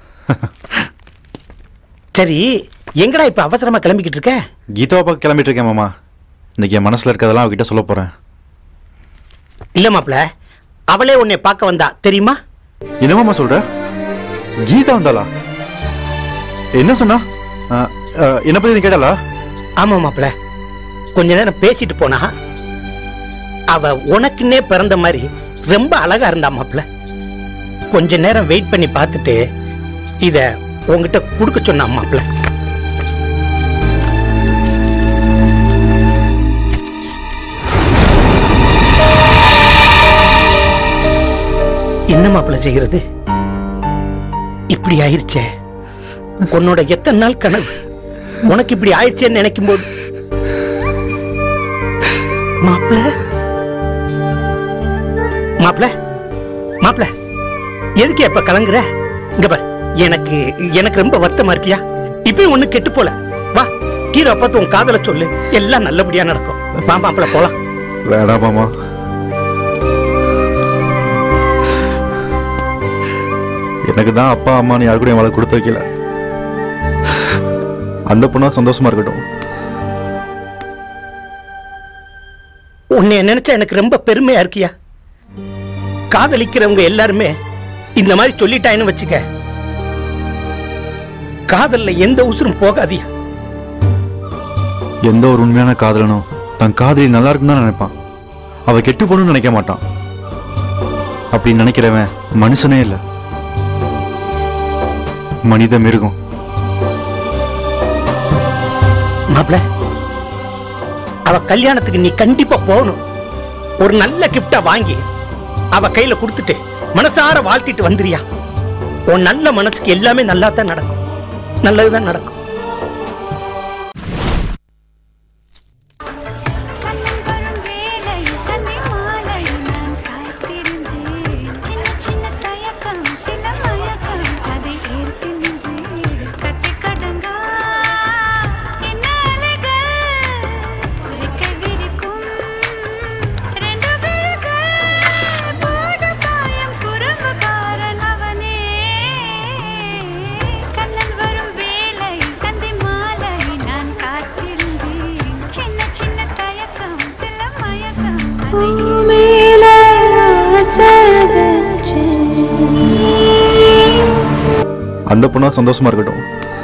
சரி எங்கடா இப்ப அவசரமா கிளம்பிக்கிட்டு இருக்க கீதாவை பார்க்க கிளம்பிட்டு இருக்கேன் மாமா இன்னைக்கு என் மனசில் இருக்கிறதெல்லாம் அவகிட்ட சொல்ல போகிறேன் இல்ல மாப்ள அவளே உன்னை பார்க்க வந்தா தெரியுமா என்ன மாமா சொல்ற கீதா வந்தாளா என்ன சொன்னா ஆ, ஆ, என்ன பத்தி நீ கேட்டாளா ஆமா மாப்ள கொஞ்ச நேரம் பேசிட்டு போனா அவ உனக்குன்னே பிறந்த மாதிரி ரொம்ப அழகா இருந்தா மாப்ள கொஞ்ச நேரம் வெயிட் பண்ணி பார்த்துட்டு இத உன்கிட்ட கொடுக்க சொன்னா மாப்ள என்ன மாப்பிள்ள செய்கிறது இப்படி ஆயிருச்சே உன்னோட எத்தனை நாள் கனவு உனக்கு இப்படி ஆயிடுச்சேன்னு நினைக்கும் போது மாப்பிள்ள மாப்பிள்ள மாப்பிள்ள எதுக்கு எப்ப கலங்குற இங்க பாரு எனக்கு எனக்கு ரொம்ப வருத்தமா இருக்கியா இப்பயும் ஒண்ணு கெட்டு போல வா கீரை பார்த்து உன் காதல சொல்லு எல்லாம் நல்லபடியா நடக்கும் வா மாப்பிள்ள போலாம் வேணாம் மாமா எனக்கு தான் அப்பா அம்மான்னு யாரு கூட அவளை கொடுத்து வைக்கல அந்த பொண்ணா சந்தோஷமா இருக்கட்டும் உன்னை நினைச்சா எனக்கு ரொம்ப பெருமையா இருக்கியா காதலிக்கிறவங்க எல்லாருமே இந்த மாதிரி சொல்லிட்டாயின்னு வச்சுக்க காதல்ல எந்த உசுரும் போகாதியா எந்த ஒரு உண்மையான காதலனும் தன் காதலி நல்லா இருக்குன்னு தான் நினைப்பான் அவ கெட்டு போகணும்னு நினைக்க மாட்டான் அப்படி நினைக்கிறவன் மனுஷனே இல்லை மனித மிருகம் மாப்ள அவ கல்யாணத்துக்கு நீ கண்டிப்பா போகணும் ஒரு நல்ல கிஃப்டா வாங்கி அவ கையில கொடுத்துட்டு மனசார வாழ்த்திட்டு வந்துறியா உன் நல்ல மனசுக்கு எல்லாமே நல்லா தான் நடக்கும் நல்லதுதான் நடக்கும் அந்த பொண்ணா சந்தோஷமா இருக்கட்டும்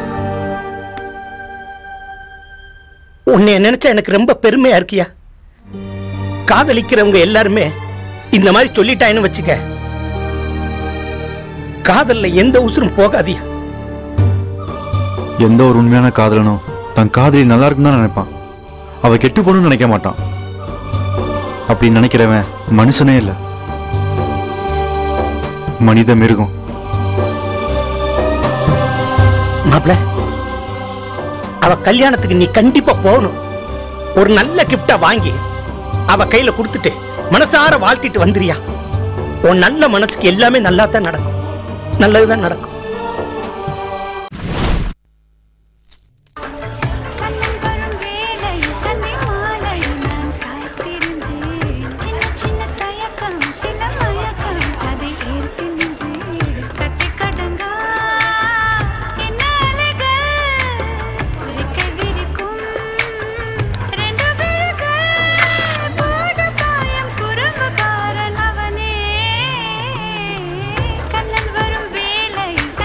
உன்னை நினைச்சா எனக்கு ரொம்ப பெருமையா இருக்கியா காதலிக்கிறவங்க எல்லாருமே இந்த மாதிரி சொல்லிட்டாயின்னு வச்சுக்க காதல்ல எந்த உசுரும் போகாதியா எந்த ஒரு உண்மையான காதலனும் தன் காதலி நல்லா இருக்குன்னு தான் நினைப்பான் அவ கெட்டு போகணும்னு நினைக்க மாட்டான் அப்படி நினைக்கிறவன் மனுஷனே இல்லை மனித மிருகம் மாப்ள அவ கல்யாணத்துக்கு நீ கண்டிப்பா போகணும் ஒரு நல்ல கிஃப்டா வாங்கி அவ கையில கொடுத்துட்டு மனசார வாழ்த்திட்டு வந்துறியா உன் நல்ல மனசுக்கு எல்லாமே நல்லா தான் நடக்கும் நல்லதுதான் நடக்கும் கண்ணன் வரும் வேலை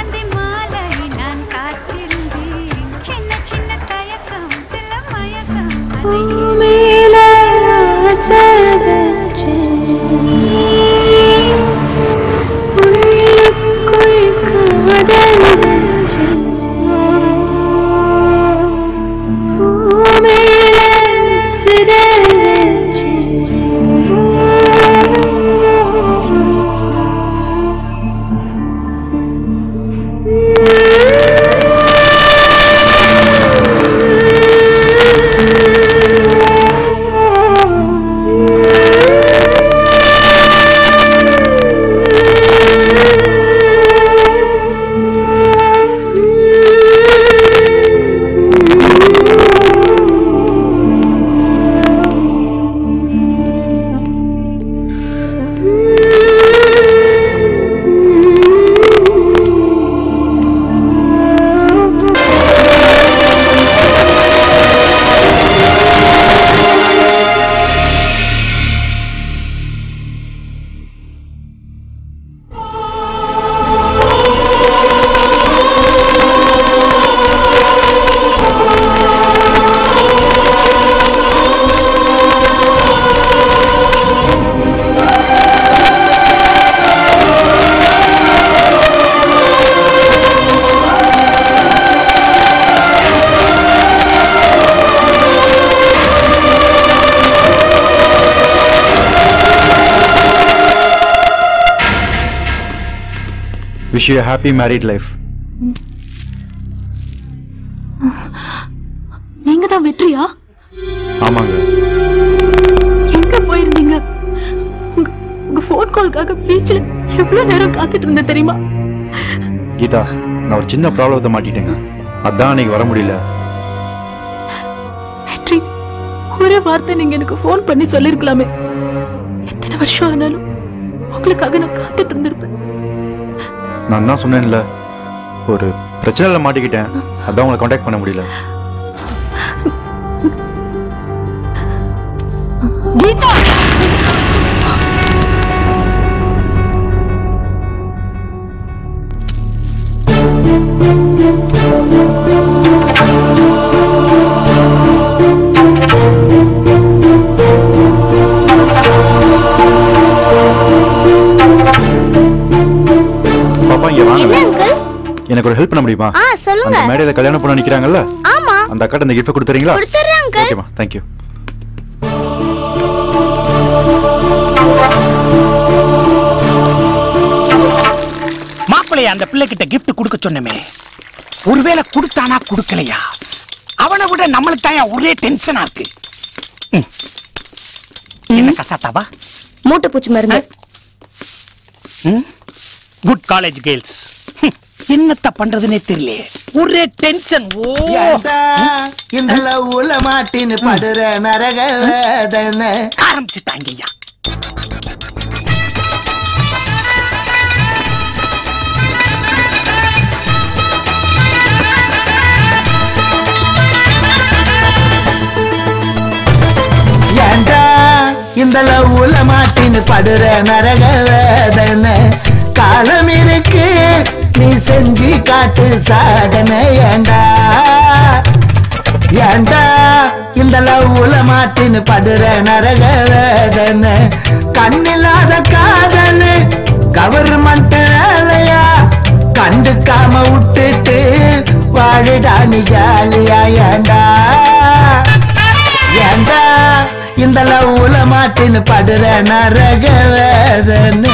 wish you happy married life நீங்க தான் வெற்றியா ஆமாங்க எங்க போயிருந்தீங்க உங்க உங்க ஃபோன் கால்க்காக பீச்ல எவ்வளவு நேரம் காத்துட்டு இருந்தேன் தெரியுமா கீதா நான் ஒரு சின்ன ப்ராப்ளத்தை மாட்டிட்டேங்க அதான் அன்னைக்கு வர முடியல வெற்றி ஒரே வார்த்தை நீங்க எனக்கு ஃபோன் பண்ணி சொல்லிருக்கலாமே எத்தனை வருஷம் ஆனாலும் உங்களுக்காக நான் காத்துட்டு இருந்திருப்பேன் நான் தான் சொன்னேன்ல ஒரு பிரச்சனையில மாட்டிக்கிட்டேன் அதான் உங்களை காண்டாக்ட் பண்ண முடியல கீதா பாப்பா இங்க வாங்க என்ன uncle? எனக்கு ஒரு ஹெல்ப் பண்ண முடியுமா ஆ சொல்லுங்க அந்த மேடையில கல்யாணம் பண்ண நிக்கிறாங்கல்ல ஆமா அந்த அக்காட்ட இந்த கிஃப்ட் கொடுத்துறீங்களா கொடுத்துறேன் uncle. ஓகேமா தேங்க்யூ மாப்பிள்ளைய அந்த பிள்ளைகிட்ட கிஃப்ட் கொடுக்க சொன்னமே ஒருவேளை கொடுத்தானா கொடுக்கலையா அவனை விட நம்மளுக்கு தான் ஒரே டென்ஷனா இருக்கு ம். என்ன கசாட்டாவா மூட்டை பூச்சி மருந்து குட் காலேஜ் கேர்ள்ஸ் என்னத்த பண்றதுனே தெரியல ஒரே டென்ஷன் ஓ இந்த லவ்ல மாட்டின்னு படுற நரக வேதனை ஆரம்பிச்சுட்டாங்க ஐயா ஏண்டா இந்த லவ்ல மாட்டின்னு படுற நரக வேதனை காலம் இருக்கு நீ செஞ்சு காட்டு சாதனை ஏண்டா ஏண்டா இந்த லவ்ல மாட்டின்னு படுற நரக வேதனை கண்ணில்லாத காதல் கவர்மெண்ட் வேலையா கண்டுக்காம விட்டுட்டு வாழுடா நீ ஜாலியா ஏண்டா ஏண்டா இந்த லவ்ல மாட்டின்னு படுற நரக வேதனை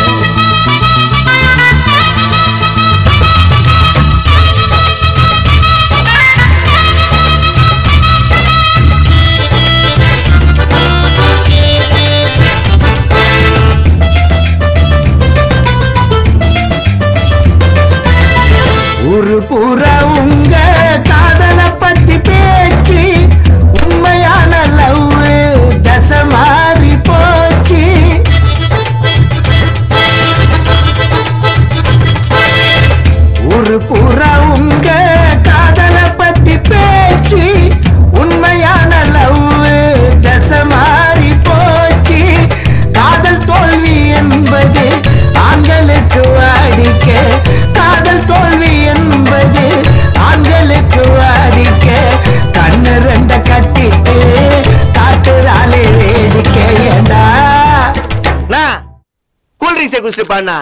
ஊரு பூரா உங்க காதல பத்தி பேச்சு உண்மையான லவ் தசை மாறி போச்சு ஊரு பூரா உங்க காதல பத்தி பேச்சு உண்மையான லவ் தசை மாறி போச்சு காதல் தோல்வி என்பது ஆண்களுக்கு வாடிக்க காதல் தோல்வி என்பது ஆண்களுக்கு வாடிக்க கண்ணு ரெண்ட கட்டிட்டு காட்டுறாலே வேடிக்கை ஏண்டா கூல் ட்ரிங்க்ஸை குடிச்சிட்டு பாண்ணா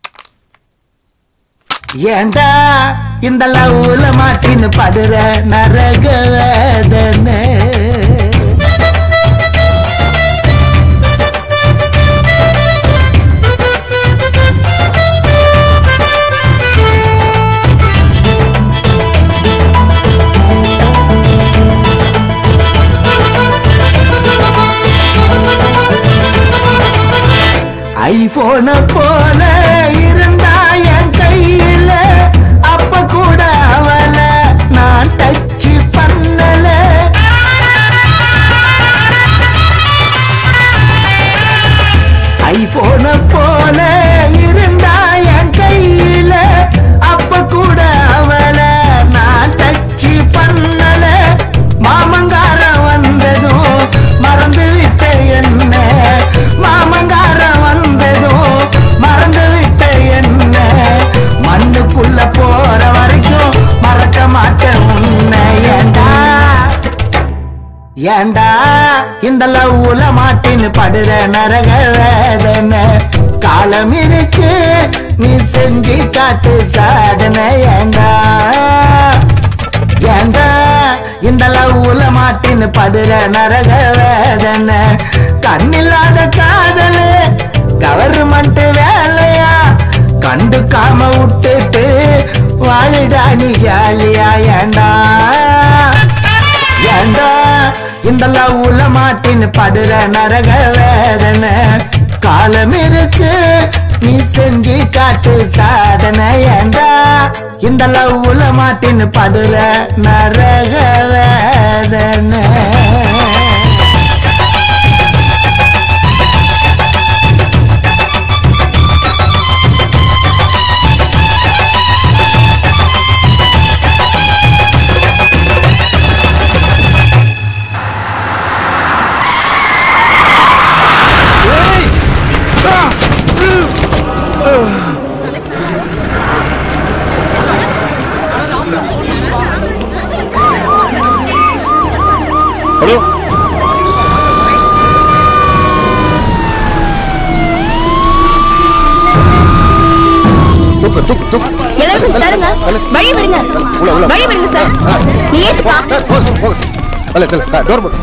ஏண்டா இந்த லவ்ல மாட்டின்னு படுற நரக வேதனை ஐபோன போல இருந்தா என் கையில அப்ப கூட அவள நான் டச் பண்ணல ஐபோன போல இருந்தா என் கையில அப்ப கூட அவள நான் டச் பண்ணல மாமங்கார வந்ததும் மறந்து விட்ட என்ன மாமங்கார வந்ததும் மறந்து விட்ட என்ன மண்ணுக்குள்ள போற வரைக்கும் மறக்க மாட்டேன் உன்னை ஏண்டா ஏண்டா இந்த லவ்ல மாட்டின்னு படுற நரக வேதனை காலம் இருக்கு நீ செஞ்சு காட்டு சாதனை ஏண்டா ஏண்டா இந்த லவ்ல மாட்டின்னு படுற நரக வேதனை கண்ணில்லாத காதல் கவர்மெண்ட் வேலையா கண்டுக்காம விட்டுட்டு வாழுடா நீ ஜாலியா ஏண்டா ஏண்டா இந்த லவ்ல மாட்டின்னு படுற நரக வேதனை காலம் இருக்கு நீ செஞ்சு காட்டு சாதனை ஏண்டா இந்த லவ்ல மாட்டின்னு படுற நரக வேதனை ஹலோ தூக்கு தூக்கு தூக்கு எல்லாருக்கும் தருங்க வழி விடுங்க உள்ள, உள்ள. வழி விடுங்க சார் நீ ஏத்துப்பா தல தல டோர் போடு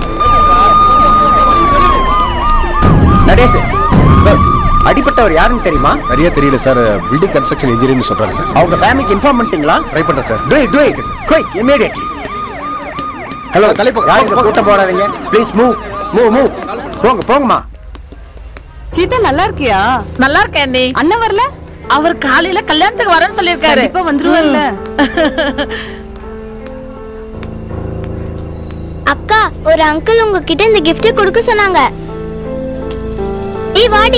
நடேஷ் சார் அடிப்பட்டவர் யாருன்னு தெரியுமா சரியா தெரியல சார் பில்டிங் கன்ஸ்ட்ரக்ஷன் இன்ஜினியர்னு சொல்றாங்க சார் அவங்க ஃபேமிலிக்கு இன்ஃபார்ம் பண்ணிட்டீங்களா ட்ரை பண்றேன் sir do it do it quick immediately hello தலைப்பு யாரும் இங்க கூட்டம் போடாதீங்க ப்ளீஸ் மூவ் மூவ் மூவ் போங்க போங்கம்மா சீதா நல்லா இருக்கியா நல்லா இருக்கேன் அண்ணி அண்ணன் வரல அவர் காலையில கல்யாணத்துக்கு வரேன்னு சொல்லிருக்காரு கண்டிப்பா வந்துருவார்ல அக்கா ஒரு அங்கிள் உங்ககிட்ட இந்த gift கொடுக்க சொன்னாங்க ஏய் வாடி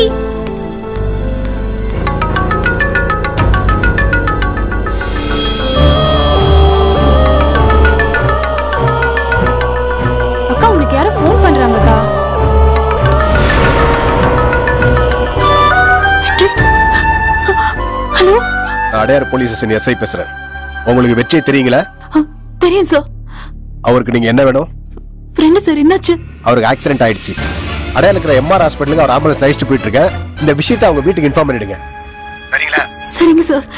அக்கா உனக்கு யாரோ ஃபோன் பண்றாங்கக்கா ஹலோ நான் அடையார் போலீஸ் ஸ்டேஷன் எஸ்ஐ பேசுறேன் உங்களுக்கு வெற்றி தெரியுங்களா தெரியும் சார் அவருக்கு நீங்க என்ன வேணும் ஃப்ரெண்டு சார் என்னாச்சு அவருக்கு ஆக்சிடென்ட் ஆயிடுச்சு அடையாள இருக்கிற எம்ஆர் ஹாஸ்பிட்டலுக்கு அவர் ஆம்புலன்ஸ் அழைச்சிட்டு போயிட்டு இருக்கேன் இந்த விஷயத்தை அவங்க வீட்டுக்கு இன்ஃபார்ம் பண்ணிடுங்க சரிங்களா சரிங்க சார்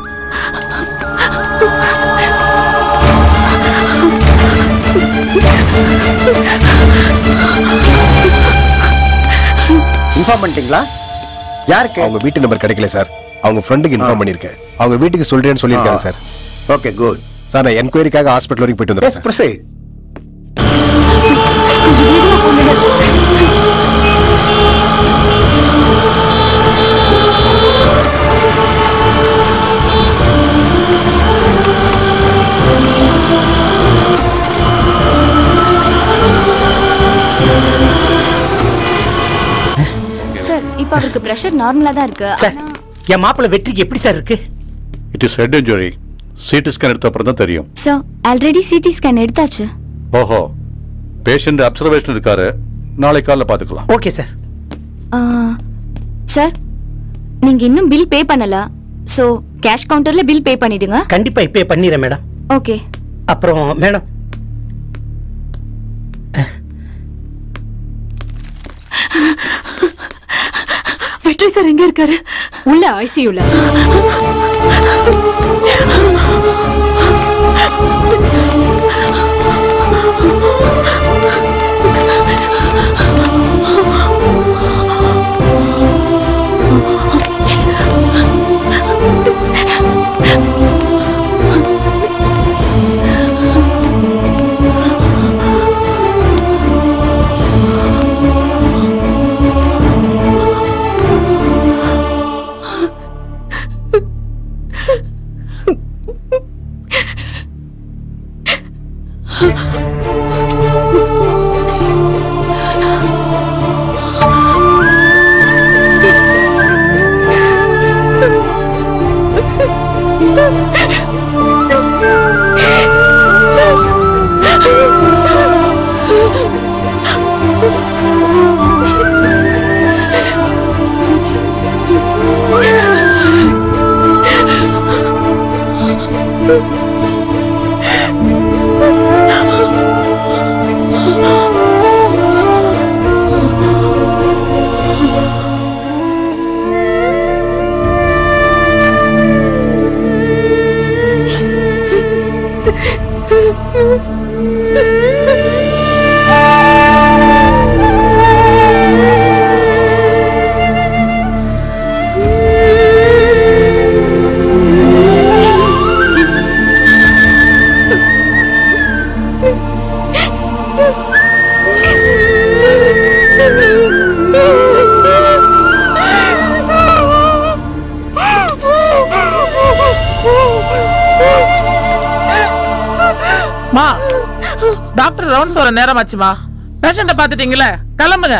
இன்ஃபார்ம் பண்ணிட்டீங்களா யாருக்கு அவங்க வீட்டு நம்பர் கிடைக்கல சார் அவங்க ஃப்ரெண்டுக்கு இன்ஃபார்ம் பண்ணிருக்கேன் அவங்க வீட்டுக்கு சொல்றேன்னு சொல்லியிருக்காங்க சார் ஓகே குட் சார் நான் என்கொயரிக்காக ஹாஸ்பிட்டல் வரைக்கும் போயிட்டு வந்துடுறேன் சார் ப்ரொசீட் கொஞ்சம் வேகமா போங்க சார் இப்போ அவருக்கு பிரஷர் நார்மலா தான் இருக்கு சார் என் மாப்பிள்ளை வெற்றிக்கு எப்படி சார் இருக்கு it is head injury CT scan எடுத்த அப்புறம் தான் தெரியும் சார் ஆல்ரெடி சிடி ஸ்கேன் எடுத்தாச்சு ஓஹோ பேஷண்ட் அப்சர்வேஷன் இருக்காரு நாளை காலைல பாத்துக்கலாம் ஓகே சார் ஆ, சார் நீங்க இன்னும் பில் பே பண்ணல சோ கேஷ் கவுண்டர்ல பில் பே பண்ணிடுங்க கண்டிப்பா இப்பே பண்ணிடுறேன் மேடம் ஓகே அப்புறம் மேடம் வெற்றி சார் எங்க இருக்காரு உள்ள ஐசியூல டாக்டர் ரவுண்ட்ஸ் வர நேரம் ஆச்சுமா பேஷண்ட பாத்துட்டீங்களே கிளம்புங்க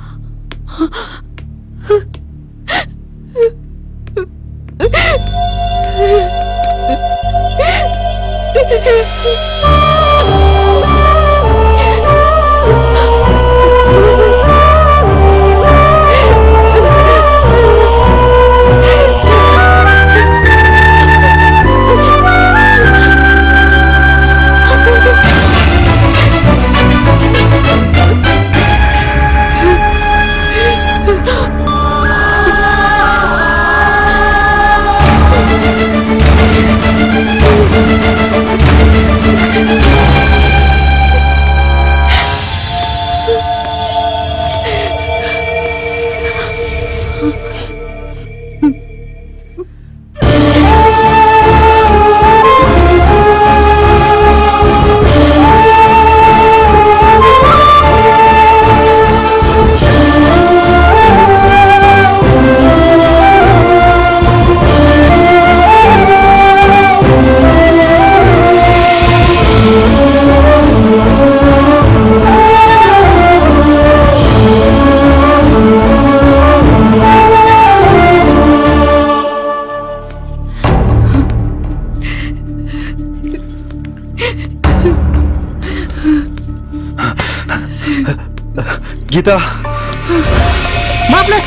கீதா மாப்பிள்ள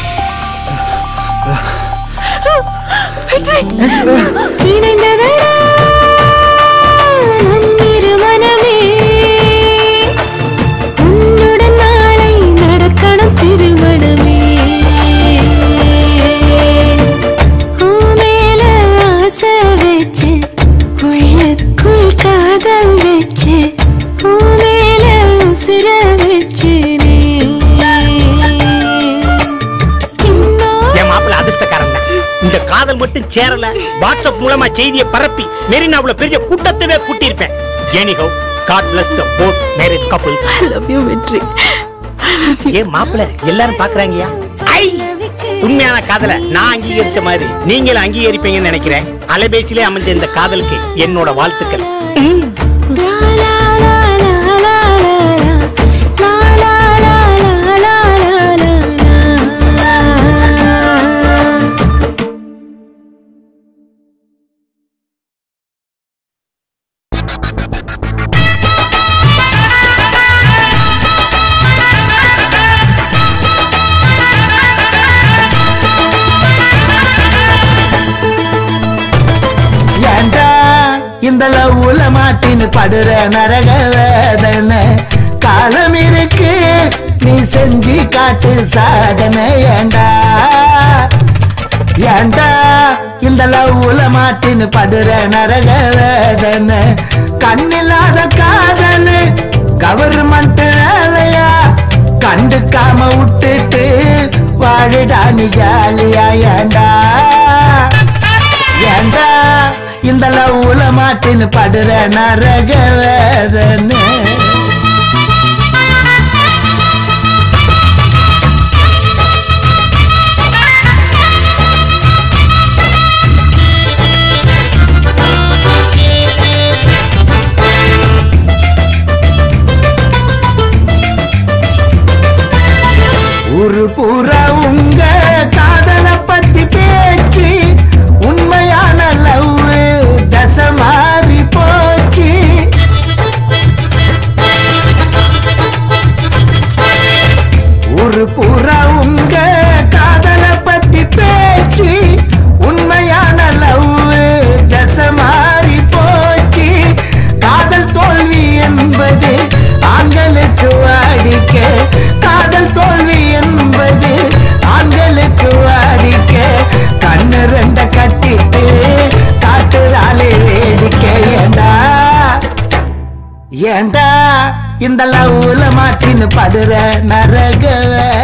இணைந்ததடா நம் இரு மனமே உன்னுடன் நாளை நடக்கணும் திருமணமே உன் மேல ஆசை வச்சு உள்ளுக்குள் காதல் வச்சு உன் மேல உசுர வச்சு என் மாப்பிள்ள அதிர்ஷ்டக்காரன் தான் இந்த காதல் மட்டும் சேரல வாட்ஸ்அப் மூலமா செய்தியை பரப்பி மெரினாவுல பெரிய கூட்டத்தவே கூட்டியிருப்பேன் எனிகோ god bless the both marriage couples I love you Vetri ஏன் மாப்பிள்ள எல்லாரும் பாக்குறாங்கயா ஐ உண்மையான காதலை நான் அங்கீகரிச்ச மாதிரி நீங்களும் அங்கீகரிப்பீங்கன்னு நினைக்கிறேன் அலைபேசியிலே அமைஞ்ச இந்த காதலுக்கு என்னோட வாழ்த்துக்கள் ஏண்டா இந்த லவ்வுல மாட்டின்னு படுற நரக வேதனை காலம் இருக்கு நீ செஞ்சு காட்டு சாதனை ஏண்டா ஏண்டா இந்த லவ்வுல மாட்டின்னு படுற நரக வேதனை கண்ணில்லாத காதல் கவர்மெண்ட் வேலையா கண்டுக்காம விட்டுட்டு வாழுடா நீ ஜாலியா ஏண்டா ஏண்டா இந்த லவ்வுல மாட்டின்னு படுற நரக வேதனை ஊரு பூரா உங்க காதல பத்தி பேச்சு உண்மையான லவ் தசை மாறி போச்சு ஊரு பூரா உங்க காதல பத்தி பேச்சு உண்மையான லவ் தசை மாறி போச்சு காதல் தோல்வி என்பது ஆண்களுக்கு வாடிக்கை காதல் தோல்வி என்பது ஆண்களுக்கு வாடிக்கை கண்ணு ரெண்ட கட்டிட்டு காட்டுறாலே வேடிக்கை ஏண்டா ஏண்டா இந்த லவ்ல மாட்டின்னு படுற நரக